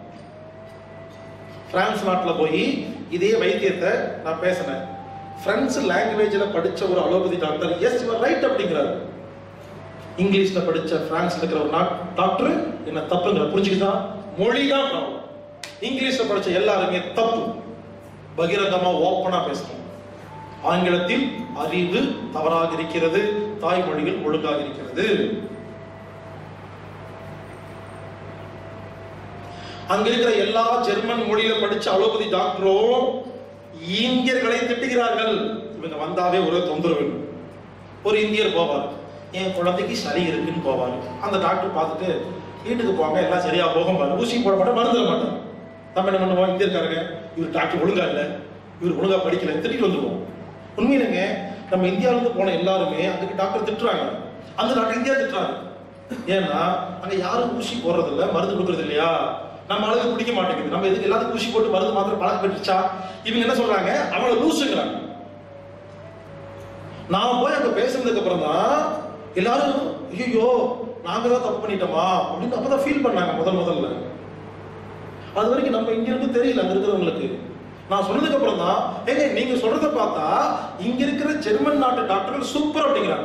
பிரான்ஸ் நாட்டில் போய் இதே வைத்தியத்தை நான் பேசினேன் பிரெஞ்சு லாங்குவேஜ்ல படிச்ச ஒரு allopathy doctor yes you're right அப்படிங்கிறாரு இங்கிலீஷ்ல படிச்ச பிரான்ஸ்ல இருக்கிற ஒரு டாக்டர் என்ன தப்புங்கிற புரிஞ்சுக்கிட்டா மொழி தான் ப்ராப்ளம் இங்கிலீஷ்ல படிச்ச எல்லாருமே தப்பு பகிரங்கமா ஓப்பனா பேசுறோம் ஆங்கிலத்தில் அறிவு தவறாக இருக்கிறது தாய்மொழிகள் ஒழுங்காக இருக்கிறது அங்க இருக்கிற எல்லா ஜெர்மன் மொழியில படிச்ச அலோபதி டாக்டரும் இந்தியர்களை திட்டுகிறார்கள் இவங்க வந்தாவே ஒரு தொந்தரவு ஒரு இந்தியர் போவார் என் குழந்தைக்கு சளி இருக்குன்னு போவார் அந்த டாக்டர் பார்த்துட்டு வீட்டுக்கு போங்க எல்லாம் சரியா போகும் பாரு ஊசி போட மாட்டேன் மருந்து மாட்டேன் நம்ம என்ன பண்ணுவோம் இந்தியர்காரங்க இவர் டாக்டர் ஒழுங்கா இல்லை இவர் ஒழுங்கா படிக்கல திட்டிட்டு வந்துருவோம் உண்மையிலங்க நம்ம இந்தியாவில இருந்து போன எல்லாருமே அதுக்கு டாக்டர் திட்டுறாங்க அந்த டாக்டர் இந்தியா திட்டுறாங்க ஏன்னா அங்க யாரும் ஊசி போடுறது இல்ல மருந்து கொடுக்கறது இல்லையா நம்ம ஆளுக்கு பிடிக்க மாட்டேங்குது நம்ம எதுக்கு எல்லாத்துக்கும் ஊசி போட்டு மருந்து மாத்திரம் பழக்கம் பெற்றுச்சா இவங்க என்ன சொல்றாங்க அவளை லூசுங்கிறாங்க நான் போய் அங்க பேசுனதுக்கு அப்புறம் தான் எல்லாரும் ஐயோ நாங்க தான் தப்பு பண்ணிட்டோமா அப்படின்னு அப்பதான் ஃபீல் பண்ணாங்க முதல் முதல்ல அது வரைக்கும் நம்ம இங்க இருந்து தெரியல அங்க இருக்கிறவங்களுக்கு நான் சொன்னதுக்கு அப்புறம் தான் ஏங்க நீங்க சொல்றத பார்த்தா இங்க இருக்கிற ஜெர்மன் நாட்டு டாக்டர்கள் சூப்பர் அப்படிங்கிறாங்க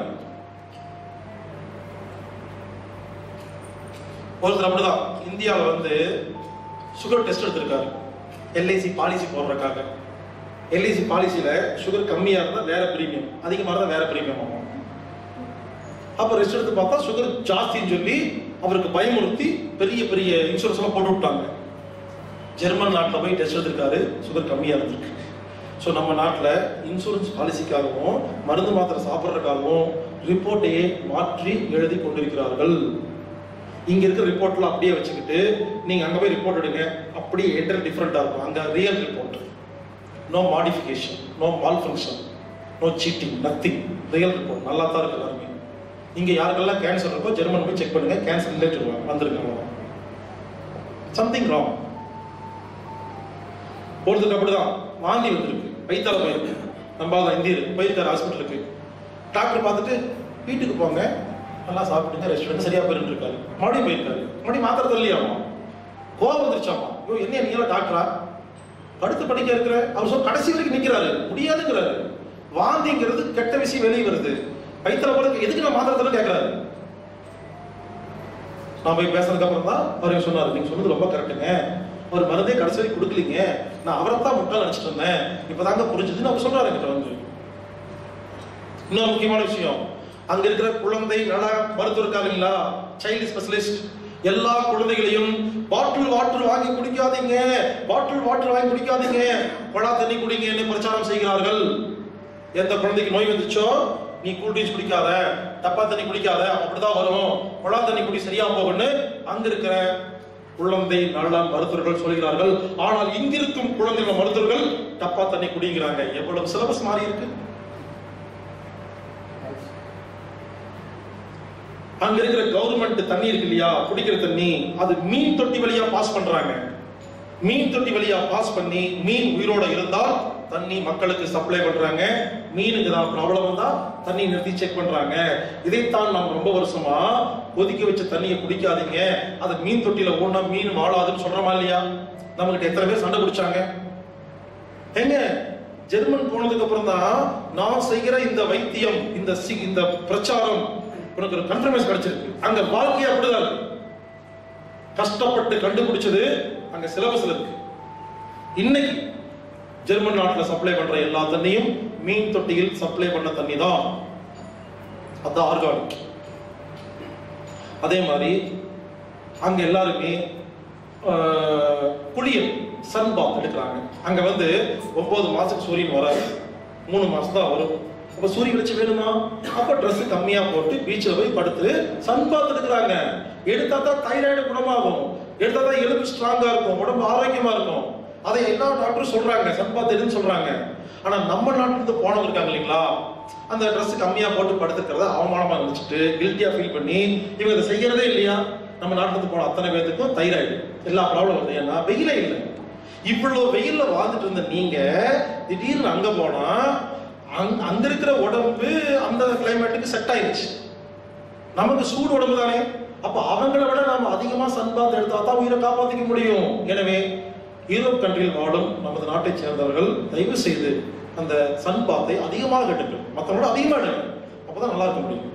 ஒருத்தர் அப்படிதான் இந்தியாவில் வந்து சுகர் டெஸ்ட் எடுத்திருக்காரு எல்ஐசி பாலிசி போடுறதுக்காக எல்ஐசி பாலிசியில சுகர் கம்மியா இருந்தா வேற பிரீமியம் அதிகமா இருந்தா வேற பிரீமியம் ஆகும் அப்ப ரெஸ்ட் எடுத்து பார்த்தா சுகர் ஜாஸ்தின்னு சொல்லி அவருக்கு பயமுறுத்தி பெரிய பெரிய இன்சூரன்ஸ் எல்லாம் போட்டு விட்டாங்க ஜெர்மன் நாட்டில் போய் டெஸ்ட் எடுத்திருக்காரு சுகர் கம்மியா இருந்திருக்கு ஸோ நம்ம நாட்டில் இன்சூரன்ஸ் பாலிசிக்காகவும் மருந்து மாத்திரை சாப்பிட்றதுக்காகவும் ரிப்போர்ட்டையே மாற்றி எழுதி கொண்டிருக்கிறார்கள் இங்க இருக்கிற ரிப்போர்ட்லாம் அப்படியே வச்சுக்கிட்டு நீங்க அங்க போய் ரிப்போர்ட் எடுங்க அப்படியே என்டர் டிஃப்ரெண்டா இருக்கும் அங்க real report no modification no malfunction no cheating nothing real report நல்லா தான் இருக்கு எல்லாருமே இங்க யாருக்கெல்லாம் கேன்சர் இருக்கோ ஜெர்மன் போய் செக் பண்ணுங்க கேன்சர் இல்லைன்னு சொல்லுவாங்க வந்திருக்காங்க சம்திங் ராங் ஒருத்தருக்கு அப்படிதான் வாந்தி வந்திருக்கு வயிற்றால போயிருக்கு நம்பாத இந்தியர் போயிருக்காரு ஹாஸ்பிட்டலுக்கு டாக்டர் பார்த்துட்டு வீட்டுக்கு போங்க நல்லா சாப்பிட்டுங்க ரெஸ்ட் எடுத்து சரியா போயிட்டு இருக்காரு மறுபடியும் போயிருக்காரு மறுபடியும் மாத்திரை தள்ளியாமா கோவம் வந்துருச்சாமா ஐயோ என்ன நீங்களா டாக்டரா படுத்து படிக்க இருக்கிற அவர் சொல் கடைசி வரைக்கும் நிக்கிறாரு முடியாதுங்கிறாரு வாந்திங்கிறது கெட்ட விஷயம் வெளியே வருது வயிற்றுல போல எதுக்கு நான் மாத்திரை தள்ள கேட்கிறாரு நான் போய் பேசுனதுக்கு அப்புறம் தான் அவர் சொன்னாரு நீங்க சொன்னது ரொம்ப கரெக்டுங்க ஒரு மருந்தே கடைசி வரைக்கும் கொடுக்கலீங்க நான் அவரை தான் முட்டா நினைச்சிட்டு இருந்தேன் இப்பதாங்க புரிஞ்சுதுன்னு அவர் சொல்றாரு என்கிட்ட வந்து இன்னொரு முக்கியமான விஷயம் அங்க இருக்கிற குழந்தை நல மருத்துவர் இருக்காங்களா சைல்டு ஸ்பெஷலிஸ்ட் எல்லா குழந்தைகளையும் பாட்டில் வாட்டர் வாங்கி குடிக்காதீங்க பாட்டில் வாட்டர் வாங்கி குடிக்காதீங்க கொடா தண்ணி குடிங்கன்னு பிரச்சாரம் செய்கிறார்கள் எந்த குழந்தைக்கு நோய் வந்துச்சோ நீ கூல் ட்ரிங்க்ஸ் குடிக்காத டப்பா தண்ணி குடிக்காத அப்படிதான் வரும் குழா தண்ணி குடி சரியா போகும்னு அங்க இருக்கிற குழந்தை நல மருத்துவர்கள் சொல்கிறார்கள் ஆனால் இங்கிருக்கும் குழந்தை நல மருத்துவர்கள் டப்பா தண்ணி குடிங்கிறாங்க எவ்வளவு சிலபஸ் மாறி இருக்கு அங்க இருக்கிற கவர்மெண்ட் தண்ணி இருக்கு இல்லையா குடிக்கிற தண்ணி அது மீன் தொட்டி வழியா பாஸ் பண்றாங்க மீன் தொட்டி வழியா பாஸ் பண்ணி மீன் உயிரோட இருந்தால் தண்ணி மக்களுக்கு சப்ளை பண்றாங்க மீனுக்கு தான் ப்ராப்ளம் வந்தா தண்ணி நிறுத்தி செக் பண்றாங்க இதைத்தான் நாம் ரொம்ப வருஷமா கொதிக்க வச்ச தண்ணியை குடிக்காதீங்க அது மீன் தொட்டியில ஓடினா மீன் வாழாதுன்னு சொல்றோமா இல்லையா நம்மகிட்ட எத்தனை பேர் சண்டை பிடிச்சாங்க ஏங்க ஜெர்மன் போனதுக்கு அப்புறம் தான் நான் செய்கிற இந்த வைத்தியம் இந்த சி- இந்த பிரச்சாரம் உனக்கு ஒரு கன்ஃபர்மேஷன் கிடைச்சிருக்கு அங்க வாழ்க்கை அப்படிதான் இருக்கு கஷ்டப்பட்டு கண்டுபிடிச்சது அங்க சிலபஸ்ல இருக்கு இன்னைக்கு ஜெர்மன் நாட்டுல சப்ளை பண்ற எல்லா தண்ணியும் மீன் தொட்டியில் சப்ளை பண்ண தண்ணி தான் அதான் ஆர்கானிக் அதே மாதிரி அங்க எல்லாருமே ஆஹ், குளியல் சன் பாத் எடுக்கிறாங்க அங்க வந்து ஒன்பது மாசத்துக்கு சூரியன் வராது மூணு மாசம் தான் வரும் அப்ப சூரிய வெளிச்சம் வேணுமா அப்ப Dress கம்மியா போட்டு பீச்சில் போய் படுத்து சன் பாத் எடுக்கிறாங்க எடுத்தா தான் தைராய்டு குணமாகும் எடுத்தா தான் எலும்பு ஸ்ட்ராங்கா இருக்கும் உடம்பு ஆரோக்கியமா இருக்கும் அதை எல்லா டாக்டரும் சொல்றாங்க சன் பாத் எடுன்னு சொல்றாங்க ஆனா நம்ம நாட்டுல இருந்து போனவங்க இருக்காங்க இல்லைங்களா அந்த Dress கம்மியா போட்டு படுத்துக்கிறத அவமானமா நினைச்சிட்டு கில்ட்டியா ஃபீல் பண்ணி இவங்க இதை செய்யறதே இல்லையா நம்ம நாட்டுல இருந்து போன அத்தனை பேர்த்துக்கும் தைராய்டு எல்லா ப்ராப்ளம் வருது ஏன்னா வெயிலே இல்லை இவ்வளவு வெயில்ல வாழ்ந்துட்டு இருந்த நீங்க திடீர்னு அங்க போனா அங்க அங்க இருக்கிற உடம்பு அந்த கிளைமேட்டுக்கு செட் ஆயிடுச்சு நமக்கு சூடு உடம்பு தானே அப்ப அவங்கள விட நாம அதிகமா சன்பாத் எடுத்தா தான் உயிரை காப்பாத்திக்க முடியும் எனவே யூரோப் கண்ட்ரியில் வாழும் நமது நாட்டை சேர்ந்தவர்கள் தயவு செய்து அந்த சன்பாத்தை அதிகமாக எடுக்கணும் மற்றவங்களோட அதிகமாக எடுங்க அப்பதான் நல்லா இருக்க முடியும்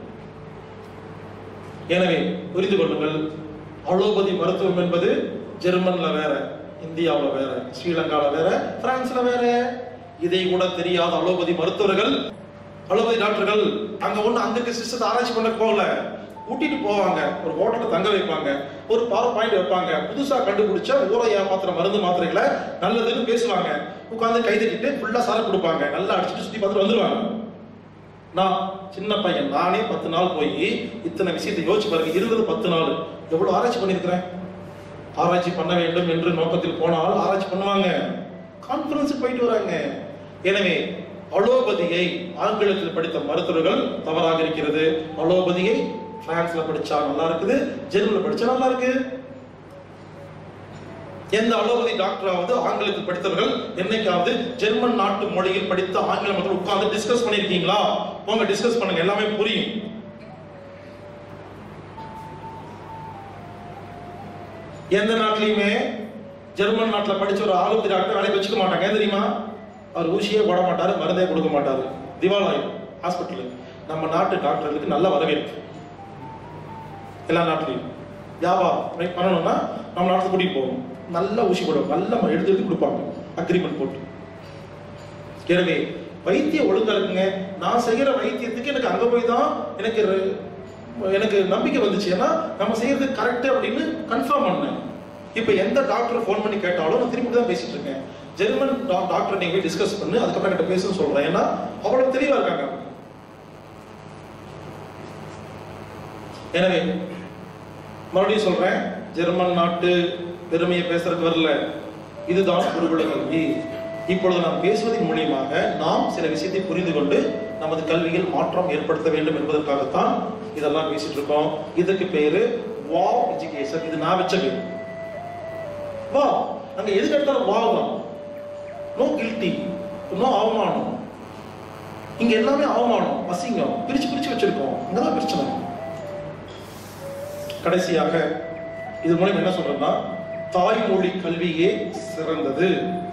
எனவே புரிந்து கொள்ளுங்கள் அலோபதி மருத்துவம் என்பது ஜெர்மன்ல வேற இந்தியாவுல வேற ஸ்ரீலங்கால வேற பிரான்ஸ்ல வேற இதை கூட தெரியாத அலோபதி மருத்துவர்கள் அலோபதி டாக்டர்கள் அங்க ஒண்ணு அங்க இருக்க சிஸ்டத்தை ஆராய்ச்சி பண்ண போகல கூட்டிட்டு போவாங்க ஒரு ஹோட்டல்ல தங்க வைப்பாங்க ஒரு பவர் பாயிண்ட் வைப்பாங்க புதுசா கண்டுபிடிச்ச ஊரை ஏமாத்துற மருந்து மாத்திரைகளை நல்லதுன்னு பேசுவாங்க உட்கார்ந்து கை தட்டிட்டு ஃபுல்லா சாரை கொடுப்பாங்க நல்லா அடிச்சுட்டு சுத்தி பார்த்துட்டு வந்துருவாங்க நான் சின்ன பையன் நானே பத்து நாள் போய் இத்தனை விஷயத்தை யோசிச்சு பாருங்க இருபது பத்து நாள் எவ்வளவு ஆராய்ச்சி பண்ணியிருக்கிறேன் ஆராய்ச்சி பண்ண வேண்டும் என்று நோக்கத்தில் போனால் ஆராய்ச்சி பண்ணுவாங்க கான்ஃபரன்ஸுக்கு போயிட்டு வராங்க எனவே அலோபதியை ஆங்கிலத்தில் படித்த மருத்துவர்கள் தவறாக இருக்கிறது அலோபதியை பிரான்ஸ்ல படிச்சா நல்லா இருக்குது ஜெர்மன்ல படிச்சா நல்லா இருக்கு எந்த அலோபதி டாக்டராவது ஆங்கிலத்தில் படித்தவர்கள் என்னைக்காவது ஜெர்மன் நாட்டு மொழியில் படித்த ஆங்கில மக்கள் உட்கார்ந்து டிஸ்கஸ் பண்ணிருக்கீங்களா போங்க டிஸ்கஸ் பண்ணுங்க எல்லாமே புரியும் எந்த நாட்டிலையுமே ஜெர்மன் நாட்டில் படிச்ச ஒரு ஆலோபதி டாக்டர் வேலைக்கு வச்சுக்க மாட்டாங்க ஏன் தெரியுமா அவர் ஊசியே போட மாட்டாரு மருந்தே கொடுக்க மாட்டாரு திவாலாயும் ஹாஸ்பிட்டலு நம்ம நாட்டு டாக்டர்களுக்கு நல்ல வரவேற்பு எல்லா நாட்டிலையும் வியாபாரம் right பண்ணணும்னா நம்ம நாட்டுக்கு கூட்டிட்டு போகணும் நல்ல ஊசி போடுவோம் நல்ல ம- எடுத்து எடுத்து கொடுப்பாங்க அக்ரிமெண்ட் போட்டு எனவே வைத்தியம் ஒழுங்கா இருக்குங்க நான் செய்யற வைத்தியத்துக்கு எனக்கு அங்க போய் தான் எனக்கு ர- எனக்கு நம்பிக்கை வந்துச்சு ஏன்னா நம்ம செய்யறது கரெக்ட் அப்படின்னு கன்ஃபார்ம் பண்ணேன் இப்போ எந்த டாக்டர் ஃபோன் பண்ணி கேட்டாலும் நான் திருப்பி தான் பேசிட்டு இருக்கேன் ஜெர்மன் டா- டாக்டர் நீங்க போய் டிஸ்கஸ் பண்ணு அதுக்கப்புறம் கிட்ட பேசுன்னு சொல்றேன் ஏன்னா அவ்வளவு தெளிவா இருக்காங்க எனவே மறுபடியும் சொல்றேன் ஜெர்மன் நாட்டு பெருமையை பேசுறதுக்கு வரல இதுதான் குருகுல கல்வி இப்பொழுது நாம் பேசுவதன் மூலியமாக நாம் சில விஷயத்தை புரிந்து கொண்டு நமது கல்வியில் மாற்றம் ஏற்படுத்த வேண்டும் என்பதற்காகத்தான் இதெல்லாம் பேசிட்டு இருக்கோம் இதுக்கு பேரு வாவ் எஜுகேஷன் இது நான் வச்ச பேர் வா அங்க எதுக்கு எடுத்தாலும் வாவ் தான் நோ கில்ட்டி நோ அவமானம் இங்க எல்லாமே அவமானம் அசிங்கம் பிரிச்சு பிரிச்சு வச்சிருக்கோம் அங்கதான் பிரச்சனை கடைசியாக இது மூலம் என்ன சொல்றேன்னா தாய்மொழி கல்வியே சிறந்தது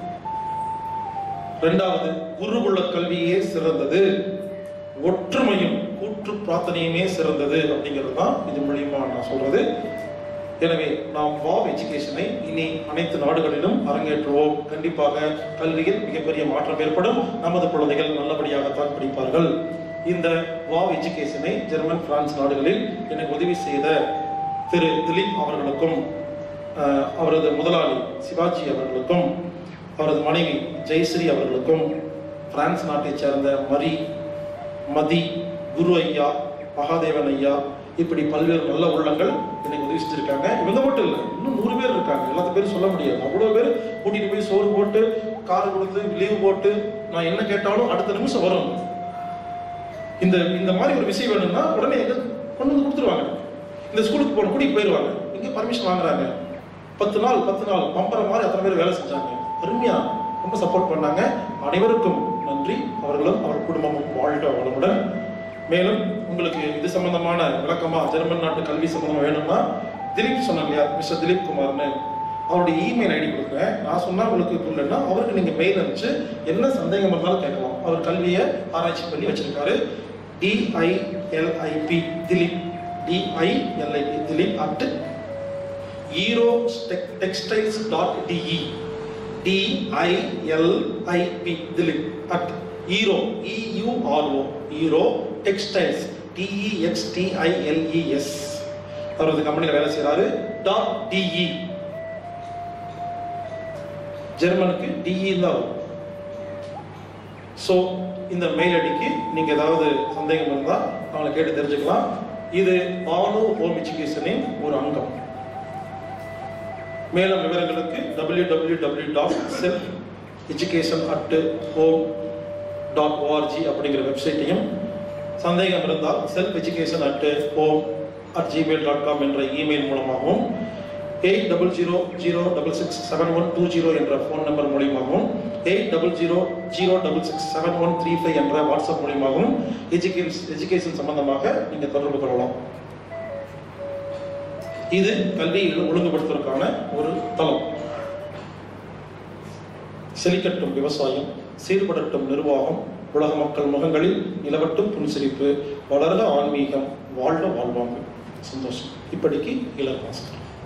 இரண்டாவது குருகுல கல்வியே சிறந்தது ஒற்றுமையும் கூற்று பிரார்த்தனையுமே சிறந்தது அப்படிங்கிறது தான் இது மூலியமா நான் சொல்றது எனவே நாம் வாவ் எஜுகேஷனை இனி அனைத்து நாடுகளிலும் அரங்கேற்றுவோம் கண்டிப்பாக கல்வியில் மிகப்பெரிய மாற்றம் ஏற்படும் நமது குழந்தைகள் நல்லபடியாகத்தான் படிப்பார்கள் இந்த வாவ் எஜுகேஷனை ஜெர்மன் பிரான்ஸ் நாடுகளில் எனக்கு உதவி செய்த திரு திலீப் அவர்களுக்கும் அஹ், அவரது முதலாளி சிவாஜி அவர்களுக்கும் அவரது மனைவி ஜெயஸ்ரீ அவர்களுக்கும் பிரான்ஸ் நாட்டைச் சேர்ந்த மரி மதி குரு ஐயா மகாதேவன் ஐயா இப்படி பல்வேறு நல்ல உள்ளங்கள் எனக்கு உதவி செஞ்சிருக்காங்க இவங்க மட்டும் இல்லை இன்னும் நூறு பேர் இருக்காங்க எல்லாத்த பேரும் சொல்ல முடியாது அவ்வளோ பேர் கூட்டிட்டு போய் சோறு போட்டு கார் கொடுத்து லீவ் போட்டு நான் என்ன கேட்டாலும் அடுத்த நிமிஷம் வரும் இந்த இந்த மாதிரி ஒரு விஷயம் வேணும்னா உடனே எங்க கொண்டு வந்து கொடுத்துருவாங்க இந்த ஸ்கூலுக்கு போன கூட்டிட்டு போயிடுவாங்க இங்க பர்மிஷன் வாங்குறாங்க பத்து நாள் பத்து நாள் பம்பர மாதிரி அத்தனை பேர் வேலை செஞ்சாங்க அருமையா ரொம்ப சப்போர்ட் பண்ணாங்க அனைவருக்கும் நன்றி அவர்களும் அவர் குடும்பமும் வாழ்க வளமுடன் மேலும் உங்களுக்கு இது சம்பந்தமான விளக்கமா ஜெர்மன் நாட்டு கல்வி சம்பந்தமா வேணும்னா திலீப் சொன்னாங்க இல்லையா மிஸ்டர் திலீப் குமார்னு அவருடைய இமெயில் ஐடி கொடுக்குறேன் நான் சொன்னா உங்களுக்கு புரியலன்னா அவருக்கு நீங்க மெயில் அனுப்பிச்சு என்ன சந்தேகம் இருந்தாலும் கேட்கலாம் அவர் கல்வியை ஆராய்ச்சி பண்ணி வச்சிருக்காரு டிஐஎல்ஐபி Dilip டிஐஎல்ஐபி Dilip at zero textiles dot DE டிஐஎல்ஐபி Dilip at zero இயூஆர்ஓ zero textiles டிஇஎக்ஸ்டிஐஎல்இஎஸ் அவர் அந்த கம்பெனியில் வேலை செய்கிறாரு டாட் டிஇ ஜெர்மனுக்கு டிஇ தான் வரும் ஸோ இந்த மெயில் ஐடிக்கு நீங்கள் ஏதாவது சந்தேகம் இருந்தால் அவங்களை கேட்டு தெரிஞ்சுக்கலாம் இது பானு ஹோம் எஜுகேஷனின் ஒரு அங்கம் மேலும் விவரங்களுக்கு W W W dot self education at home dot O R G அப்படிங்கிற வெப்சைட்டையும் சந்தேகம் இருந்தால் self education at home at Gmail dot com என்ற இமெயில் மூலமாகவும் eight double zero zero double six seven one two zero என்ற ஃபோன் நம்பர் மூலியமாகவும் eight double zero zero double six seven one three five என்ற WhatsApp மூலியமாகவும் education education சம்பந்தமாக நீங்கள் தொடர்பு கொள்ளலாம் இது கல்வியை ஒழுங்குபடுத்துவதற்கான ஒரு தளம் செழிக்கட்டும் விவசாயம் சீர்படட்டும் நிர்வாகம் உலக மக்கள் முகங்களில் நிலவட்டும் புன்சிரிப்பு வளர்க ஆன்மீகம் வாழ்க வாழ்வாங்க சந்தோஷம் இப்படிக்கு இளர் பாஸ்கர்